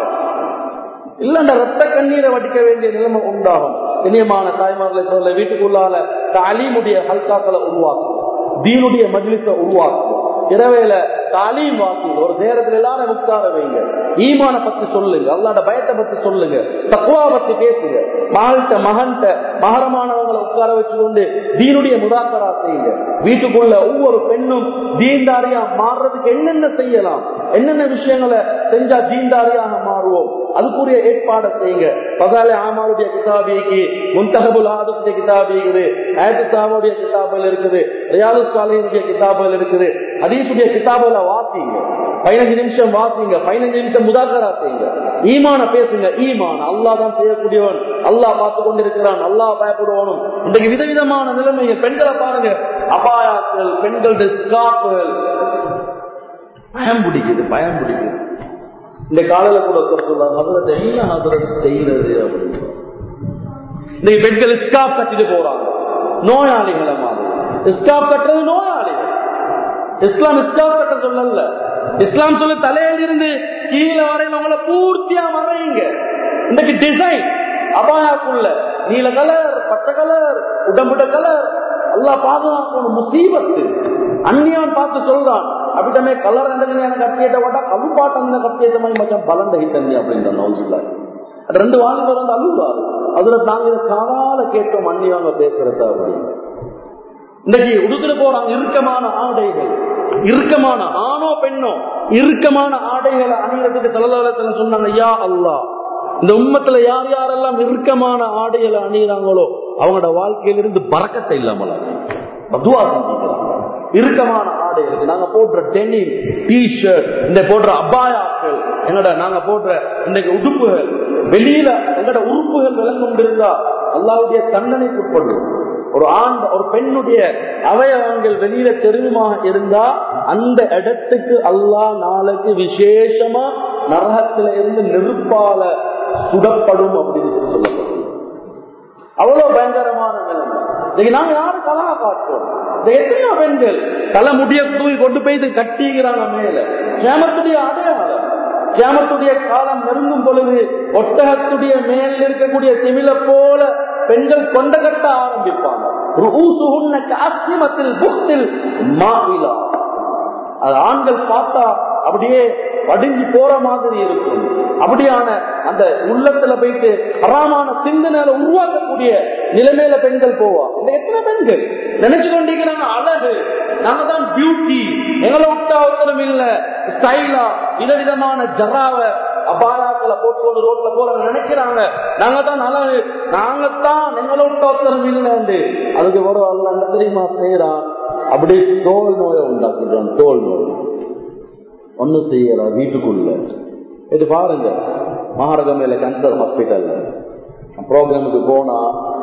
S1: இல்ல ரத்த கண்ணீரை வடிக்க வேண்டிய நிலைமை உண்டாகும் இனியமான தாய்மார்களை சொல்ல வீட்டுக்குள்ளால தாலீமுடைய ஹல்காக்களை உருவாக்கும் தீனுடைய மஜிலிச உருவாக்கும் இரவேல தாலீம் வாக்குங்க ஒரு நேரத்துல எல்லாரும் உட்கார வைங்க ஈமான பத்தி சொல்லுங்க அல்லாட பயத்தை பத்தி சொல்லுங்க தக்குவா பத்தி பேசுங்க மகள்கிட்ட மகன்கிட்ட மகரமானவங்களை உட்கார வச்சு கொண்டு தீனுடைய முதாக்கரா செய்யுங்க வீட்டுக்குள்ள ஒவ்வொரு பெண்ணும் தீன்தாரியா மாறுறதுக்கு என்னென்ன செய்யலாம் என்னென்ன விஷயங்களை செஞ்சா தீன்தாரியாக மாறுவோம் அதுக்குரிய ஏற்பாடை செய்யுங்க பகாலே ஆமாருடைய கிதாபிக்கு முன்தகபுல் ஆதுடைய கிதாபி இருக்குது ஆயத்துடைய கிதாபுகள் இருக்குது ரியாது சாலையினுடைய கிதாபுகள் இருக்குது ஹதீசுடைய கிதாபுல வாசிங்க பதினஞ்சு நிமிஷம் வாசிங்க பதினஞ்சு நிமிஷம் முதாக்கரா செய்யுங்க ஈமான பேசுங்க ஈமான் அல்லா தான் செய்யக்கூடியவன் அல்லா பார்த்து கொண்டிருக்கிறான் அல்லா பயப்படுவானும் இன்றைக்கு விதவிதமான நிலைமைகள் பெண்களை பாருங்க அபாயாக்கள் பெண்களுடைய ஸ்காப்புகள் பயம் பிடிக்குது பயம் பிடிக்குது இந்த காலையில கூட சொல்றாங்க ஹசரத் என்ன ஹசரத் செய்யறது அப்படின்னு இன்னைக்கு பெண்கள் ஸ்காப் கட்டிட்டு போறாங்க நோயாளிகளை மாதிரி ஸ்காப் கட்டுறது நோயாளிகள் இஸ்லாம் இஸ்லாம் கட்ட சொல்லல இஸ்லாம் சொல்லு தலையில இருந்து கீழே வரையில உங்களை பூர்த்தியா வரையுங்க இன்னைக்கு டிசைன் அபாயாக்குள்ள நீல கலர் பச்சை கலர் உடம்புட கலர் எல்லாம் பாதுகாக்கணும் முசீபத்து அந்நியவன் பார்த்து சொல்றான் அப்படிட்டமே கலர் எனக்கு கட்டியத்தை போட்டா கழுப்பாட்டம் கட்டியத்தை மாதிரி மச்சான் பலன் தண்ணி அப்படின்னு நோசில்ல ரெண்டு வாலிபர் வந்து அழுவாரு அதுல நாங்க காதால கேட்டோம் அந்நியவங்க பேசுறத அப்படின்னு இன்னைக்கு உடுத்துட்டு போறாங்க இறுக்கமான ஆடைகள் இறுக்கமான ஆணோ பெண்ணோ இறுக்கமான ஆடைகளை அணிகிறதுக்கு தலதளத்துல சொன்னாங்க யா அல்லா இந்த உண்மத்துல யார் யாரெல்லாம் இறுக்கமான ஆடைகளை அணிகிறாங்களோ அவங்களோட வாழ்க்கையிலிருந்து பறக்கத்தை இல்லாமல் பதுவா செஞ்சுக்கிறாங்க இறுக்கமான ஆடைகளுக்கு நாங்க போடுற டெனிம் டி ஷர்ட் இந்த போடுற அபாயாக்கள் எங்கட நாங்க போடுற இன்னைக்கு உடுப்புகள் வெளியில எங்கட உறுப்புகள் விளங்கும் இருந்தா அல்லாவுடைய தண்டனைக்கு உட்படுவோம் ஒரு ஆண் ஒரு பெண்ணுடைய அவயவங்கள் வெளியில தெரியுமாக இருந்தா அந்த இடத்துக்கு அல்லாஹ் நாளைக்கு விசேஷமா நரகத்தில இருந்து நெருப்பால சுடப்படும் அப்படின்னு சொல்லி சொல்லப்படும் அவ்வளவு பயங்கரமான நிலைமை இன்னைக்கு நாங்க யாரும் கலா காட்டுறோம் எத்தனையோ பெண்கள் தலை முடிய தூக்கி கொண்டு போய் இது கட்டிக்கிறாங்க மேல கேமத்துடைய அடையாளம் கேமத்துடைய காலம் நெருங்கும் பொழுது ஒட்டகத்துடைய மேல் இருக்கக்கூடிய திமில போல பெண்கள் கொண்ட கட்ட ஆரம்பிப்பாங்க அது ஆண்கள் பார்த்தா அப்படியே வடிஞ்சு போற மாதிரி இருக்கும் அப்படியான அந்த உள்ளத்துல போயிட்டு அறாமான சிந்தனையில உருவாக்கக்கூடிய நிலைமையில பெண்கள் போவா இந்த எத்தனை பெண்கள் நினைச்சு கொண்டிருக்கிறாங்க அழகு நாங்க தான் பியூட்டி எங்களை விட்டா ஒருத்தரும் இல்ல ஸ்டைலா விதவிதமான ஜராவ அபாயாக்களை போட்டு ரோட்ல போறாங்க நினைக்கிறாங்க நாங்க தான் அழகு நாங்க தான் எங்களை விட்டா ஒருத்தரும் இல்லைன்னு அதுக்கு ஒரு அல்ல தெரியுமா செய்யறான் அப்படி தோல் நோயை உண்டாக்குறான் தோல் நோய் ஒண்ணு செய்யறா வீட்டுக்குள்ள இது பாருங்க மகாரகமையில கேன்சர் ஹாஸ்பிட்டல் ப்ரோக்ராமுக்கு போனா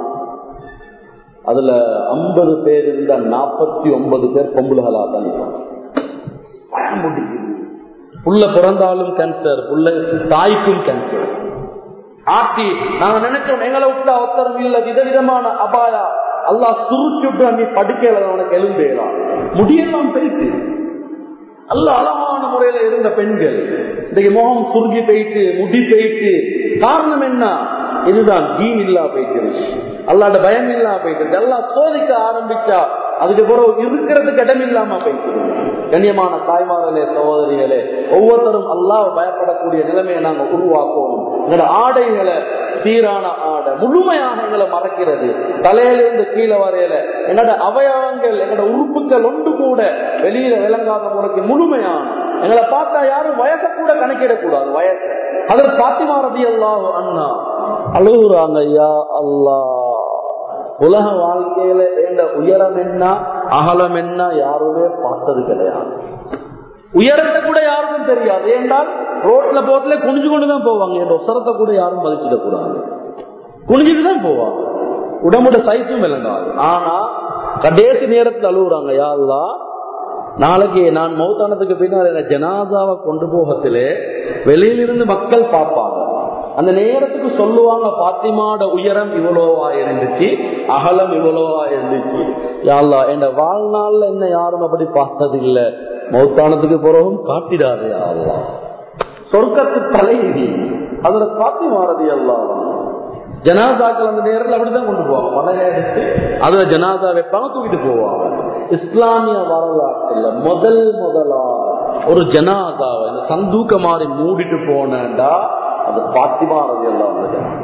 S1: அதுல ஐம்பது பேர் இருந்த நாற்பத்தி ஒன்பது பேர் பொம்புலகளா தான் பயம் முடிக்குது புள்ள பிறந்தாலும் கேன்சர் புள்ள தாய்க்கும் கேன்சர் ஆட்டி நாங்க நினைச்சோம் எங்களை விட்டா ஒத்தரம் இல்ல விதவிதமான அபாயா அல்லா சுருச்சுட்டு நீ படுக்கையில உனக்கு எலும்பேலாம் முடியெல்லாம் போயிட்டு நல்ல அழகான முறையில இருந்த பெண்கள் இன்னைக்கு முகம் சுருங்கி போயிட்டு முடி போயிட்டு காரணம் என்ன இதுதான் தீன் இல்லா போயிட்டு அல்லாட பயம் இல்லா போயிட்டு எல்லாம் சோதிக்க ஆரம்பிச்சா அதுக்கு பிறகு இருக்கிறதுக்கு இடம் இல்லாம போயிட்டு கண்ணியமான தாய்மார்களே சகோதரிகளே ஒவ்வொருத்தரும் அல்லாஹ் பயப்படக்கூடிய நிலைமையை நாங்க உருவாக்குவோம் எங்களோட ஆடைகளை சீரான ஆடை முழுமையாக எங்களை மறக்கிறது தலையிலிருந்து கீழே வரையில என்னோட அவயவங்கள் எங்களோட உறுப்புகள் ஒன்று கூட வெளியில விளங்காத முறைக்கு முழுமையான எங்களை பார்த்தா யாரும் வயசை கூட கணக்கிடக்கூடாது வயசை அதில் பாத்திமா ரதி அல்லாஹ் அண்ணா அழுகுறாங்க ஐயா அல்லா உலக வாழ்க்கையில இந்த உயரம் என்ன அகலம் என்ன யாருமே பார்த்தது கிடையாது உயரத்தை கூட யாருக்கும் தெரியாது ஏன்றால் ரோட்ல போட்டுல குனிஞ்சு கொண்டுதான் போவாங்க என் ஒசரத்தை கூட யாரும் மதிச்சிட கூடாது குனிஞ்சுட்டு தான் போவாங்க உடம்போட சைஸும் விளங்காது ஆனா கடைசி நேரத்தில் அழுகுறாங்க யாருலா நாளைக்கு நான் மௌத்தானத்துக்கு பின்னால் என்ன ஜனாதாவை கொண்டு போகத்திலே வெளியிலிருந்து மக்கள் பார்ப்பாங்க அந்த நேரத்துக்கு சொல்லுவாங்க பாத்திமாட உயரம் இவ்வளோவா இருந்துச்சு அகலம் இவ்வளோவா இருந்துச்சு யாழ்லா என் வாழ்நாள்ல என்ன யாரும் அப்படி பார்த்தது இல்ல மௌத்தானத்துக்கு பிறகும் காட்டிடாதே யாழ்லா சொர்க்கத்து தலைவி அதுல பாத்திமாரதி எல்லாம் ஜனாதாக்கள் அந்த நேரத்தில் அப்படிதான் கொண்டு போவாங்க மலையை எடுத்து அதுல ஜனாதா வைப்பாங்க தூக்கிட்டு போவாங்க இஸ்லாமிய வரலாற்றுல முதல் முதலாக ஒரு ஜனாதாவை இந்த சந்தூக்க மாதிரி மூடிட்டு போனேன்டா அது பாத்திமா ரவி எல்லாம்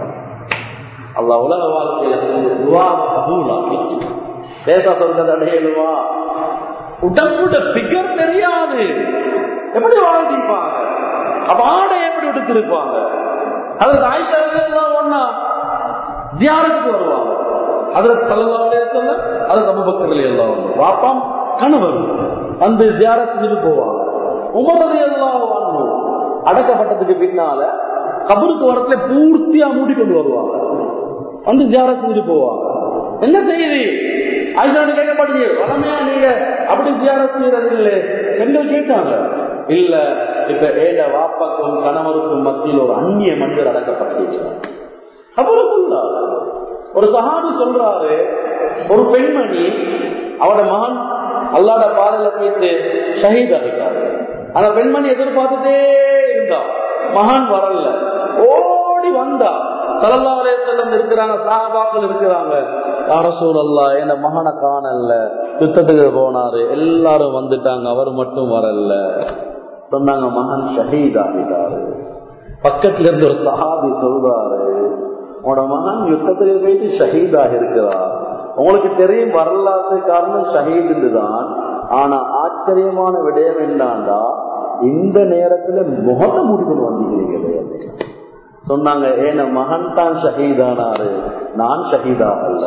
S1: அல்ல உலக வாழ்க்கையில துவா கபூலாக்கி பேச சொல்றது அடையலுமா உடம்புட பிகர் தெரியாது எப்படி வாழ்ந்திருப்பாங்க அப்ப ஆடை எப்படி எடுத்திருப்பாங்க அதற்கு ஆயிஷா எல்லாம் ஒன்னா தியானத்துக்கு வருவாங்க அதுல தலவாலே சொல்ல அது நம்ம பக்கத்துல எல்லாம் வாப்பாம் கணவர் வந்து தியானம் செஞ்சுட்டு போவாங்க உமரது எல்லாம் வாங்கணும் அடக்கப்பட்டதுக்கு பின்னால கபருக்கு வரத்துல பூர்த்தியா மூடி கொண்டு வருவாங்க வந்து தியானம் செஞ்சுட்டு போவாங்க என்ன செய்யுது ஆயிஷான்னு கேட்கப்படுது வளமையா நீங்க அப்படி தியானம் செய்யறது இல்லை பெண்கள் கேட்டாங்க இல்ல இப்ப ஏட வாப்பாக்கும் கணவருக்கும் மத்தியில் ஒரு அந்நிய மனிதர் அடக்கப்பட்டிருக்கிறார் அவருக்குள்ளா ஒரு சஹாபி சொல்றாரு ஒரு பெண்மணி அவட மகன் அல்லாட பாதையில போயிட்டு ஷஹீத் ஆகிட்டாரு அந்த பெண்மணி எதிர்பார்த்துட்டே இருந்தா மகன் வரல ஓடி வந்தா சலல்லாவலே செல்லம் இருக்கிறாங்க சாபாக்கள் இருக்கிறாங்க அரசூர் அல்லா என்ன மகனை காணல யுத்தத்துக்கு போனாரு எல்லாரும் வந்துட்டாங்க அவர் மட்டும் வரல சொன்னாங்க மகன் ஷஹீத் ஆகிட்டாரு பக்கத்துல இருந்து ஒரு சஹாபி சொல்றாரு உன்னோட மகன் யுத்தத்துக்கு போயிட்டு ஷஹீதாக இருக்கிறார் உங்களுக்கு தெரியும் வரலாற்று காரணம் ஷஹீது தான் ஆனா ஆச்சரியமான விடயம் என்னண்டா இந்த நேரத்துல முகத்தை மூடிக்கொண்டு வந்தீங்களே சொன்னாங்க ஏன மகன் தான் ஷஹீதானாரு நான் ஷஹீதாகல்ல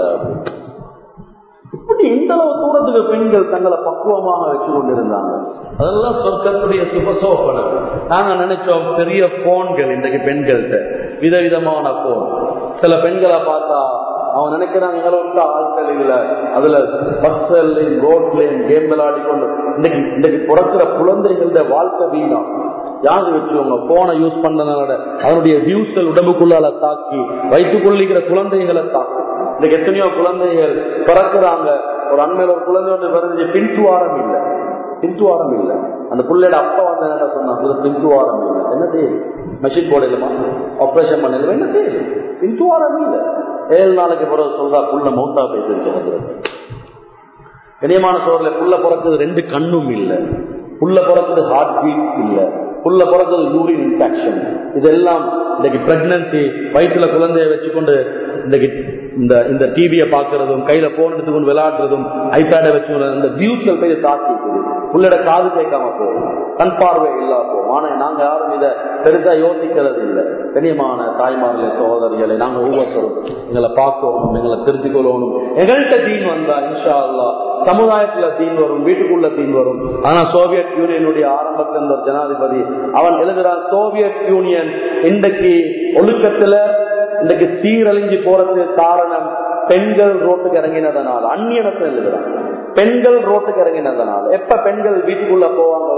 S1: இப்படி எந்த அளவு தூரத்துக்கு பெண்கள் தங்களை பக்குவமாக வச்சு கொண்டிருந்தாங்க அதெல்லாம் சொர்க்கத்துடைய சுபசோபனம் நாங்க நினைச்சோம் பெரிய போன்கள் இன்றைக்கு பெண்கள்கிட்ட விதவிதமான போன் சில பெண்களை பார்த்தா அவன் நினைக்கிறாங்க எங்களை விட்ட ஆட்கள் இல்ல அதுல பஸ்லயும் ரோட்லயும் கேம் விளையாடி கொண்டு இன்னைக்கு இன்னைக்கு பிறக்கிற குழந்தைகளோட வாழ்க்கை வீணா யாரு வச்சுக்கோங்க போனை யூஸ் பண்ணனால அதனுடைய வியூசல் உடம்புக்குள்ளால தாக்கி வைத்துக் கொள்ளிக்கிற குழந்தைகளை தாக்கி இன்னைக்கு எத்தனையோ குழந்தைகள் பிறக்கிறாங்க ஒரு அண்மையில ஒரு குழந்தை ஒன்று பிறந்து பின்துவாரம் இல்லை பின்துவாரம் இல்லை அந்த பிள்ளையோட அப்பா வந்து என்ன சொன்னாங்க பின்துவாரம் இல்லை என்ன செய்யுது மெஷின் போடலுமா ஆப்ரேஷன் பண்ணல என்ன செய்யுது பின்துவாரம் இல்லை ஏழு நாளைக்கு பிறகு சொல்றா புள்ள மௌத்தா போயிட்டு கனியமான சோர்ல புள்ள பிறக்குது ரெண்டு கண்ணும் இல்லை புள்ள பிறக்குது ஹார்ட் பீட் இல்லை புள்ள பிறக்குது யூரின் இன்ஃபெக்ஷன் இதெல்லாம் இன்னைக்கு பிரெக்னன்சி வயிற்றுல குழந்தைய வச்சுக்கொண்டு இன்னைக்கு இந்த இந்த டிவியை பார்க்கறதும் கையில போன் எடுத்துக்கொண்டு விளையாடுறதும் ஐபேடை வச்சு இந்த வியூஸ்கள் போய் தாக்கி புள்ளட காது கேட்காம போகும் கண் பார்வை இல்லா போகும் ஆனா நாங்க யாரும் இதை பெருசா யோசிக்கிறது இல்லை கண்ணியமான தாய்மார்களே சகோதரிகளை நாங்க ஒவ்வொருத்தரும் எங்களை பார்க்கணும் எங்களை திருத்திக் கொள்ளணும் எங்கள்கிட்ட தீன் வந்தா இன்ஷா அல்லா சமுதாயத்துல தீன் வரும் வீட்டுக்குள்ள தீன் வரும் ஆனா சோவியத் யூனியனுடைய ஆரம்பத்தில் இருந்த ஒரு ஜனாதிபதி அவன் எழுதுறான் சோவியத் யூனியன் இன்றைக்கு ஒழுக்கத்துல இன்றைக்கு சீரழிஞ்சு போறதுக்கு காரணம் பெண்கள் ரோட்டுக்கு இறங்கினதனால அந்நியனத்தை எழுதுறாங்க பெண்கள் ரோட்டுக்கு இறங்கினதனால எப்ப பெண்கள் வீட்டுக்குள்ள போவாங்களோ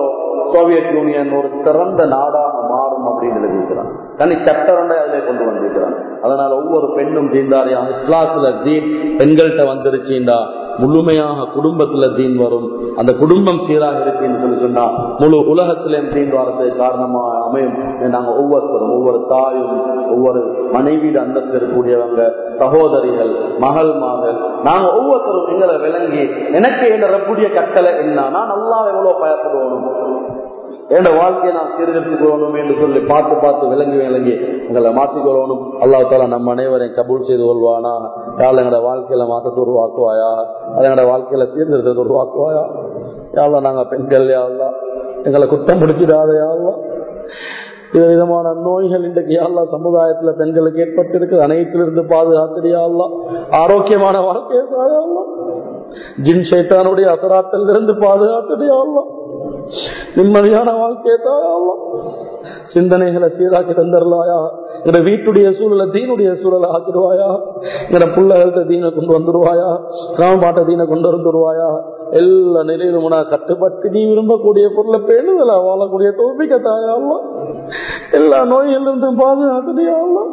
S1: சோவியத் யூனியன் ஒரு சிறந்த நாடாக மாறும் அப்படின்னு எழுதியிருக்கிறான் தனி சட்டரண்டை அதிலே கொண்டு வந்திருக்கிறான் அதனால ஒவ்வொரு பெண்ணும் தீண்டாரியா இஸ்லாத்துல தீன் பெண்கள்கிட்ட வந்துருச்சுண்டா முழுமையாக குடும்பத்துல தீன் வரும் அந்த குடும்பம் சீராக இருக்குன்னு சொல்லி சொன்னா முழு உலகத்திலேயும் தீன் வரதுக்கு காரணமா அமையும் நாங்க ஒவ்வொருத்தரும் ஒவ்வொரு தாயும் ஒவ்வொரு மனைவியிட அந்தஸ்து இருக்கக்கூடியவங்க சகோதரிகள் மகள் மகள் நாங்க ஒவ்வொருத்தரும் எங்களை விளங்கி எனக்கு என்ற ரப்புடைய கட்டளை என்ன நான் நல்லா எவ்வளவு பயப்படுவோம் என் வாழ்க்கையை நான் சீர்திருத்திக் என்று சொல்லி பார்த்து பார்த்து விளங்கி விளங்கி எங்களை மாற்றிக்கொள்ளணும் அல்லாஹால நம்ம அனைவரையும் கபூல் செய்து கொள்வானா யாழ் எங்களோட வாழ்க்கையில மாற்றத்தை உருவாக்குவாயா அது எங்களோட வாழ்க்கையில சீர்திருத்தத்தை உருவாக்குவாயா யாழ்லா நாங்க பெண்கள் யாழ்லா எங்களை குற்றம் பிடிச்சிடாத யாழ்லா விதமான நோய்கள் இன்றைக்கு யாழ்லா சமுதாயத்துல பெண்களுக்கு ஏற்பட்டிருக்கு அனைத்திலிருந்து பாதுகாத்திரியாள்லாம் ஆரோக்கியமான வாழ்க்கையை தாயாள்லாம் ஜின் சைத்தானுடைய அசராத்தில் இருந்து பாதுகாத்திரியாள்லாம் நிம்மதியான வாழ்க்கையை தாயாள்லாம் சிந்தனைகளை சீராக்கி தந்துடலாயா எங்க வீட்டுடைய சூழலை தீனுடைய சூழலை ஆக்கிடுவாயா எங்க பிள்ளைகள்கிட்ட தீனை கொண்டு வந்துருவாயா கிராமப்பாட்ட தீனை கொண்டு வந்துருவாயா எல்லா நிலையிலும் நான் கட்டுப்பட்டு நீ விரும்பக்கூடிய பொருளை பேணுதலா வாழக்கூடிய தோப்பிக்க தாயாலாம் எல்லா நோயிலிருந்தும் பாதுகாத்துடையாலாம்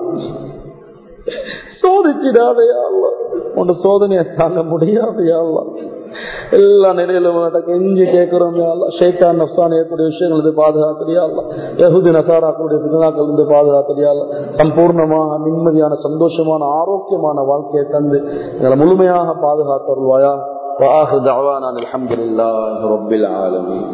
S1: சோதிச்சிடாதையாலாம் உன் சோதனையை தாங்க முடியாதையாலாம் எல்லா நிலையிலும் கெஞ்சி கேட்கிறோம் ஷேக்கான் நப்சான் ஏற்படைய விஷயங்கள் இருந்து பாதுகாத்திரியாலாம் யகுதி நசாராக்களுடைய பின்னாக்கள் இருந்து பாதுகாத்திரியாலாம் சம்பூர்ணமாக நிம்மதியான சந்தோஷமான ஆரோக்கியமான வாழ்க்கையை தந்து எங்களை முழுமையாக பாதுகாத்தருள்வாயா وآخر دعوانا الحمد لله رب العالمين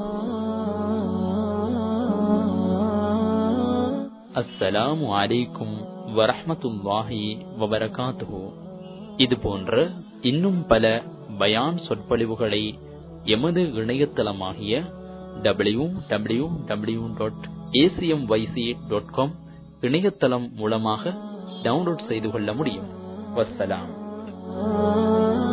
S2: அஸ்ஸலாமு அலைக்கும் வரஹ்மத்துல்லாஹி வபரகாத்துஹு இது போன்ற இன்னும் பல பயான் சொற்பொழிவுகளை எமது இணையதளமாகிய W W W dot ACM YC dot com இணையதளம் மூலமாக டவுன்லோட் செய்து கொள்ள முடியும் வஸ்ஸலாம்